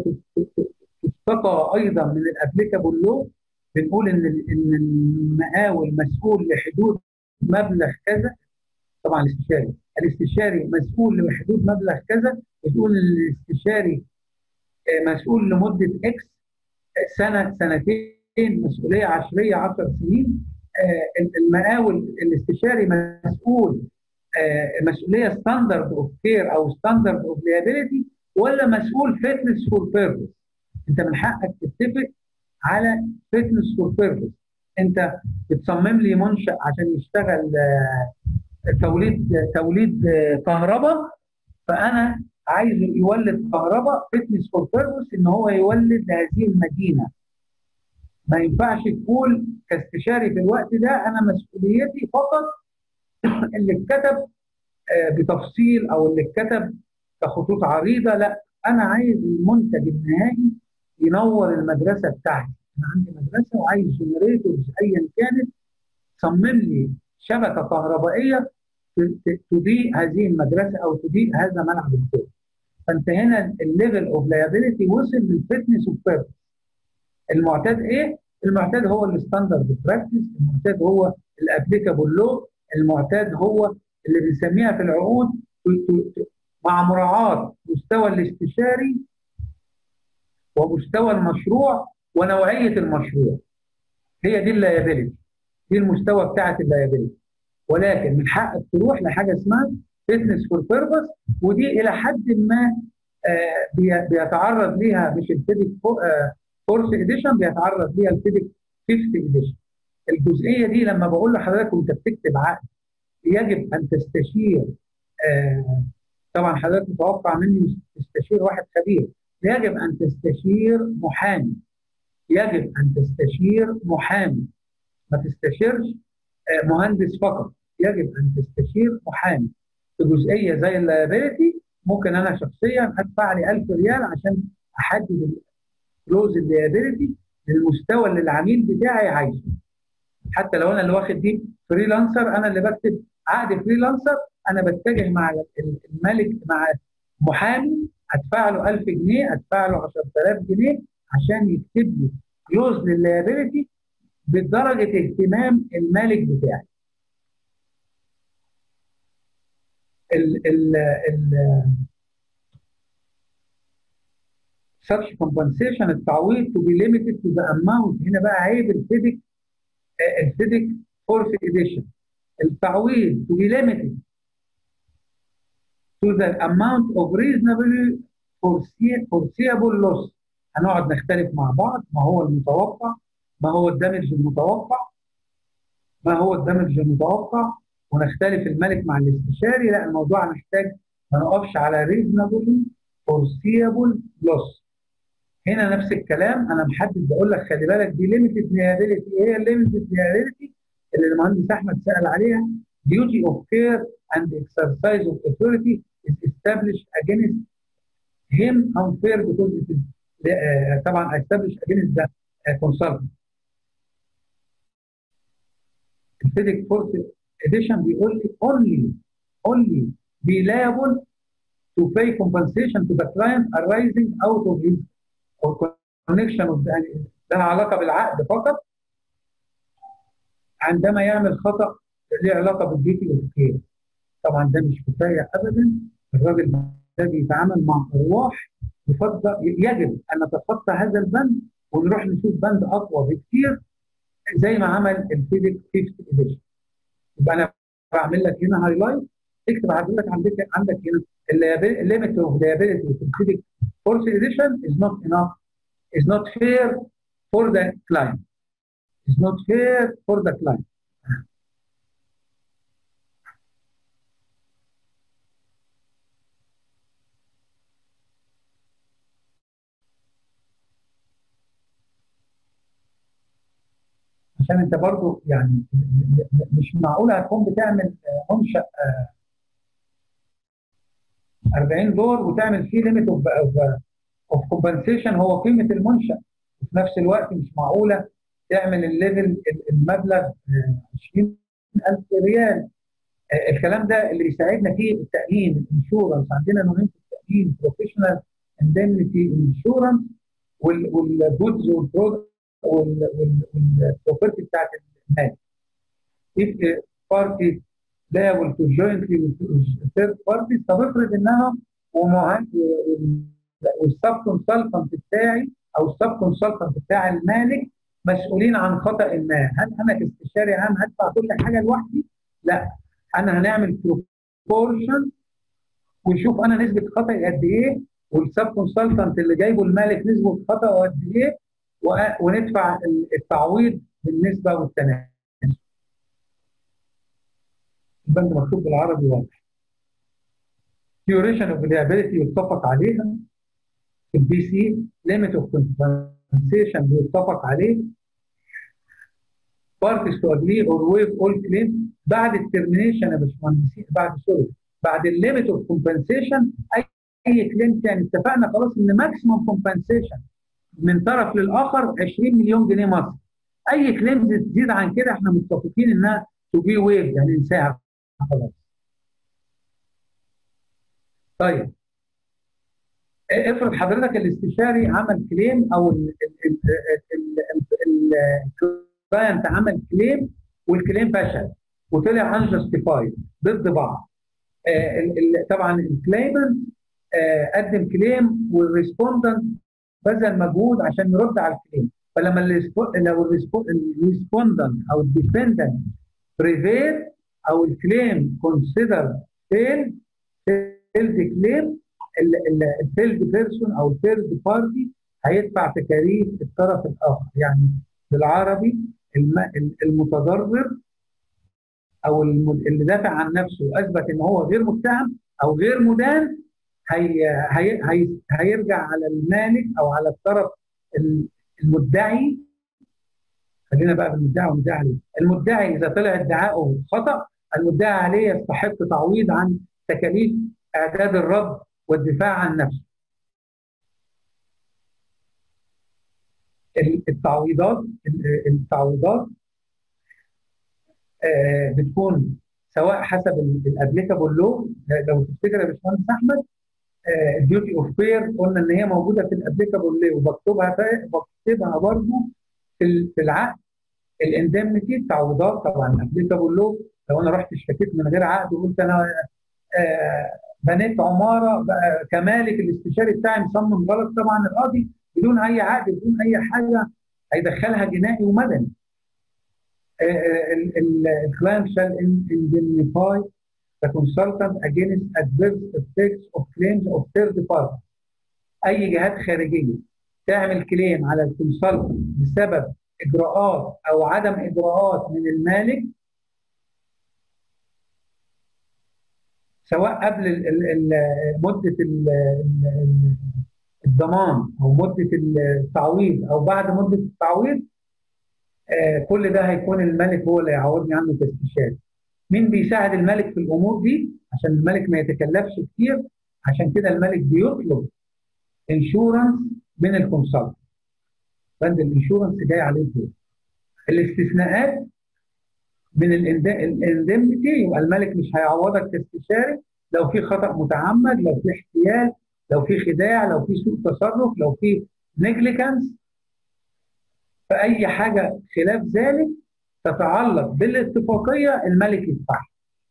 تستقى ايضا من الابليكابل لو بنقول ان ان المقاول مسؤول لحدود مبلغ كذا طبعا الاستشاري الاستشاري مسؤول لحدود مبلغ كذا بتقول ان الاستشاري مسؤول لمده اكس سنه سنتين مسؤوليه عشريه 10 سنين المقاول الاستشاري مسؤول مسؤوليه ستاندرد اوف كير او ستاندرد اوف ليابيلتي ولا مسؤول فيتنس فور بيربز انت من حقك تتفق على فيتنس فور بيربز انت بتصمم لي منشا عشان يشتغل توليد توليد كهرباء فانا عايز يولد كهرباء فيتنس فور بيربز ان هو يولد هذه المدينه ما ينفعش تقول كاستشاري في الوقت ده انا مسؤوليتي فقط اللي اتكتب بتفصيل او اللي اتكتب كخطوط عريضه لا انا عايز المنتج النهائي ينور المدرسه بتاعتي انا عندي مدرسه وعايز جنريتورز ايا كانت تصمم لي شبكه كهربائيه تضيء هذه المدرسه او تضيء هذا ملعب الكوره فانت هنا الليفل اوف لايبيلتي وصل للفتنس اوف بيربس المعتاد ايه؟ المعتاد هو الستاندرد براكتس المعتاد هو الابليكابل لو المعتاد هو اللي بنسميها في العقود مع مراعاة مستوى الاستشاري ومستوى المشروع ونوعية المشروع هي دي اللايبيلتي دي المستوى بتاعة اللايبيلتي ولكن من حقك تروح لحاجة اسمها فيتنس فور بيربس ودي إلى حد ما آه بيتعرض ليها مش الفيديك فورس اديشن بيتعرض ليها الفيديك فيفث اديشن الجزئيه دي لما بقول لحضرتك وانت بتكتب عقد يجب ان تستشير آه طبعا حضرتك متوقع مني تستشير واحد خبير يجب ان تستشير محامي يجب ان تستشير محامي ما تستشيرش مهندس فقط يجب ان تستشير محامي في جزئيه زي اللايبيلتي ممكن انا شخصيا ادفع لي 1000 ريال عشان احدد الكلوز الليابيلتي للمستوى اللي العميل بتاعي عايزه حتى لو انا اللي واخد دي فريلانسر انا اللي بكتب عقد فريلانسر انا بتجه مع الملك مع محامي ادفع له 1000 جنيه ادفع له 10000 جنيه عشان يكتب لي كلوز لللايبيلتي بدرجه اهتمام المالك بتاعي. ال ال ال such compensation التعويض to be limited to the amount هنا بقى عيب الفيديك الفيديك فورث اديشن التعويض to be limited to the amount of reasonably foreseeable loss هنقعد نختلف مع بعض ما هو المتوقع ما هو الدمج المتوقع ما هو الدمج المتوقع ونختلف الملك مع الاستشاري لا الموضوع محتاج ما نقفش على reasonably foreseeable loss هنا نفس الكلام انا محدد بقول لك خلي بالك دي ليميتد liability ايه هي الليميتد liability اللي المهندس احمد سال عليها duty of care and exercise of authority is established against him unfair because it is uh, طبعا established against the uh, consultant. الفيديك فورس اديشن بيقول لي only only be liable to pay compensation to the client arising out of his or connection of the لها علاقه بالعقد فقط عندما يعمل خطا له علاقه بالديوتي اوف كير طبعا ده مش كفايه ابدا الراجل ده بيتعامل مع ارواح يفضل يجب ان نتخطى هذا البند ونروح نشوف بند اقوى بكثير زي ما عمل الفيزيك فيفث اديشن يبقى انا بعمل لك هنا هايلايت اكتب حضرتك عندك عندك هنا الليميت اوف liability في الفيزيك فورث اديشن is not enough is not fair for the client is not fair for the client عشان انت برضو يعني مش معقول هتكون بتعمل منشا 40 دور وتعمل فيه ليميت اوف اوف كومبنسيشن هو قيمه المنشا وفي نفس الوقت مش معقوله تعمل الليفل المبلغ 20000 ريال الكلام ده اللي بيساعدنا فيه التامين الانشورنس عندنا نوعين في التامين بروفيشنال اندemnity انشورنس والجودز والبرودكت والبروبرتي بتاعت المال. if party liable to jointly with third party طب افرض انها والسب كونسلتنت بتاعي او السب كونسلتنت بتاع المالك مسؤولين عن خطا ما، هل انا كاستشاري عام هدفع كل حاجه لوحدي؟ لا انا هنعمل بروبورشن ونشوف انا نسبه خطأ قد ايه والسب كونسلتنت اللي جايبه المالك نسبه خطأ قد ايه وندفع التعويض بالنسبه والتناسب. البند مكتوب بالعربي واضح. duration of liability يتفق عليها في البي سي limit of compensation بيتفق عليه parties to agree or waive all claims بعد الترمينيشن يا باشمهندسين بعد سوري بعد الليميت اوف كومبنسيشن اي اي كليم تاني اتفقنا خلاص ان ماكسيموم كومبنسيشن من طرف للاخر 20 مليون جنيه مصري اي كليمز تزيد عن كده احنا متفقين انها تو بي ويف يعني ننساها خلاص طيب افرض حضرتك الاستشاري عمل كليم او الكلاينت عمل كليم والكليم فشل وطلع انجستيفايد ضد بعض طبعا الكليمنت قدم كليم والريسبوندنت بذل مجهود عشان يرد على الكليم فلما لو الريسبوندنت او الديفندنت بريفيل او الكليم كونسيدر فيل فيلد كليم الفيلد بيرسون او الثيرد بارتي هيدفع تكاليف الطرف الاخر يعني بالعربي المتضرر او اللي دافع عن نفسه واثبت ان هو غير متهم او غير مدان هي هي هي هيرجع على المالك او على الطرف المدعي خلينا بقى بالمدعي والمدعي عليه المدعي اذا طلع ادعاؤه خطا المدعي عليه يستحق تعويض عن تكاليف اعداد الرد والدفاع عن نفسه التعويضات التعويضات بتكون سواء حسب الابليكابل لو لو تفتكر يا باشمهندس احمد الديوتي اوف بير قلنا ان هي موجوده في الابليكابل لو وبكتبها بكتبها برضه في العقد الاندمنتي التعويضات طبعا الابليكابل لو لو انا رحت اشتكيت من غير عقد وقلت انا بنيت عماره كمالك الاستشاري بتاعي مصمم غلط طبعا القاضي بدون اي عقد بدون اي حاجه هيدخلها جنائي ومدني. الكلاينت shall indemnify the consultant against adverse effects of claims of third party. اي جهات خارجيه تعمل كليم على الكونسلتنت بسبب اجراءات او عدم اجراءات من المالك سواء قبل ال ال مده ال الضمان او مده التعويض او بعد مده التعويض آه كل ده هيكون الملك هو اللي يعوضني عنه كاستشاري. مين بيساعد الملك في الامور دي؟ عشان الملك ما يتكلفش كتير عشان كده الملك بيطلب انشورنس من الكونسلت. بند الانشورنس جاي عليه دور. الاستثناءات من الاندمنتي يبقى الملك مش هيعوضك كاستشاري لو في خطا متعمد لو في احتيال لو في خداع لو في سوء تصرف لو في نيجليكانس فاي حاجه خلاف ذلك تتعلق بالاتفاقيه الملك يدفعها.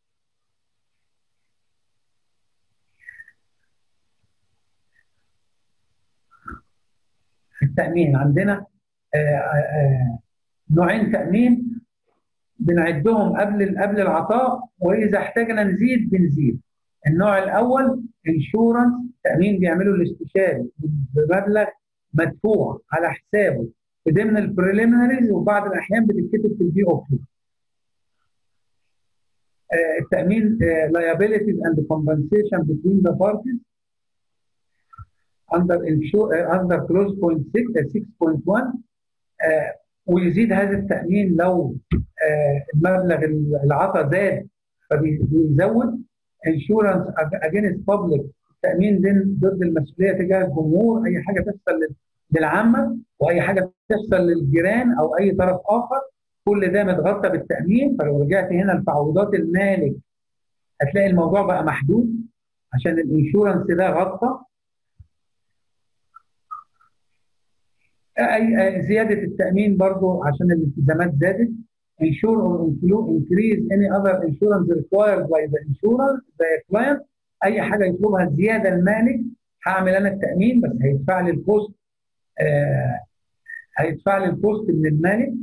التامين عندنا آآ آآ نوعين تامين بنعدهم قبل قبل العطاء واذا احتاجنا نزيد بنزيد. النوع الاول انشورنس تامين بيعمله الاستشاري بمبلغ مدفوع على حسابه في ضمن البريليمينريز وبعض الاحيان بتتكتب في البي او التامين liabilities and compensation between the parties under insure under clause point 6 6.1 ويزيد هذا التامين لو المبلغ العطا زاد فبيزود انشورنس اجينست بابليك التامين ضد المسؤوليه تجاه الجمهور اي حاجه تحصل للعامه واي حاجه تحصل للجيران او اي طرف اخر كل ده متغطى بالتامين فلو رجعت هنا لتعويضات المالك هتلاقي الموضوع بقى محدود عشان الانشورنس ده غطى اي زياده التامين برضو عشان الالتزامات زادت insure or increase any other insurance required by the insurer the client اي حاجه يطلبها زياده المالك هعمل انا التامين بس هيدفع لي الكوست آه هيدفع لي الكوست من المالك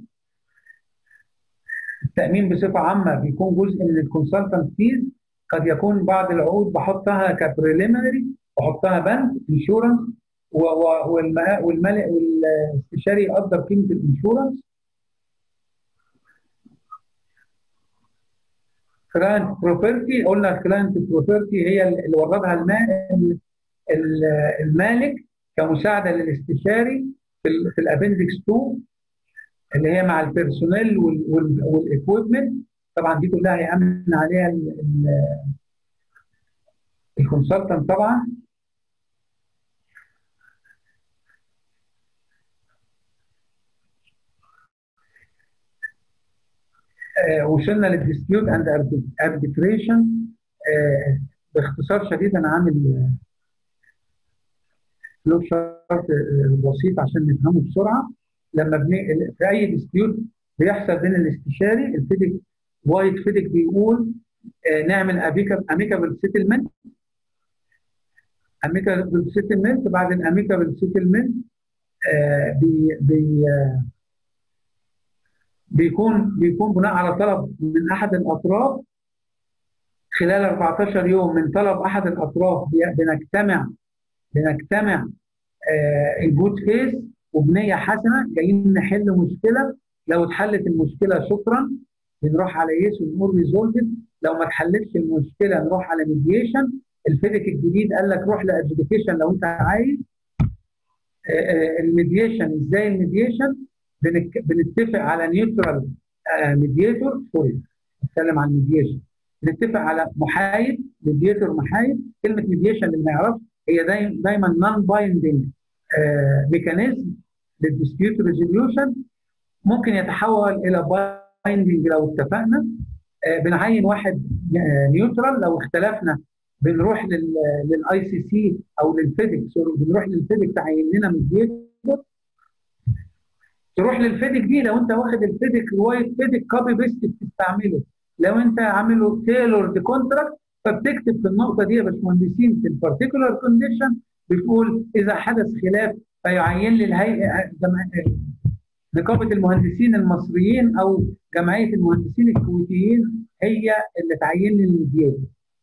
التامين بصفه عامه بيكون جزء من الكونسلتنت فيز قد يكون بعض العقود بحطها كبريليمينري بحطها بند انشورنس والمالك والاستشاري يقدر قيمه الانشورنس كلاينت بروبرتي قلنا الكلاينت بروبرتي هي اللي وردها المالك كمساعده للاستشاري في, في الابندكس 2 اللي هي مع البيرسونيل والاكويبمنت طبعا دي كلها هيامن عليها الكونسلتنت طبعا وصلنا للديسبيوت اند اربيتريشن باختصار شديد انا عامل فلو شارت بسيط عشان نفهمه بسرعه لما بني... في اي ديسبيوت بيحصل بين الاستشاري الفيدك وايت فيدك بيقول آه نعمل اميكابل سيتلمنت اميكابل سيتلمنت بعد الاميكابل سيتلمنت آه بي بي آه بيكون بيكون بناء على طلب من احد الاطراف خلال 14 يوم من طلب احد الاطراف بنجتمع بنجتمع آه الجود فيس وبنيه حسنه جايين نحل مشكله لو اتحلت المشكله شكرا بنروح على يس ونقول ريزولفد لو ما اتحلتش المشكله نروح على ميديشن الفيدك الجديد قال لك روح لادجوكيشن لو انت عايز آه الميديشن ازاي الميديشن بنتفق على نيوترال ميديتور سوري نتكلم عن ميديشن بنتفق على محايد ميديتور محايد كلمه ميديشن اللي ما يعرفش هي دايما دايما نون بايندنج ميكانيزم للديسبيوت ريزوليوشن ممكن يتحول الى بايندنج لو اتفقنا آه بنعين واحد نيوترال لو اختلفنا بنروح للاي سي سي او للفيديك بنروح للفيديك تعين لنا ميديتور تروح للفيديك دي لو انت واخد الفيديك الوايت فيديك كوبي بيست بتستعمله لو انت عامله تيلورد كونتراكت فبتكتب في النقطه دي يا باشمهندسين في البارتيكولار كونديشن بتقول اذا حدث خلاف فيعين لي الهيئه نقابه المهندسين المصريين او جمعيه المهندسين الكويتيين هي اللي تعين لي الميدياتور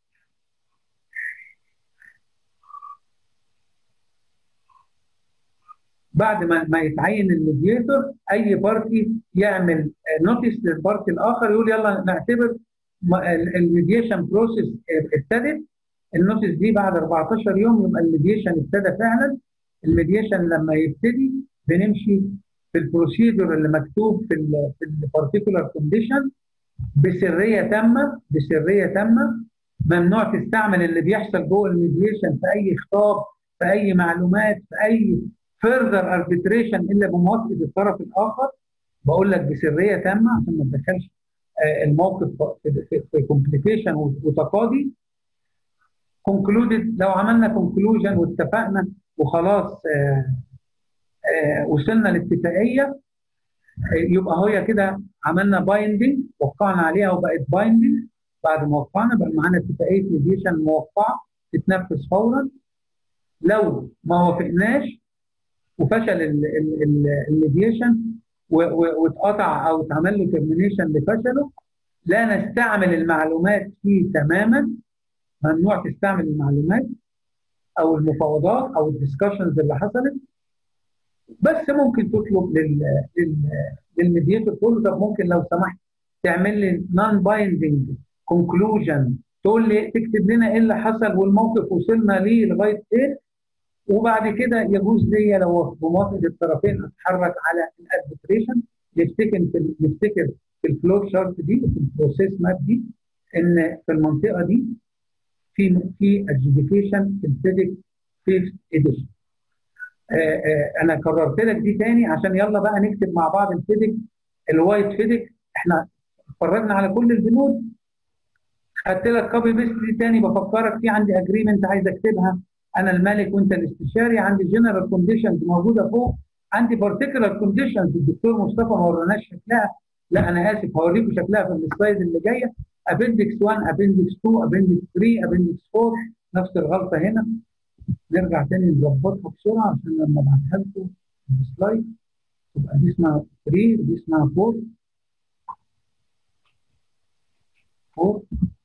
بعد ما ما يتعين الميدياتور اي بارتي يعمل نوتيس للبارتي الاخر يقول يلا نعتبر الميديشن بروسيس ابتدت النوتيس دي بعد 14 يوم يبقى الميديشن ابتدى فعلا الميديشن لما يبتدي بنمشي في البروسيدور اللي مكتوب في ال في البارتيكولار كونديشن بسريه تامه بسريه تامه ممنوع تستعمل اللي بيحصل جوه الميديشن في اي خطاب في اي معلومات في اي فيرذر اربيتريشن الا بموافقه الطرف الاخر بقول لك بسريه تامه عشان ما تدخلش الموقف في كومبليكيشن وتقاضي كونكلودد لو عملنا كونكلوجن واتفقنا وخلاص آآ آآ وصلنا لاتفاقيه يبقى هي كده عملنا بايندنج وقعنا عليها وبقت بايندنج بعد ما وقعنا بقى معانا اتفاقيه ميديشن موقعه تتنفذ فورا لو ما وافقناش وفشل الميديشن واتقطع او اتعمل له ترمينيشن لفشله لا نستعمل المعلومات فيه تماما ممنوع تستعمل المعلومات او المفاوضات او الدسكشنز اللي حصلت بس ممكن تطلب لل للميديتور تقول له طب ممكن لو سمحت تعمل لي نون بايندنج كونكلوجن تقول لي تكتب لنا ايه اللي حصل والموقف وصلنا ليه لغايه ايه وبعد كده يجوز ليا لو بموافقه الطرفين اتحرك على الاربتريشن نفتكر في نفتكر في الفلو شارت دي في البروسيس ماب دي ان في المنطقه دي في في ادجيكيشن في الفيزيك فيفث اديشن انا كررت لك دي تاني عشان يلا بقى نكتب مع بعض الفيزيك الوايت فيزيك احنا اتفرجنا على كل البنود خدت لك كوبي بيست دي تاني بفكرك في عندي اجريمنت عايز اكتبها انا المالك وانت الاستشاري عندي جنرال كونديشنز موجوده فوق عندي بارتيكولار كونديشنز الدكتور مصطفى ما وراناش شكلها لا انا اسف هوريكم شكلها في السلايد اللي جايه ابندكس 1 ابندكس 2 ابندكس 3 ابندكس 4 نفس الغلطه هنا نرجع تاني نظبطها بسرعه عشان لما ابعتها لكم السلايد تبقى دي اسمها 3 ودي اسمها 4 4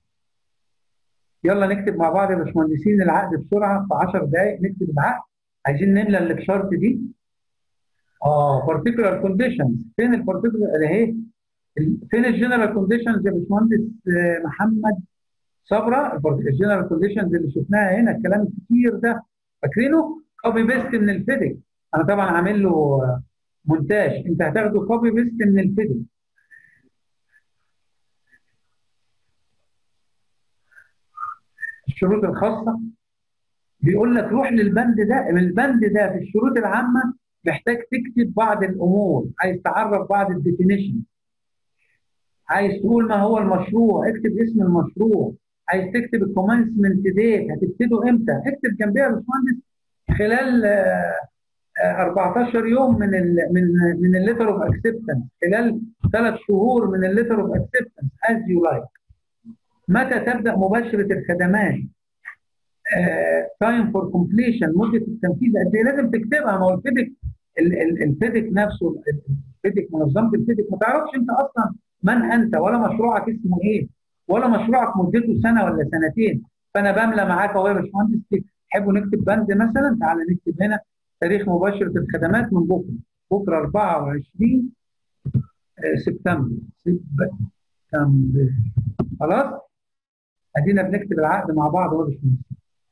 يلا نكتب مع بعض يا باشمهندسين العقد بسرعه في 10 دقائق نكتب العقد عايزين نملى اللي بشرط دي اه بارتيكولار كونديشنز فين البارتيكولار اهي فين الجنرال كونديشنز يا باشمهندس محمد صبرا الجنرال كونديشنز اللي شفناها هنا الكلام الكتير ده فاكرينه كوبي بيست من الفيديك انا طبعا عامل له مونتاج انت هتاخده كوبي بيست من الفيديك الشروط الخاصه بيقول لك روح للبند ده البند ده في الشروط العامه محتاج تكتب بعض الامور عايز تعرف بعض الديفينيشن عايز تقول ما هو المشروع اكتب اسم المشروع عايز تكتب الكومنسمنت ديت هتبتدوا امتى اكتب جنبها يا باشمهندس خلال 14 يوم من ال من من الليتر اوف اكسبتنس خلال ثلاث شهور من الليتر اوف اكسبتنس از يو لايك متى تبدا مباشره الخدمات تايم فور كومبليشن مده التنفيذ قد ايه لازم تكتبها ما هو الفيديك الفيديك نفسه الفيديك منظمه الفيديك ما تعرفش انت اصلا من انت ولا مشروعك اسمه ايه ولا مشروعك مدته سنه ولا سنتين فانا بملى معاك اهو يا باشمهندس تحبوا نكتب بند مثلا تعالى نكتب هنا تاريخ مباشره الخدمات من بكره بكره 24 سبتمبر سبتمبر خلاص ادينا بنكتب العقد مع بعض اهو يا باشمهندس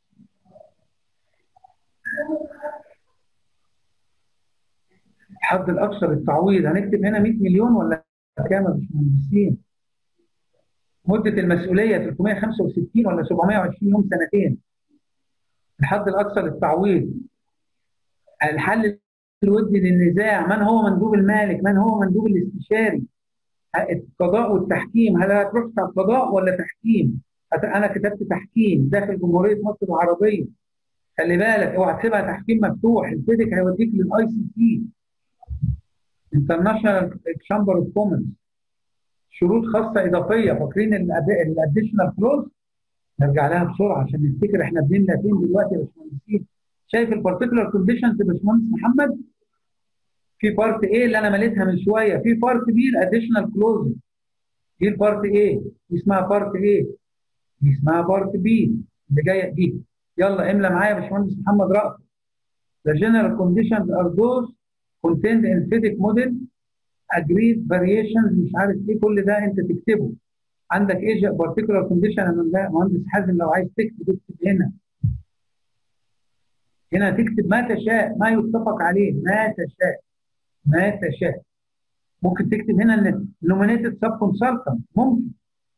الحد الاكثر التعويض هنكتب هنا 100 مليون ولا كام يا باشمهندسين؟ مده المسؤوليه 365 ولا 720 يوم سنتين الحد الاقصى للتعويض الحل الودي للنزاع من هو مندوب المالك من هو مندوب الاستشاري القضاء والتحكيم هل هتروح قضاء ولا تحكيم انا كتبت تحكيم داخل جمهوريه مصر العربيه خلي بالك اوعى تسيبها تحكيم مفتوح الفيديك هيوديك للاي سي سي انترناشونال تشامبر اوف كومنز شروط خاصه اضافيه فاكرين الاديشنال كلوز نرجع لها بسرعه عشان نفتكر احنا بنملى فين دلوقتي يا باشمهندسين شايف البارتيكولار كونديشنز يا باشمهندس محمد في بارت ايه اللي انا مليتها من شويه في بارت بي الاديشنال كلوز دي البارت ايه دي اسمها بارت ايه دي اسمها بارت بي اللي جايه دي يلا املى معايا يا باشمهندس محمد رأفت The general conditions are those contained in FIDIC model agreed variations مش عارف ايه كل ده انت تكتبه عندك ايه particular condition انا مهندس حازم لو عايز تكتب اكتب هنا هنا تكتب ما تشاء ما يتفق عليه ما تشاء ما تشاء ممكن تكتب هنا ان nominated sub consultant ممكن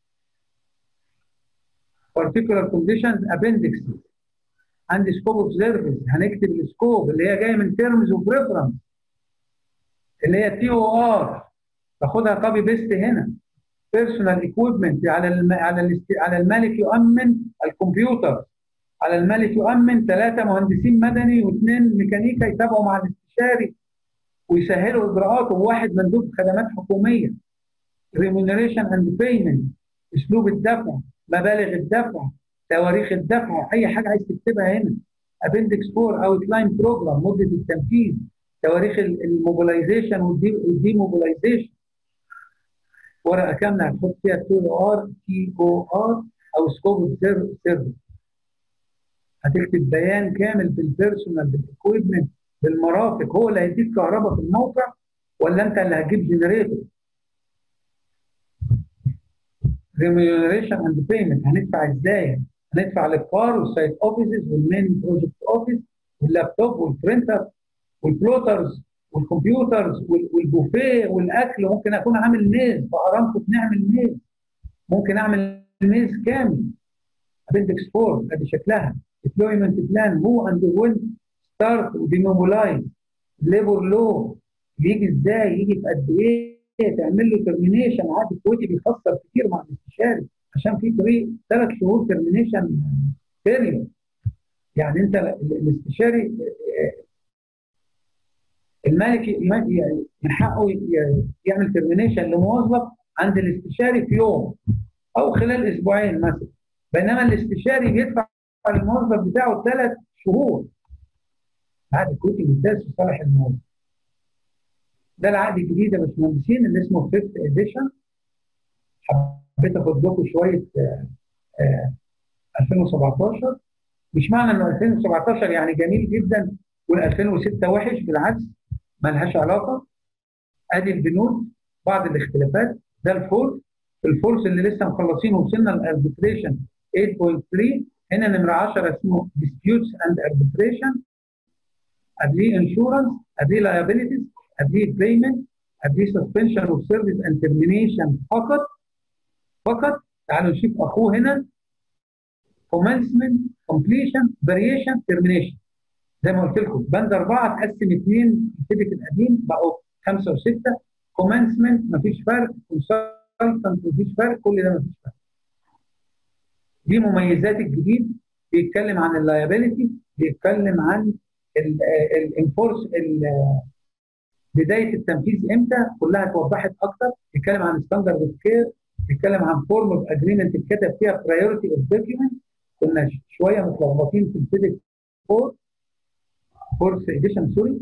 particular conditions appendixes عندي سكوب اوف سيرفيس هنكتب السكوب اللي هي جايه من تيرمز اوف ريفرنس اللي هي تي او ار باخدها كوبي بيست هنا بيرسونال ايكويبمنت على الم... على الاست... على المالك يؤمن الكمبيوتر على المالك يؤمن ثلاثه مهندسين مدني واثنين ميكانيكا يتابعوا مع الاستشاري ويسهلوا اجراءاته وواحد مندوب خدمات حكوميه ريمونريشن اند بيمنت اسلوب الدفع مبالغ الدفع تواريخ الدفع اي حاجه عايز تكتبها هنا ابندكس 4 اوت لاين بروجرام مده التنفيذ تواريخ الموبيلايزيشن والديموبيلايزيشن ورقه كامله هتحط فيها تي او ار تي او ار او سكوب سيرفيس هتكتب بيان كامل بالبيرسونال بالاكويبمنت بالمرافق هو اللي هيديك كهرباء في الموقع ولا انت اللي هتجيب جنريتور ريميونريشن اند بيمنت هندفع ازاي؟ هندفع للكار والسايت اوفيسز والمين بروجكت اوفيس واللابتوب والبرنتر والبلوترز والكمبيوترز والبوفيه والاكل ممكن اكون عامل ميز فارامكو بنعمل ميز ممكن اعمل ميز كامل ابندكس 4 ادي شكلها ديبلويمنت بلان هو اند وين ستارت وديموبلايز ليبر لو بيجي ازاي يجي في قد ايه تعمل له ترمينيشن عقد كويتي بيخسر كتير مع الاستشاري عشان في طريق ثلاث شهور ترمينيشن بيريود يعني انت الاستشاري المالك من حقه يعمل ترمينيشن لموظف عند الاستشاري في يوم او خلال اسبوعين مثلا بينما الاستشاري بيدفع للموظف بتاعه ثلاث شهور عقد كويتي ممتاز في صالح الموظف ده العقد الجديد يا باشمهندسين اللي اسمه فيفث اديشن حبيت اخد لكم شويه آآ آآ 2017 مش معنى انه 2017 يعني جميل جدا وال2006 وحش بالعكس ملهاش علاقه ادي البنود بعض الاختلافات ده الفورس الفورس اللي لسه مخلصينه وصلنا للاربتريشن 8.3 هنا نمره 10 اسمه disputes and arbitration قبليه انشورنس قبليه liabilities قبليه payment قبليه suspension of service and termination فقط فقط تعالوا نشوف اخوه هنا commencement completion variation termination زي ما قلت لكم بند اربعه تقسم اثنين الفيديك القديم بقوا خمسه وسته commencement مفيش فرق consultant مفيش فرق كل ده مفيش فرق دي مميزات الجديد بيتكلم عن اللايبيلتي بيتكلم عن الانفورس بدايه التنفيذ امتى كلها اتوضحت اكتر بيتكلم عن ستاندرد اوف كير بيتكلم عن فورم اوف اجريمنت اتكتب فيها برايورتي اوف دوكيومنت كنا شويه متلخبطين في الفيزيك 4 فورس اديشن سوري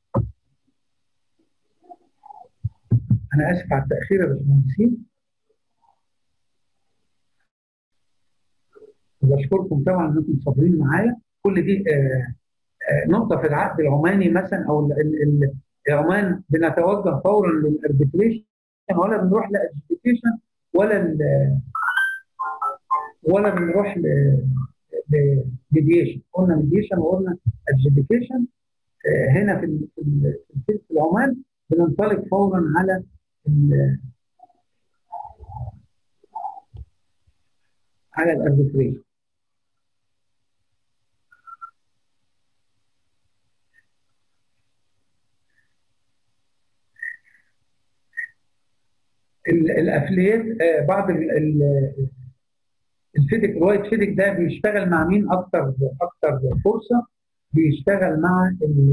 انا اسف على التاخير يا باشمهندسين بشكركم طبعا انكم صابرين معايا كل دي آآ آآ نقطه في العقد العماني مثلا او العمان بنتوجه فورا للاربيتريشن ولا بنروح لادجيكيشن ولا ولا بنروح لميديشن قلنا ميديشن وقلنا ادجيكيشن هنا في في في العمان بننطلق فورا على على الاربيتريشن الافليت بعض الفيدك الوايت فيدك ده بيشتغل مع مين اكتر اكتر فرصه بيشتغل مع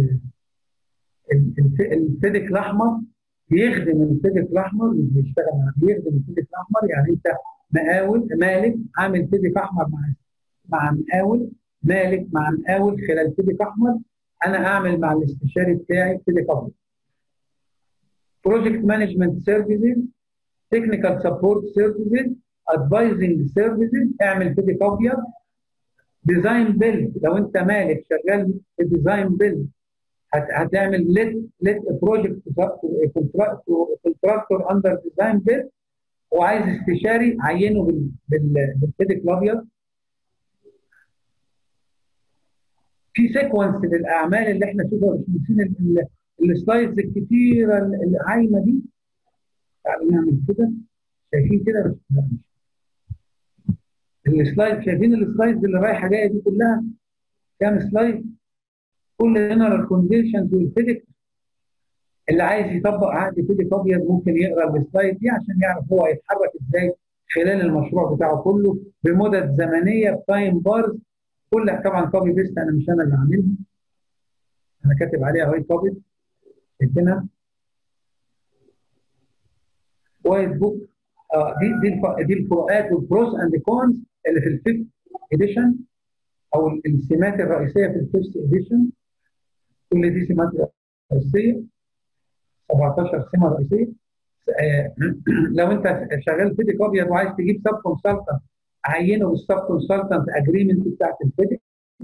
الفيدك الاحمر بيخدم الفيدك الاحمر مش بيشتغل مع بيخدم الفيدك الاحمر يعني انت مقاول مالك عامل فيدك احمر مع مع مقاول مالك مع مقاول خلال فيدك احمر انا اعمل مع الاستشاري بتاعي فيدك ابيض بروجكت مانجمنت سيرفيسز تكنيكال سبورت سيرفيسز ادفايزنج سيرفيسز اعمل فيدك ابيض ديزاين بيلد لو انت مالك شغال في ديزاين بيلد هتعمل ليت ليت بروجكت كونتراكتور اندر ديزاين بيلد وعايز استشاري عينه بالفيدك الابيض في سيكونس للاعمال اللي احنا شوفها مش ناسيين السلايدز الكتيره العايمه دي تعالوا نعمل كده شايفين كده السلايد شايفين السلايدز اللي رايحه جايه دي كلها كام سلايد كل جنرال كونديشنز والفيزيكس اللي عايز يطبق عقد فيزيك ابيض ممكن يقرا السلايد دي عشان يعرف هو هيتحرك ازاي خلال المشروع بتاعه كله بمدد زمنيه بتايم بارز كلها طبعا كوبي بيست انا مش انا اللي عاملها انا كاتب عليها وايت كوبي شايفينها وايت بوك آه دي دي دي الفروقات والبروس اند كونز اللي في الفيفث اديشن او السمات الرئيسيه في الفيفث اديشن كل دي سمات رئيسيه 17 سمه رئيسيه آه لو انت شغال فيديك ابيض وعايز تجيب سب كونسلتنت عينه بالسب كونسلتنت اجريمنت بتاعت الفيديك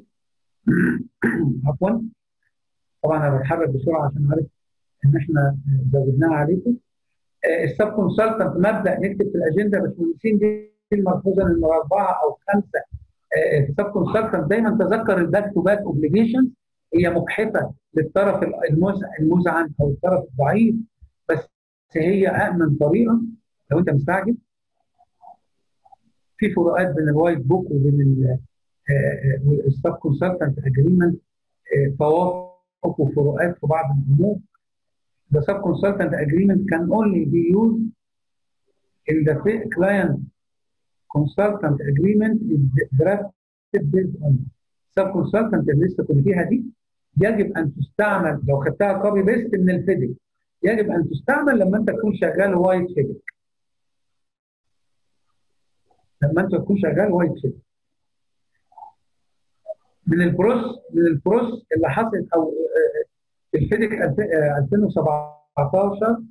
عفوا طبعا انا بتحرك بسرعه عشان عارف ان احنا زودناها عليكم السب كونسلتنت مبدا نكتب في الاجنده بس مهندسين دي الملحوظه ان اربعه او خمسه السب كونسلتنت دايما تذكر الباك تو باك اوبليجيشنز هي مجحفه للطرف المزعن او الطرف الضعيف بس هي امن طريقه لو انت مستعجل في فروقات بين الوايت بوك وبين السب كونسلتنت اجريمنت توافق وفروقات في بعض الامور the subconsultant agreement can only be used in the client consultant agreement is drafted based on subconsultant اللي لسه كنا فيها دي يجب ان تستعمل لو خدتها كوبي بيست من الفيديك يجب ان تستعمل لما انت تكون شغال وايت فيديك لما انت تكون شغال وايت فيديك من البروس من البروس اللي حصل او الفيديك 2017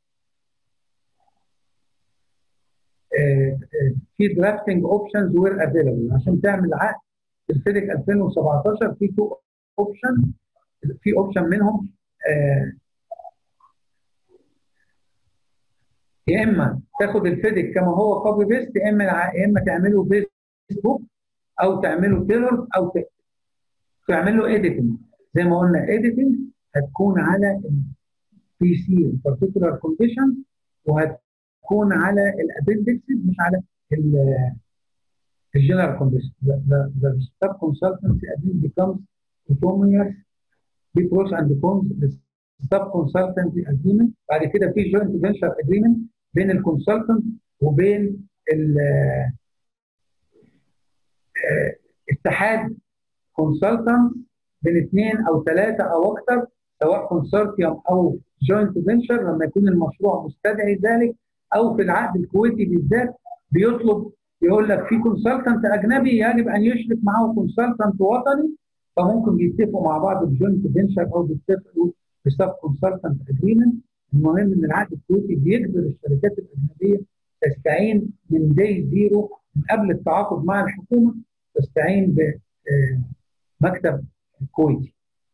في درافتنج اوبشنز وير افيلبل عشان تعمل عقد الفيديك 2017 في تو اوبشن في اوبشن منهم يا اما تاخد الفيديك كما هو كوبي بيست يا اما يا اما تعمله فيسبوك او تعمله تيلر او تعمل له اديتنج زي ما قلنا اديتنج هتكون على البي سي البارتيكولار كونديشن وهتكون على الابندكسز مش على الجنرال كونديشن the sub consultancy again becomes autonomous في pros and cons sub consultancy agreement بعد كده في joint venture agreement بين الكونسلتنت وبين اتحاد كونسلتنت بين اثنين او ثلاثه او اكثر سواء كونسورتيوم او جوينت فينشر لما يكون المشروع مستدعي ذلك او في العقد الكويتي بالذات بيطلب يقول لك في كونسلتنت اجنبي يجب ان يشرك معه كونسلتنت وطني فممكن بيتفقوا مع بعض بجوينت فينشر او بيتفقوا بسب كونسلتنت اجريمنت المهم ان العقد الكويتي بيجبر الشركات الاجنبيه تستعين من داي زيرو من قبل التعاقد مع الحكومه تستعين بمكتب كويتي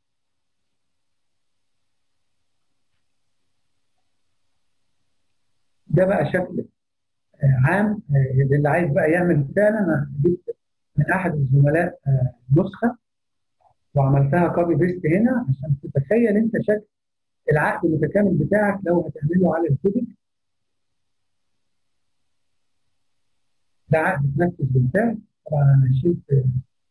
ده بقى شكل عام اللي عايز بقى يعمل فعلا انا جبت من احد الزملاء نسخه وعملتها كوبي بيست هنا عشان تتخيل انت شكل العقد المتكامل بتاعك لو هتعمله على الفيديك ده عقد اتنفذ بالفعل طبعا انا شلت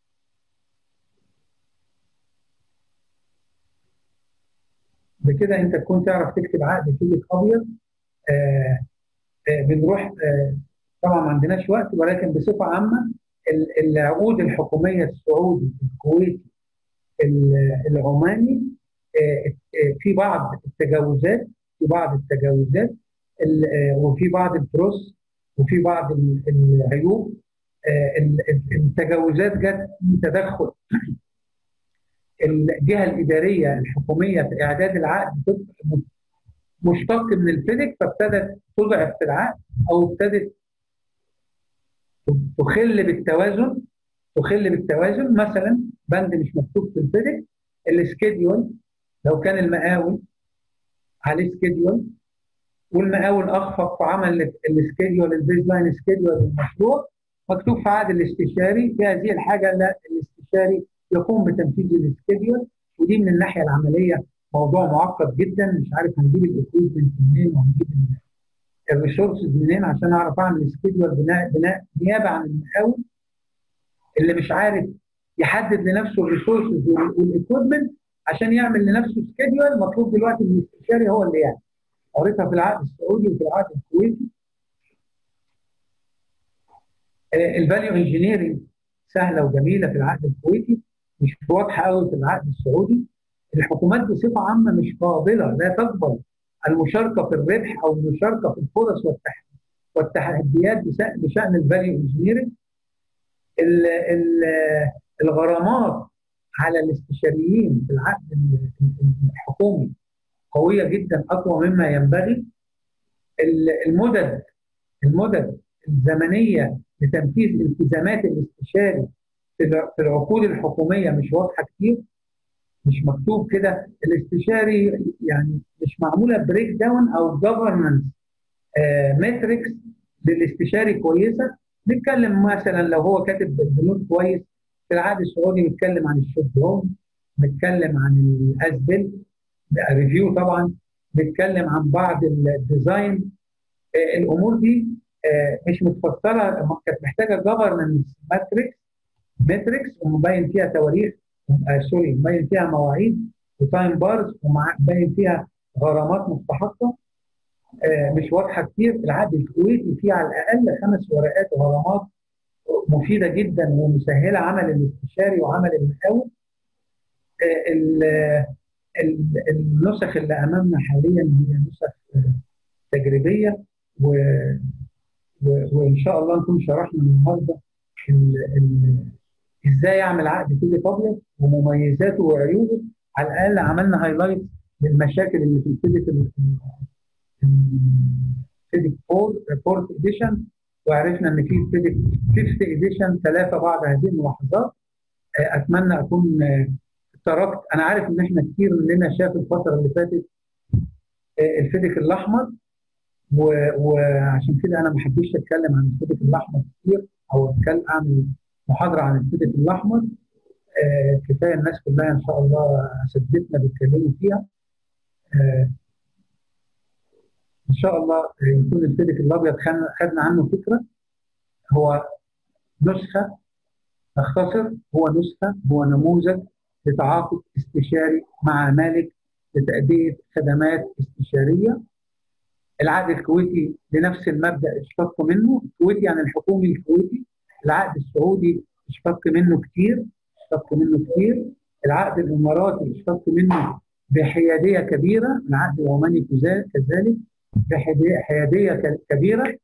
بكده انت تكون تعرف تكتب عقد فيزيك ابيض آه آه بنروح آه طبعا ما عندناش وقت ولكن بصفه عامه العقود الحكوميه السعودي الكويتي العماني في بعض التجاوزات في بعض التجاوزات وفي بعض الفروس وفي بعض العيوب التجاوزات جت من تدخل الجهه الاداريه الحكوميه في اعداد العقد مشتق من الفيدك فابتدت تضعف في العقد او ابتدت تخل بالتوازن تخل بالتوازن مثلا بند مش مكتوب في الفيدك السكيدول لو كان المقاول عليه سكيدول والمقاول اخفق وعمل السكيدول البيز لاين سكيدول للمشروع مكتوب في عقد الاستشاري في هذه الحاجه لا الاستشاري يقوم بتنفيذ السكيدول ودي من الناحيه العمليه موضوع معقد جدا مش عارف هنجيب الاكويبمنت منين وهنجيب الريسورسز منين عشان اعرف اعمل سكيدول بناء بناء نيابه عن المقاول اللي مش عارف يحدد لنفسه الريسورسز والاكويبمنت عشان يعمل لنفسه سكيدول مطلوب دلوقتي من الاستشاري هو اللي يعمل قريتها في العقد السعودي وفي العقد الكويتي الفاليو انجينيرنج سهله وجميله في العقد الكويتي مش واضحه قوي في العقد السعودي الحكومات بصفه عامه مش قابله لا تقبل المشاركه في الربح او المشاركه في الفرص والتحديات بشان الفاليو انجينيرنج الغرامات على الاستشاريين في العقد الحكومي قويه جدا اقوى مما ينبغي المدد المدد الزمنيه لتنفيذ التزامات الاستشاري في العقود الحكوميه مش واضحه كتير مش مكتوب كده الاستشاري يعني مش معموله بريك داون او جفرنس ماتريكس للاستشاري كويسه نتكلم مثلا لو هو كاتب بنود كويس في العقد السعودي نتكلم عن الشوت هوم نتكلم عن الاسبل ريفيو طبعا نتكلم عن بعض الديزاين الامور دي مش متفسره كانت محتاجه جفرنس ماتريكس ماتريكس ومبين فيها تواريخ آه سوري مبين فيها مواعيد وتايم بارز ومبين فيها غرامات مستحقه آه مش واضحه كتير العقد الكويتي فيه على الاقل خمس ورقات غرامات مفيده جدا ومسهله عمل الاستشاري وعمل المقاول آه النسخ اللي امامنا حاليا هي نسخ تجريبيه و وان شاء الله نكون شرحنا النهارده ازاي اعمل عقد فيديك ابيض ومميزاته وعيوبه على الاقل عملنا هايلايت للمشاكل اللي في الفيديك فيديك 4 فورث اديشن وعرفنا ان في فيديك فيفث اديشن ثلاثه بعض هذه الملاحظات اتمنى اكون تركت انا عارف ان احنا كتير مننا شاف الفتره اللي فاتت الفيديك الاحمر وعشان كده انا ما حبيتش اتكلم عن الفيديك الاحمر كتير او اتكلم اعمل محاضره عن الفيديك الاحمر آه كفايه الناس كلها ان شاء الله اساتذتنا بيتكلموا فيها آه ان شاء الله يكون الفيديك الابيض خدنا عنه فكره هو نسخه اختصر هو نسخه هو نموذج لتعاقد استشاري مع مالك لتأدية خدمات استشارية العقد الكويتي لنفس المبدأ اشتق منه الكويتي يعني الحكومي الكويتي العقد السعودي اشتق منه كتير اشتق منه كتير العقد الإماراتي اشتق منه بحيادية كبيرة العقد العماني كذلك بحيادية كبيرة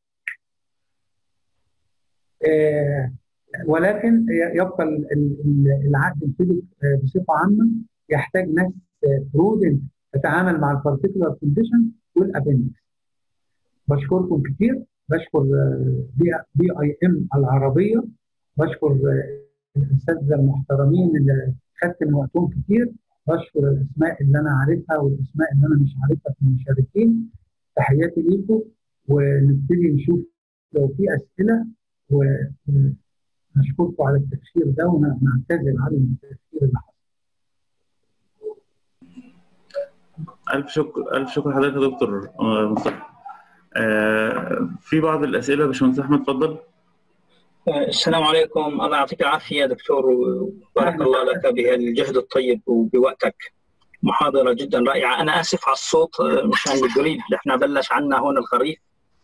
آه ولكن يبقى العقد الفيديك بصفه عامه يحتاج ناس برودنت تتعامل مع البارتيكولار كونديشن والابندكس. بشكركم كتير بشكر بي, بي اي ام العربيه بشكر الاساتذه المحترمين اللي خدت من وقتهم كتير بشكر الاسماء اللي انا عارفها والاسماء اللي انا مش عارفها في المشاركين تحياتي ليكم ونبتدي نشوف لو في اسئله و نشكركم على التفسير ده ونعتذر عن التفسير اللي حصل. ألف شكر ألف شكر لحضرتك يا دكتور مصطفى. آه في بعض الأسئلة يا باشمهندس أحمد اتفضل. السلام عليكم الله يعطيك العافيه دكتور وبارك الله لك بهالجهد الطيب وبوقتك محاضره جدا رائعه انا اسف على الصوت مشان القريب احنا بلش عنا هون الخريف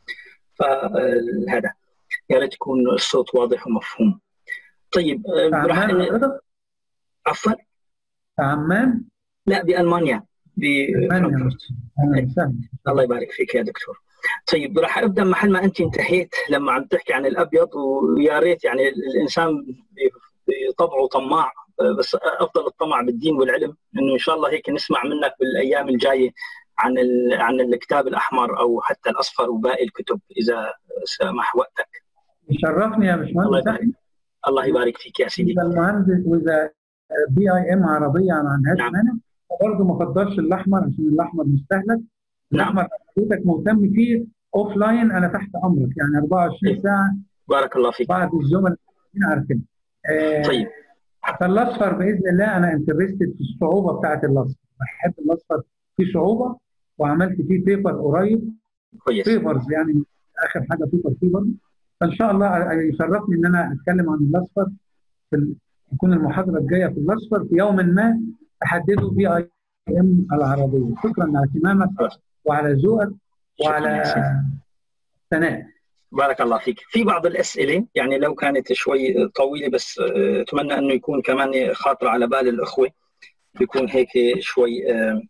فهذا يا ريت يكون الصوت واضح ومفهوم طيب راح عفوا عمان لا بالمانيا ألمانيا. الله يبارك فيك يا دكتور طيب راح ابدا محل ما انت انتهيت لما عم تحكي عن الابيض ويا ريت يعني الانسان بطبعه طماع بس افضل الطمع بالدين والعلم انه ان شاء الله هيك نسمع منك بالايام الجايه عن عن الكتاب الاحمر او حتى الاصفر وباقي الكتب اذا سمح وقتك. يشرفني يا باشمهندس الله, الله يبارك فيك يا سيدي. اذا المهندس واذا بي اي ام عربيه ما عندهاش نعم. مانع برضه ما افضلش الاحمر عشان الاحمر مستهلك الاحمر حضرتك مهتم فيه اوف لاين انا تحت امرك يعني 24 ساعه بارك الله فيك بعض الزملاء عارفين آه طيب فالاصفر باذن الله انا انترستد في الصعوبه بتاعه الاصفر بحب الاصفر فيه صعوبه وعملت فيه بيبر قريب كويس بيبرز يعني اخر حاجه بيبر بيبر فان شاء الله يشرفني ان انا اتكلم عن الاصفر في تكون المحاضره الجايه في الاصفر في يوم ما تحدده بي اي ام العربيه شكرا على اهتمامك وعلى ذوقك وعلى ثناء بارك الله فيك في بعض الاسئله يعني لو كانت شوي طويله بس اتمنى انه يكون كمان خاطره على بال الاخوه بيكون هيك شوي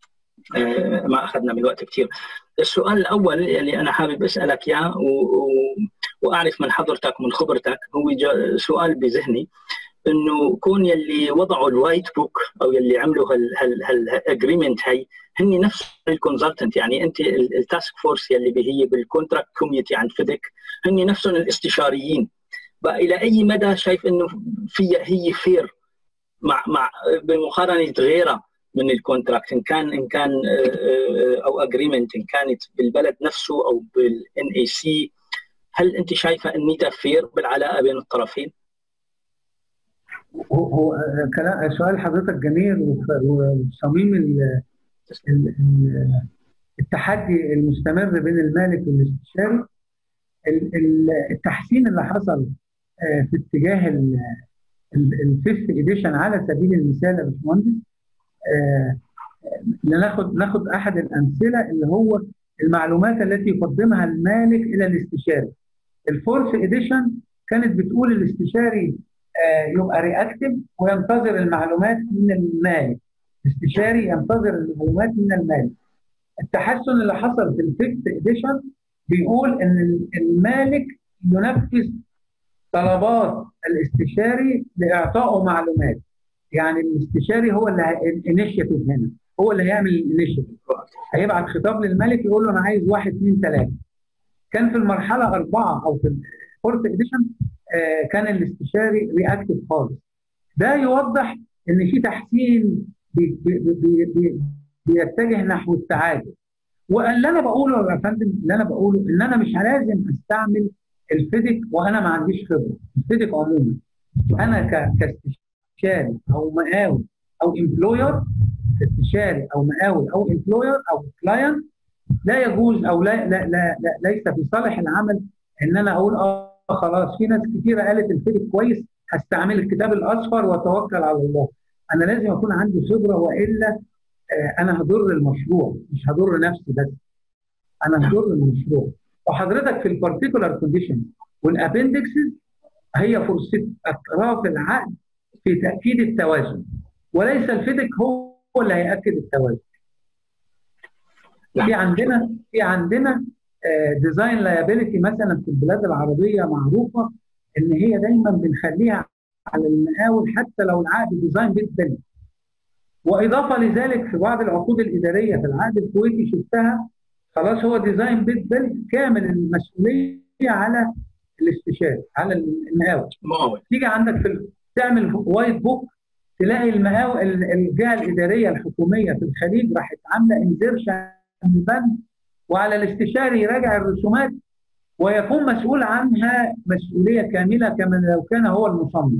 ما اخذنا من الوقت كثير السؤال الاول اللي انا حابب اسالك اياه و... واعرف من حضرتك من خبرتك هو سؤال بذهني انه كون يلي وضعوا الوايت بوك او يلي عملوا هالاجريمنت هي هن نفس الكونسلتنت يعني انت التاسك فورس يلي هي بالكونتراكت كوميتي عند فيدك هن نفسهم الاستشاريين بقى الى اي مدى شايف انه في هي فير مع مع بمقارنه غيرها من الكونتراكت ان كان ان كان او اجريمنت ان كانت بالبلد نفسه او بالان اي سي هل انت شايفه انيتها فير بالعلاقه بين الطرفين؟ هو هو كلام سؤال حضرتك جميل وصميم التحدي المستمر بين المالك والاستشاري التحسين اللي حصل في اتجاه الفيفث اديشن على سبيل المثال يا باشمهندس ناخد ناخد احد الامثله اللي هو المعلومات التي يقدمها المالك الى الاستشاري. الفورث اديشن كانت بتقول الاستشاري يبقى رياكتيف وينتظر المعلومات من المالك. الاستشاري ينتظر المعلومات من المالك. التحسن اللي حصل في الفيفث اديشن بيقول ان المالك ينفذ طلبات الاستشاري لاعطائه معلومات. يعني الاستشاري هو اللي الانيشيتيف هنا هو اللي هيعمل الانيشيتيف هيبعت خطاب للملك يقول له انا عايز واحد اثنين ثلاثه كان في المرحله اربعه او في الفورث اديشن آه كان الاستشاري رياكتيف خالص ده يوضح ان في تحسين بي بي بي بي بيتجه نحو التعادل واللي انا بقوله يا فندم اللي انا بقوله ان انا مش لازم استعمل الفيديك وانا ما عنديش خبره الفيديك عموما انا كاستشاري استشاري او مقاول او امبلوير استشاري او مقاول او امبلوير او كلاينت لا يجوز او لا لا لا, لا ليس في صالح العمل ان انا اقول اه خلاص في ناس كثيره قالت الفيديك كويس هستعمل الكتاب الاصفر واتوكل على الله انا لازم اكون عندي خبره والا آه انا هضر المشروع مش هضر نفسي بس انا هضر المشروع وحضرتك في البارتيكولار كونديشن والابندكسز هي فرصه اطراف العقد في تاكيد التوازن وليس الفيدك هو اللي هياكد التوازن في عندنا في عندنا ديزاين لايبيليتي مثلا في البلاد العربيه معروفه ان هي دايما بنخليها على المقاول حتى لو العقد ديزاين بيت بيلد واضافه لذلك في بعض العقود الاداريه في العقد الكويتي شفتها خلاص هو ديزاين بيت بيلد كامل المسؤوليه على الاستشاري على المقاول تيجي عندك في تعمل وايت بوك تلاقي المقاول الجهه الاداريه الحكوميه في الخليج راحت عامله انزرشن بند وعلى الاستشاري يراجع الرسومات ويكون مسؤول عنها مسؤوليه كامله كما لو كان هو المصمم.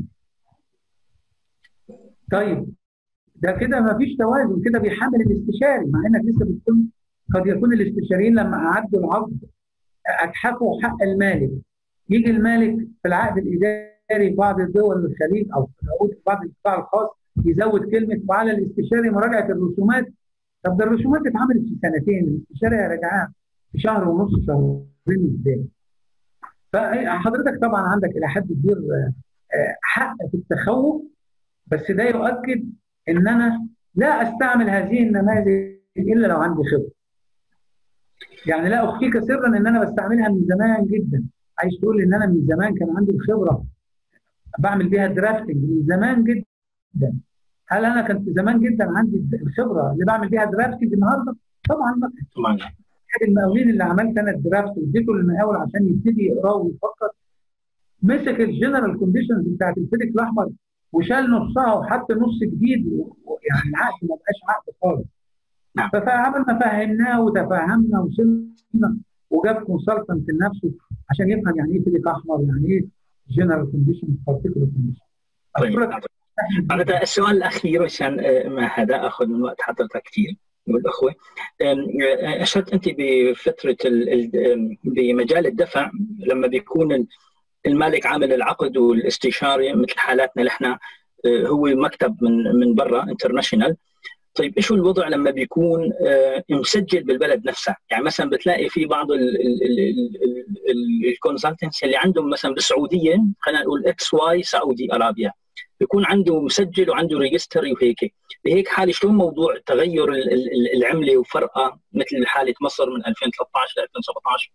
طيب ده كده ما فيش توازن كده بيحمل الاستشاري مع انك لسه بتكون قد يكون الاستشاريين لما اعدوا العقد اتحفوا حق المالك يجي المالك في العقد الاداري في بعض الدول الخليج او في العقود في بعض القطاع الخاص يزود كلمه وعلى الاستشاري مراجعه الرسومات طب ده الرسومات اتعملت في سنتين الاستشاري هيراجعها في شهر ونص شهرين ازاي؟ فحضرتك طبعا عندك الى حد كبير حق في التخوف بس ده يؤكد ان انا لا استعمل هذه النماذج الا لو عندي خبره. يعني لا اخفيك سرا ان انا بستعملها من زمان جدا. عايز تقول ان انا من زمان كان عندي الخبره بعمل بيها درافتنج من زمان جدا. هل انا كنت زمان جدا عندي الخبره اللي بعمل بيها درافتنج النهارده؟ طبعا لا. طبعا احد المقاولين اللي عملت انا الدرافت واديته للمقاول عشان يبتدي يقراه ويفكر مسك الجنرال كونديشنز بتاعت الفيديك الاحمر وشال نصها وحط نص جديد يعني العقد ما بقاش عقد خالص. نعم. فعملنا فهمناه وتفهمنا وصلنا وجاب كونسلتنت لنفسه عشان يفهم يعني ايه فيديك احمر يعني ايه جنرال كونديشن بارتيكولار كونديشن. طيب السؤال الاخير عشان ما هذا اخذ من وقت حضرتك كثير والاخوه اشرت انت بفتره بمجال الدفع لما بيكون المالك عامل العقد والاستشاري مثل حالاتنا نحن هو مكتب من من برا انترناشونال طيب ايش هو الوضع لما بيكون مسجل بالبلد نفسها يعني مثلا بتلاقي في بعض الكونسلتنتس اللي عندهم مثلا بالسعوديه خلينا نقول اكس واي سعودي ارابيا بيكون عنده مسجل وعنده ريجستري وهيك بهيك حاله شلون موضوع تغير العمله وفرقه مثل حاله مصر من 2013 ل 2017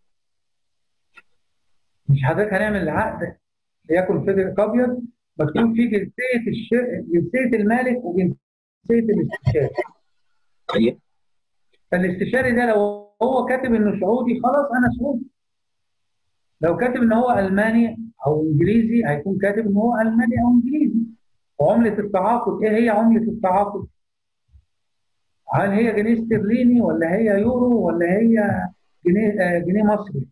مش حضرتك هنعمل العقد ليكن فيدريك ابيض مكتوب فيه جنسيه الشر... جنسيه المالك وجنسيه الاستشاري طيب فالاستشاري ده لو هو كاتب انه سعودي خلاص انا سعودي لو كاتب ان هو الماني او انجليزي هيكون كاتب ان هو الماني او انجليزي وعمله التعاقد ايه هي عمله التعاقد؟ هل هي جنيه استرليني ولا هي يورو ولا هي جنيه آه جنيه مصري؟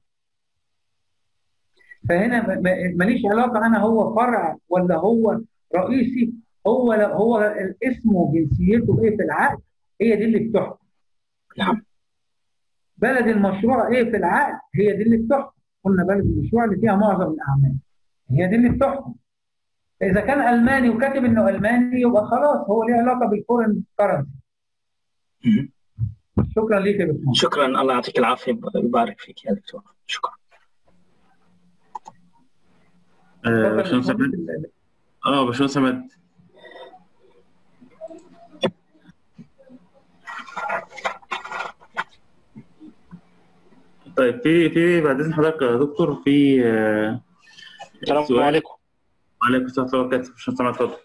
فهنا ماليش علاقه انا هو فرع ولا هو رئيسي هو هو الاسم وجنسيته ايه في العقد هي دي اللي بتحكم. نعم. بلد المشروع ايه في العقد هي دي اللي بتحكم. قلنا بلد المشروع اللي فيها معظم الاعمال. هي دي اللي بتحكم. اذا كان الماني وكاتب انه الماني يبقى خلاص هو ليه علاقه بالفورن كرنسي. شكرا ليك يا دكتور. شكرا الله يعطيك العافيه ويبارك فيك يا دكتور شكرا. آه باشمهندس عماد اه باشمهندس عماد طيب في في بعد اذن حضرتك يا دكتور في آه السلام سؤال. عليكم وعليكم السلام ورحمه الله وبركاته باشمهندس عماد اتفضل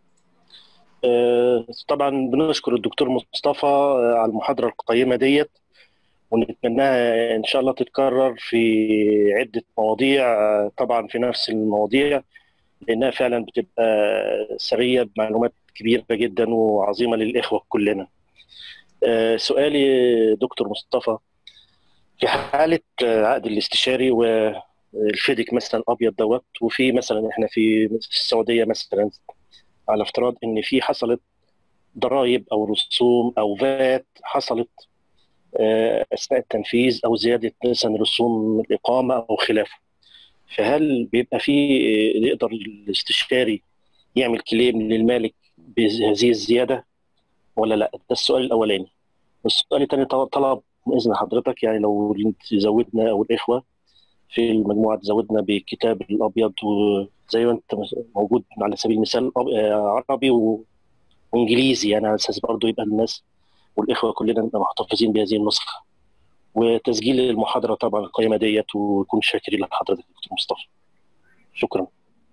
آه، طبعا بنشكر الدكتور مصطفى آه، على المحاضرة القيمة ديت ونتمناها إن شاء الله تتكرر في عدة مواضيع آه، طبعا في نفس المواضيع لأنها فعلا بتبقى سرية بمعلومات كبيرة جدا وعظيمة للإخوة كلنا آه، سؤالي دكتور مصطفى في حالة آه، عقد الاستشاري والفيدك مثلا أبيض دوت وفي مثلا إحنا في السعودية مثلا على افتراض ان في حصلت ضرائب او رسوم او فات حصلت آه، اثناء التنفيذ او زياده مثلا رسوم الاقامه او خلافه فهل بيبقى في آه، يقدر الاستشاري يعمل كليم للمالك بهذه الزياده ولا لا ده السؤال الاولاني والسؤال الثاني طلب من اذن حضرتك يعني لو زودنا او الاخوه في المجموعه تزودنا بكتاب الابيض وزي ما انت موجود على سبيل المثال أب- آه، عربي و... وانجليزي يعني على اساس برضه يبقى الناس والاخوه كلنا نبقى محتفظين بهذه النسخه وتسجيل المحاضره طبعا القيمه ديت ونكون شاكرين لحضرتك دكتور مصطفى شكرا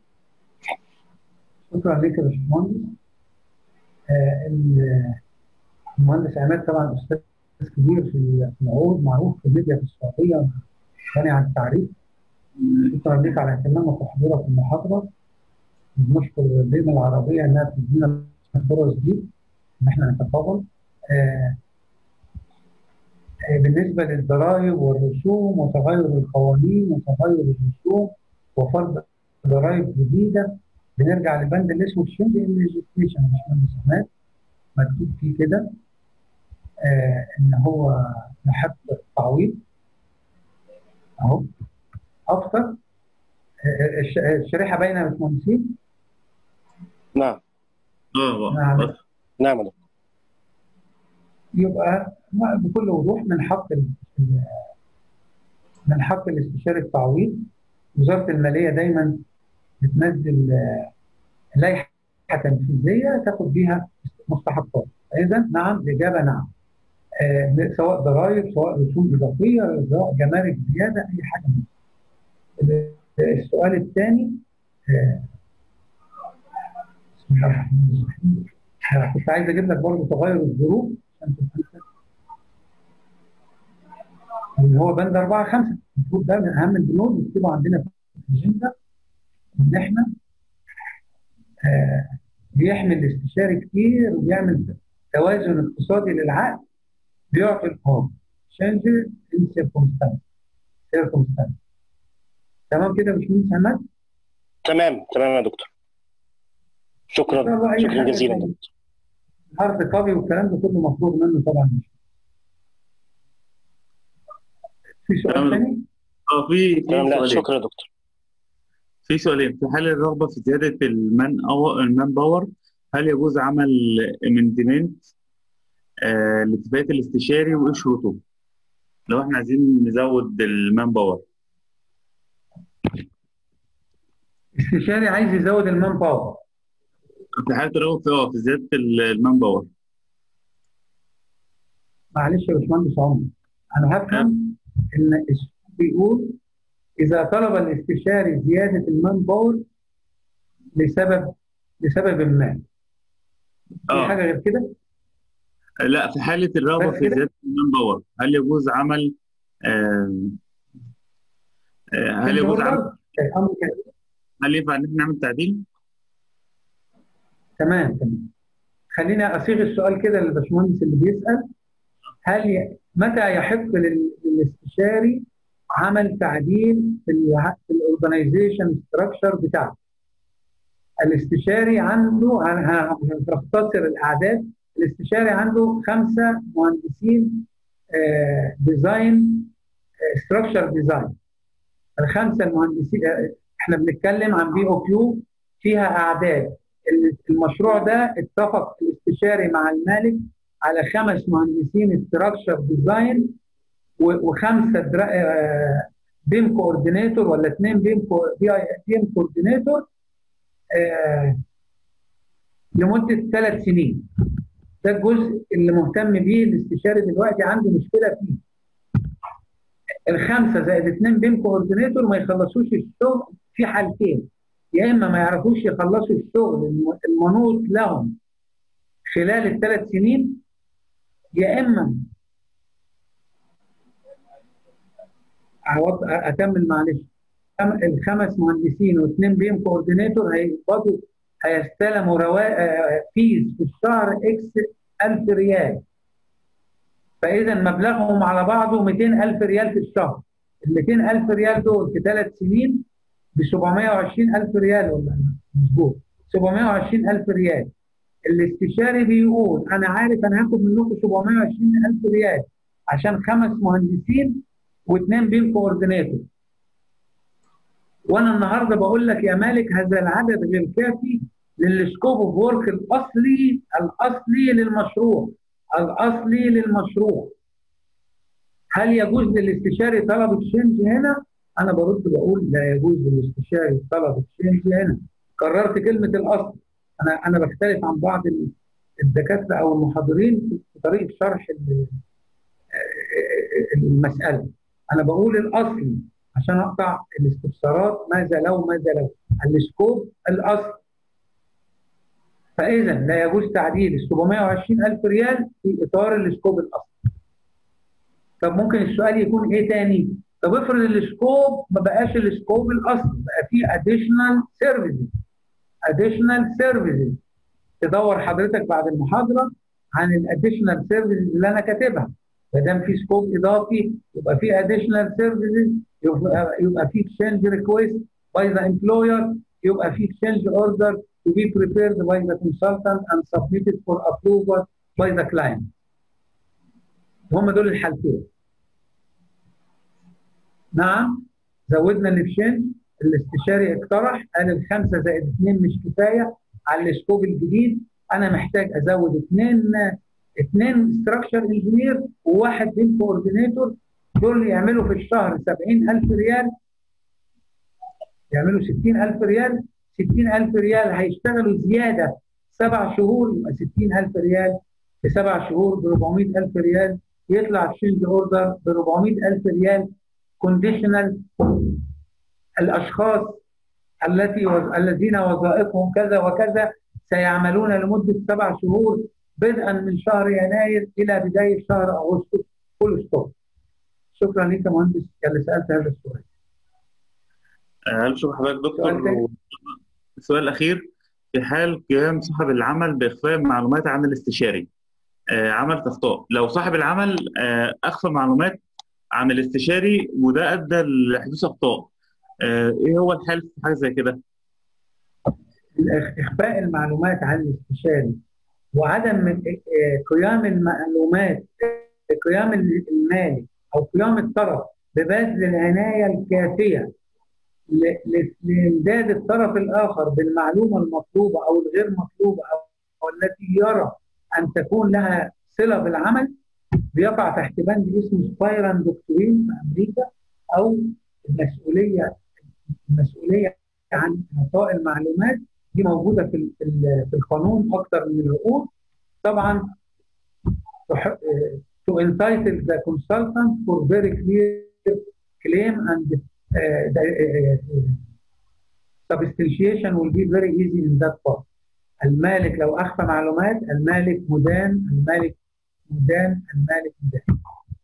شكرا لك يا باشمهندس. آه، ال- المهندس عماد طبعا استاذ كبير في في العروض معروف في الميديا في السعوديه غني عن التعريف. شكرا لك على اهتمامك وحضورك في المحاضره. بنشكر البيئه العربيه انها بتدينا الفرص دي ان احنا نتفاضل. آه، آه، بالنسبه للضرائب والرسوم وتغير القوانين وتغير الرسوم وفرض ضرائب جديده بنرجع للبند اللي اسمه تشينج ان ليجيسليشن مش بند سمات مكتوب فيه كده آه ان هو يحق التعويض اهو اكتر الش- الشريحه باينه يا باشمهندسين؟ نعم اه نعم. بس نعم يا دكتور يبقى ما- بكل وضوح من حق ال- ال- من حق الاستشاري التعويض وزاره الماليه دايما بتنزل آه، لائحه تنفيذيه تاخد بيها مستحقات اذا نعم الاجابه نعم آه، سواء ضرائب سواء رسوم اضافيه سواء جمارك زياده اي حاجه من دي. السؤال الثاني آه، بسم الله الرحمن الرحيم آه، كنت عايز اجيب لك برضه تغير الظروف عشان تبقى انت اللي هو بند 4 5 المفروض ده من اهم البنود نكتبه عندنا في الاجنده ان احنا آه بيحمل الاستشاري كتير وبيعمل توازن اقتصادي للعقد بيعطي القوام changes in circumstance circumstance تمام كده يا باشمهندس عماد؟ تمام تمام يا دكتور شكرا طبعا أي شكرا حاجة جزيلا تانية. دكتور هارد كوبي والكلام ده كله مفروغ منه طبعا في سؤال تمام. ثاني؟ اه في في تمام لا سؤالين شكرا يا دكتور في سؤالين في حال الرغبه في زياده المان أو المان باور هل يجوز عمل امندمنت آه لاتفاقيه الاستشاري وايه شروطه؟ لو احنا عايزين نزود المان باور استشاري عايز يزود المان باور في حاله الرغبه في اه في زياده ال- المان باور معلش يا باشمهندس عمر انا هفهم ان السؤال بيقول اذا طلب الاستشاري زياده المان باور لسبب لسبب ما في اه حاجه غير كده لا في حاله الرغبه بس في كده؟ زياده المان باور هل يجوز عمل آه آه هل يجوز عمل الامر كده هل ينفع ان احنا نعمل تعديل؟ تمام تمام خليني اصيغ السؤال كده للباشمهندس اللي بيسال هل ي... متى يحق لل... للاستشاري عمل تعديل في ال في الاورجنايزيشن ستراكشر بتاعته الاستشاري عنده ه- ه- هختصر الاعداد الاستشاري عنده خمسه مهندسين ديزاين ستراكشر ديزاين الخمسه المهندسين آه، احنا بنتكلم عن بي او كيو فيها اعداد ال- المشروع ده اتفق الاستشاري مع المالك على خمس مهندسين ستراكشر ديزاين وخمسه درا- آه، بيم كوردينيتور ولا اثنين بيم كو- بي اي بيم كوردينيتور آه، لمده ثلاث سنين ده الجزء اللي مهتم بيه الاستشاري دلوقتي عنده مشكله فيه الخمسه زائد اثنين بيم كوردينيتور ما يخلصوش الشغل في حالتين يا اما ما يعرفوش يخلصوا الشغل الم- المنوط لهم خلال الثلاث سنين يا اما أعوض- اكمل معلش خم- الخمس مهندسين واثنين بيم كوردينيتور هيقبضوا هيستلموا روا... فيز في الشهر اكس 1000 ريال فاذا مبلغهم على بعضه 200000 ريال في الشهر ال 200000 ريال دول في ثلاث سنين ب 720000 ريال ولا مظبوط 720000 ريال الاستشاري بيقول انا عارف انا هاخد منكم 720000 ريال عشان خمس مهندسين واثنين بيم كوردينيتور وانا النهارده بقول لك يا مالك هذا العدد غير كافي للسكوب اوف ورك الاصلي الاصلي للمشروع الاصلي للمشروع هل يجوز للاستشاري طلب تشينج هنا؟ انا برد بقول لا يجوز للاستشاري طلب تشينج هنا كررت كلمه الاصل انا انا بختلف عن بعض الدكاتره او المحاضرين في طريقه شرح ال- المساله انا بقول الاصلي عشان اقطع الاستفسارات ماذا لو ماذا لو السكوب الاصل فاذا لا يجوز تعديل ال 720000 ريال في اطار السكوب الاصلي طب ممكن السؤال يكون ايه تاني؟ طب افرض السكوب ما بقاش السكوب الاصلي بقى فيه اديشنال سيرفيسز اديشنال سيرفيسز تدور حضرتك بعد المحاضره عن الاديشنال سيرفيسز اللي انا كاتبها ما دام في سكوب اضافي يبقى في اديشنال سيرفيسز يبقى يبقى في اكسشينج ريكويست باي ذا امبلوير يبقى في اكسشينج اوردر to be prepared by the consultant and submitted for approval by the client. هم دول الحالتين. نعم زودنا الاكسشينج الاستشاري اقترح قال الخمسه زائد اثنين مش كفايه على السكوب الجديد انا محتاج ازود اثنين اثنين ستراكشر انجينير وواحد لين كوردينيتور دول يعملوا في الشهر 70000 ريال يعملوا 60000 ريال 60000 ريال هيشتغلوا زياده سبع شهور يبقى 60000 ريال في سبع شهور ب 400000 ريال يطلع تشينج اوردر ب 400000 ريال كونديشنال الاشخاص التي وز... الذين وظائفهم كذا وكذا سيعملون لمده سبع شهور بدءا من شهر يناير الى بدايه شهر اغسطس كل ستوب. شكرا لك يا مهندس اللي سالت هذا السؤال. هل شوف حضرتك دكتور السؤال الاخير في حال قيام صاحب العمل باخفاء معلومات عن الاستشاري آه عملت اخطاء لو صاحب العمل آه اخفى معلومات عن الاستشاري وده ادى لحدوث اخطاء آه ايه هو الحل في حاجه زي كده؟ اخفاء المعلومات عن الاستشاري وعدم قيام المعلومات قيام المالي او قيام الطرف ببذل العنايه الكافيه لامداد الطرف الاخر بالمعلومه المطلوبه او الغير مطلوبه او التي يرى ان تكون لها صله بالعمل بيقع تحت بند اسمه سبايران دكتورين في امريكا او المسؤوليه المسؤوليه عن اعطاء المعلومات دي موجوده في في القانون اكثر من العقود طبعا to entitle the consultant for very clear claim and uh, the uh, substantiation will be very easy in that part. المالك لو اخفى معلومات المالك مدان المالك مدان المالك مدان.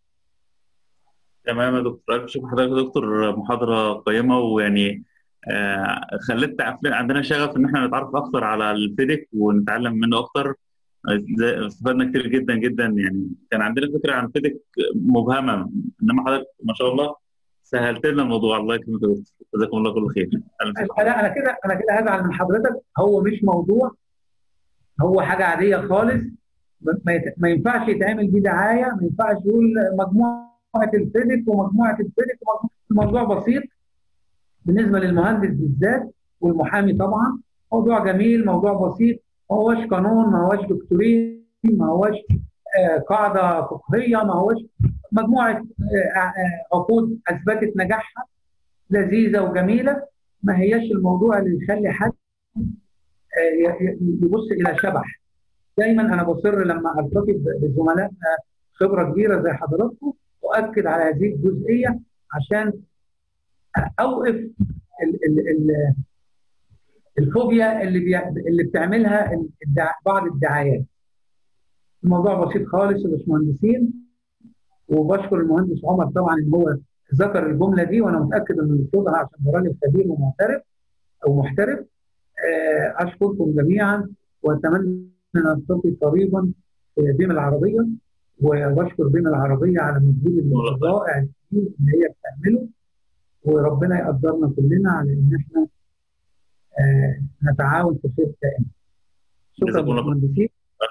تمام يا دكتور الف شكر حضرتك يا دكتور محاضره قيمه ويعني آه خلت عندنا شغف ان احنا نتعرف اكثر على الفيديك ونتعلم منه اكثر استفدنا كتير جدا جدا يعني كان عندنا فكره عن فيديك مبهمه انما حضرتك ما شاء الله سهلت لنا الموضوع الله يكرمك يا دكتور جزاكم الله كل خير انا انا كده انا كده هزعل من حضرتك هو مش موضوع هو حاجه عاديه خالص ما ينفعش يتعمل بيه دعايه ما ينفعش يقول مجموعه الفيديك ومجموعه الفيديك الموضوع بسيط بالنسبه للمهندس بالذات والمحامي طبعا موضوع جميل موضوع بسيط ما هوش قانون ما هوش دكتورين ما هوش آه قاعده فقهيه ما هوش مجموعه آه عقود اثبتت نجاحها لذيذه وجميله ما هياش الموضوع اللي يخلي حد آه يبص الى شبح دايما انا بصر لما التقي بزملاء خبره كبيره زي حضراتكم واكد على هذه الجزئيه عشان اوقف ال ال ال الفوبيا اللي بي... اللي بتعملها الدع... بعض الدعايات. الموضوع بسيط خالص يا باشمهندسين وبشكر المهندس عمر طبعا ان هو ذكر الجمله دي وانا متاكد انه يقصدها عشان ده راجل كبير ومعترف او محترف. اشكركم جميعا واتمنى ان نلتقي قريبا في بيم العربيه وبشكر بيم العربيه على المجهود الرائع اللي هي بتعمله وربنا يقدرنا كلنا على ان احنا آه نتعاون في خير دائما. شكرا للمهندسين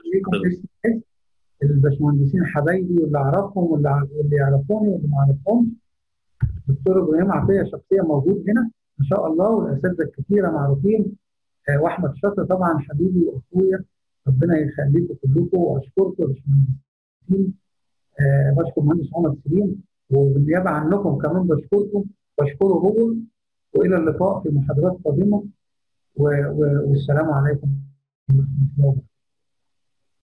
الباشمهندسين حبايبي واللي اعرفهم واللي واللي يعرفوني واللي ما اعرفهمش. الدكتور ابراهيم عطيه شخصيه موجود هنا ما شاء الله والاساتذه الكثيره معروفين آه واحمد شاطر طبعا حبيبي واخويا ربنا يخليكم كلكم واشكركم يا باشمهندسين آه بشكر المهندس عمر سليم وبالنيابه عنكم كمان بشكركم بشكره هو والى اللقاء في محاضرات قادمه والسلام عليكم ورحمه الله وبركاته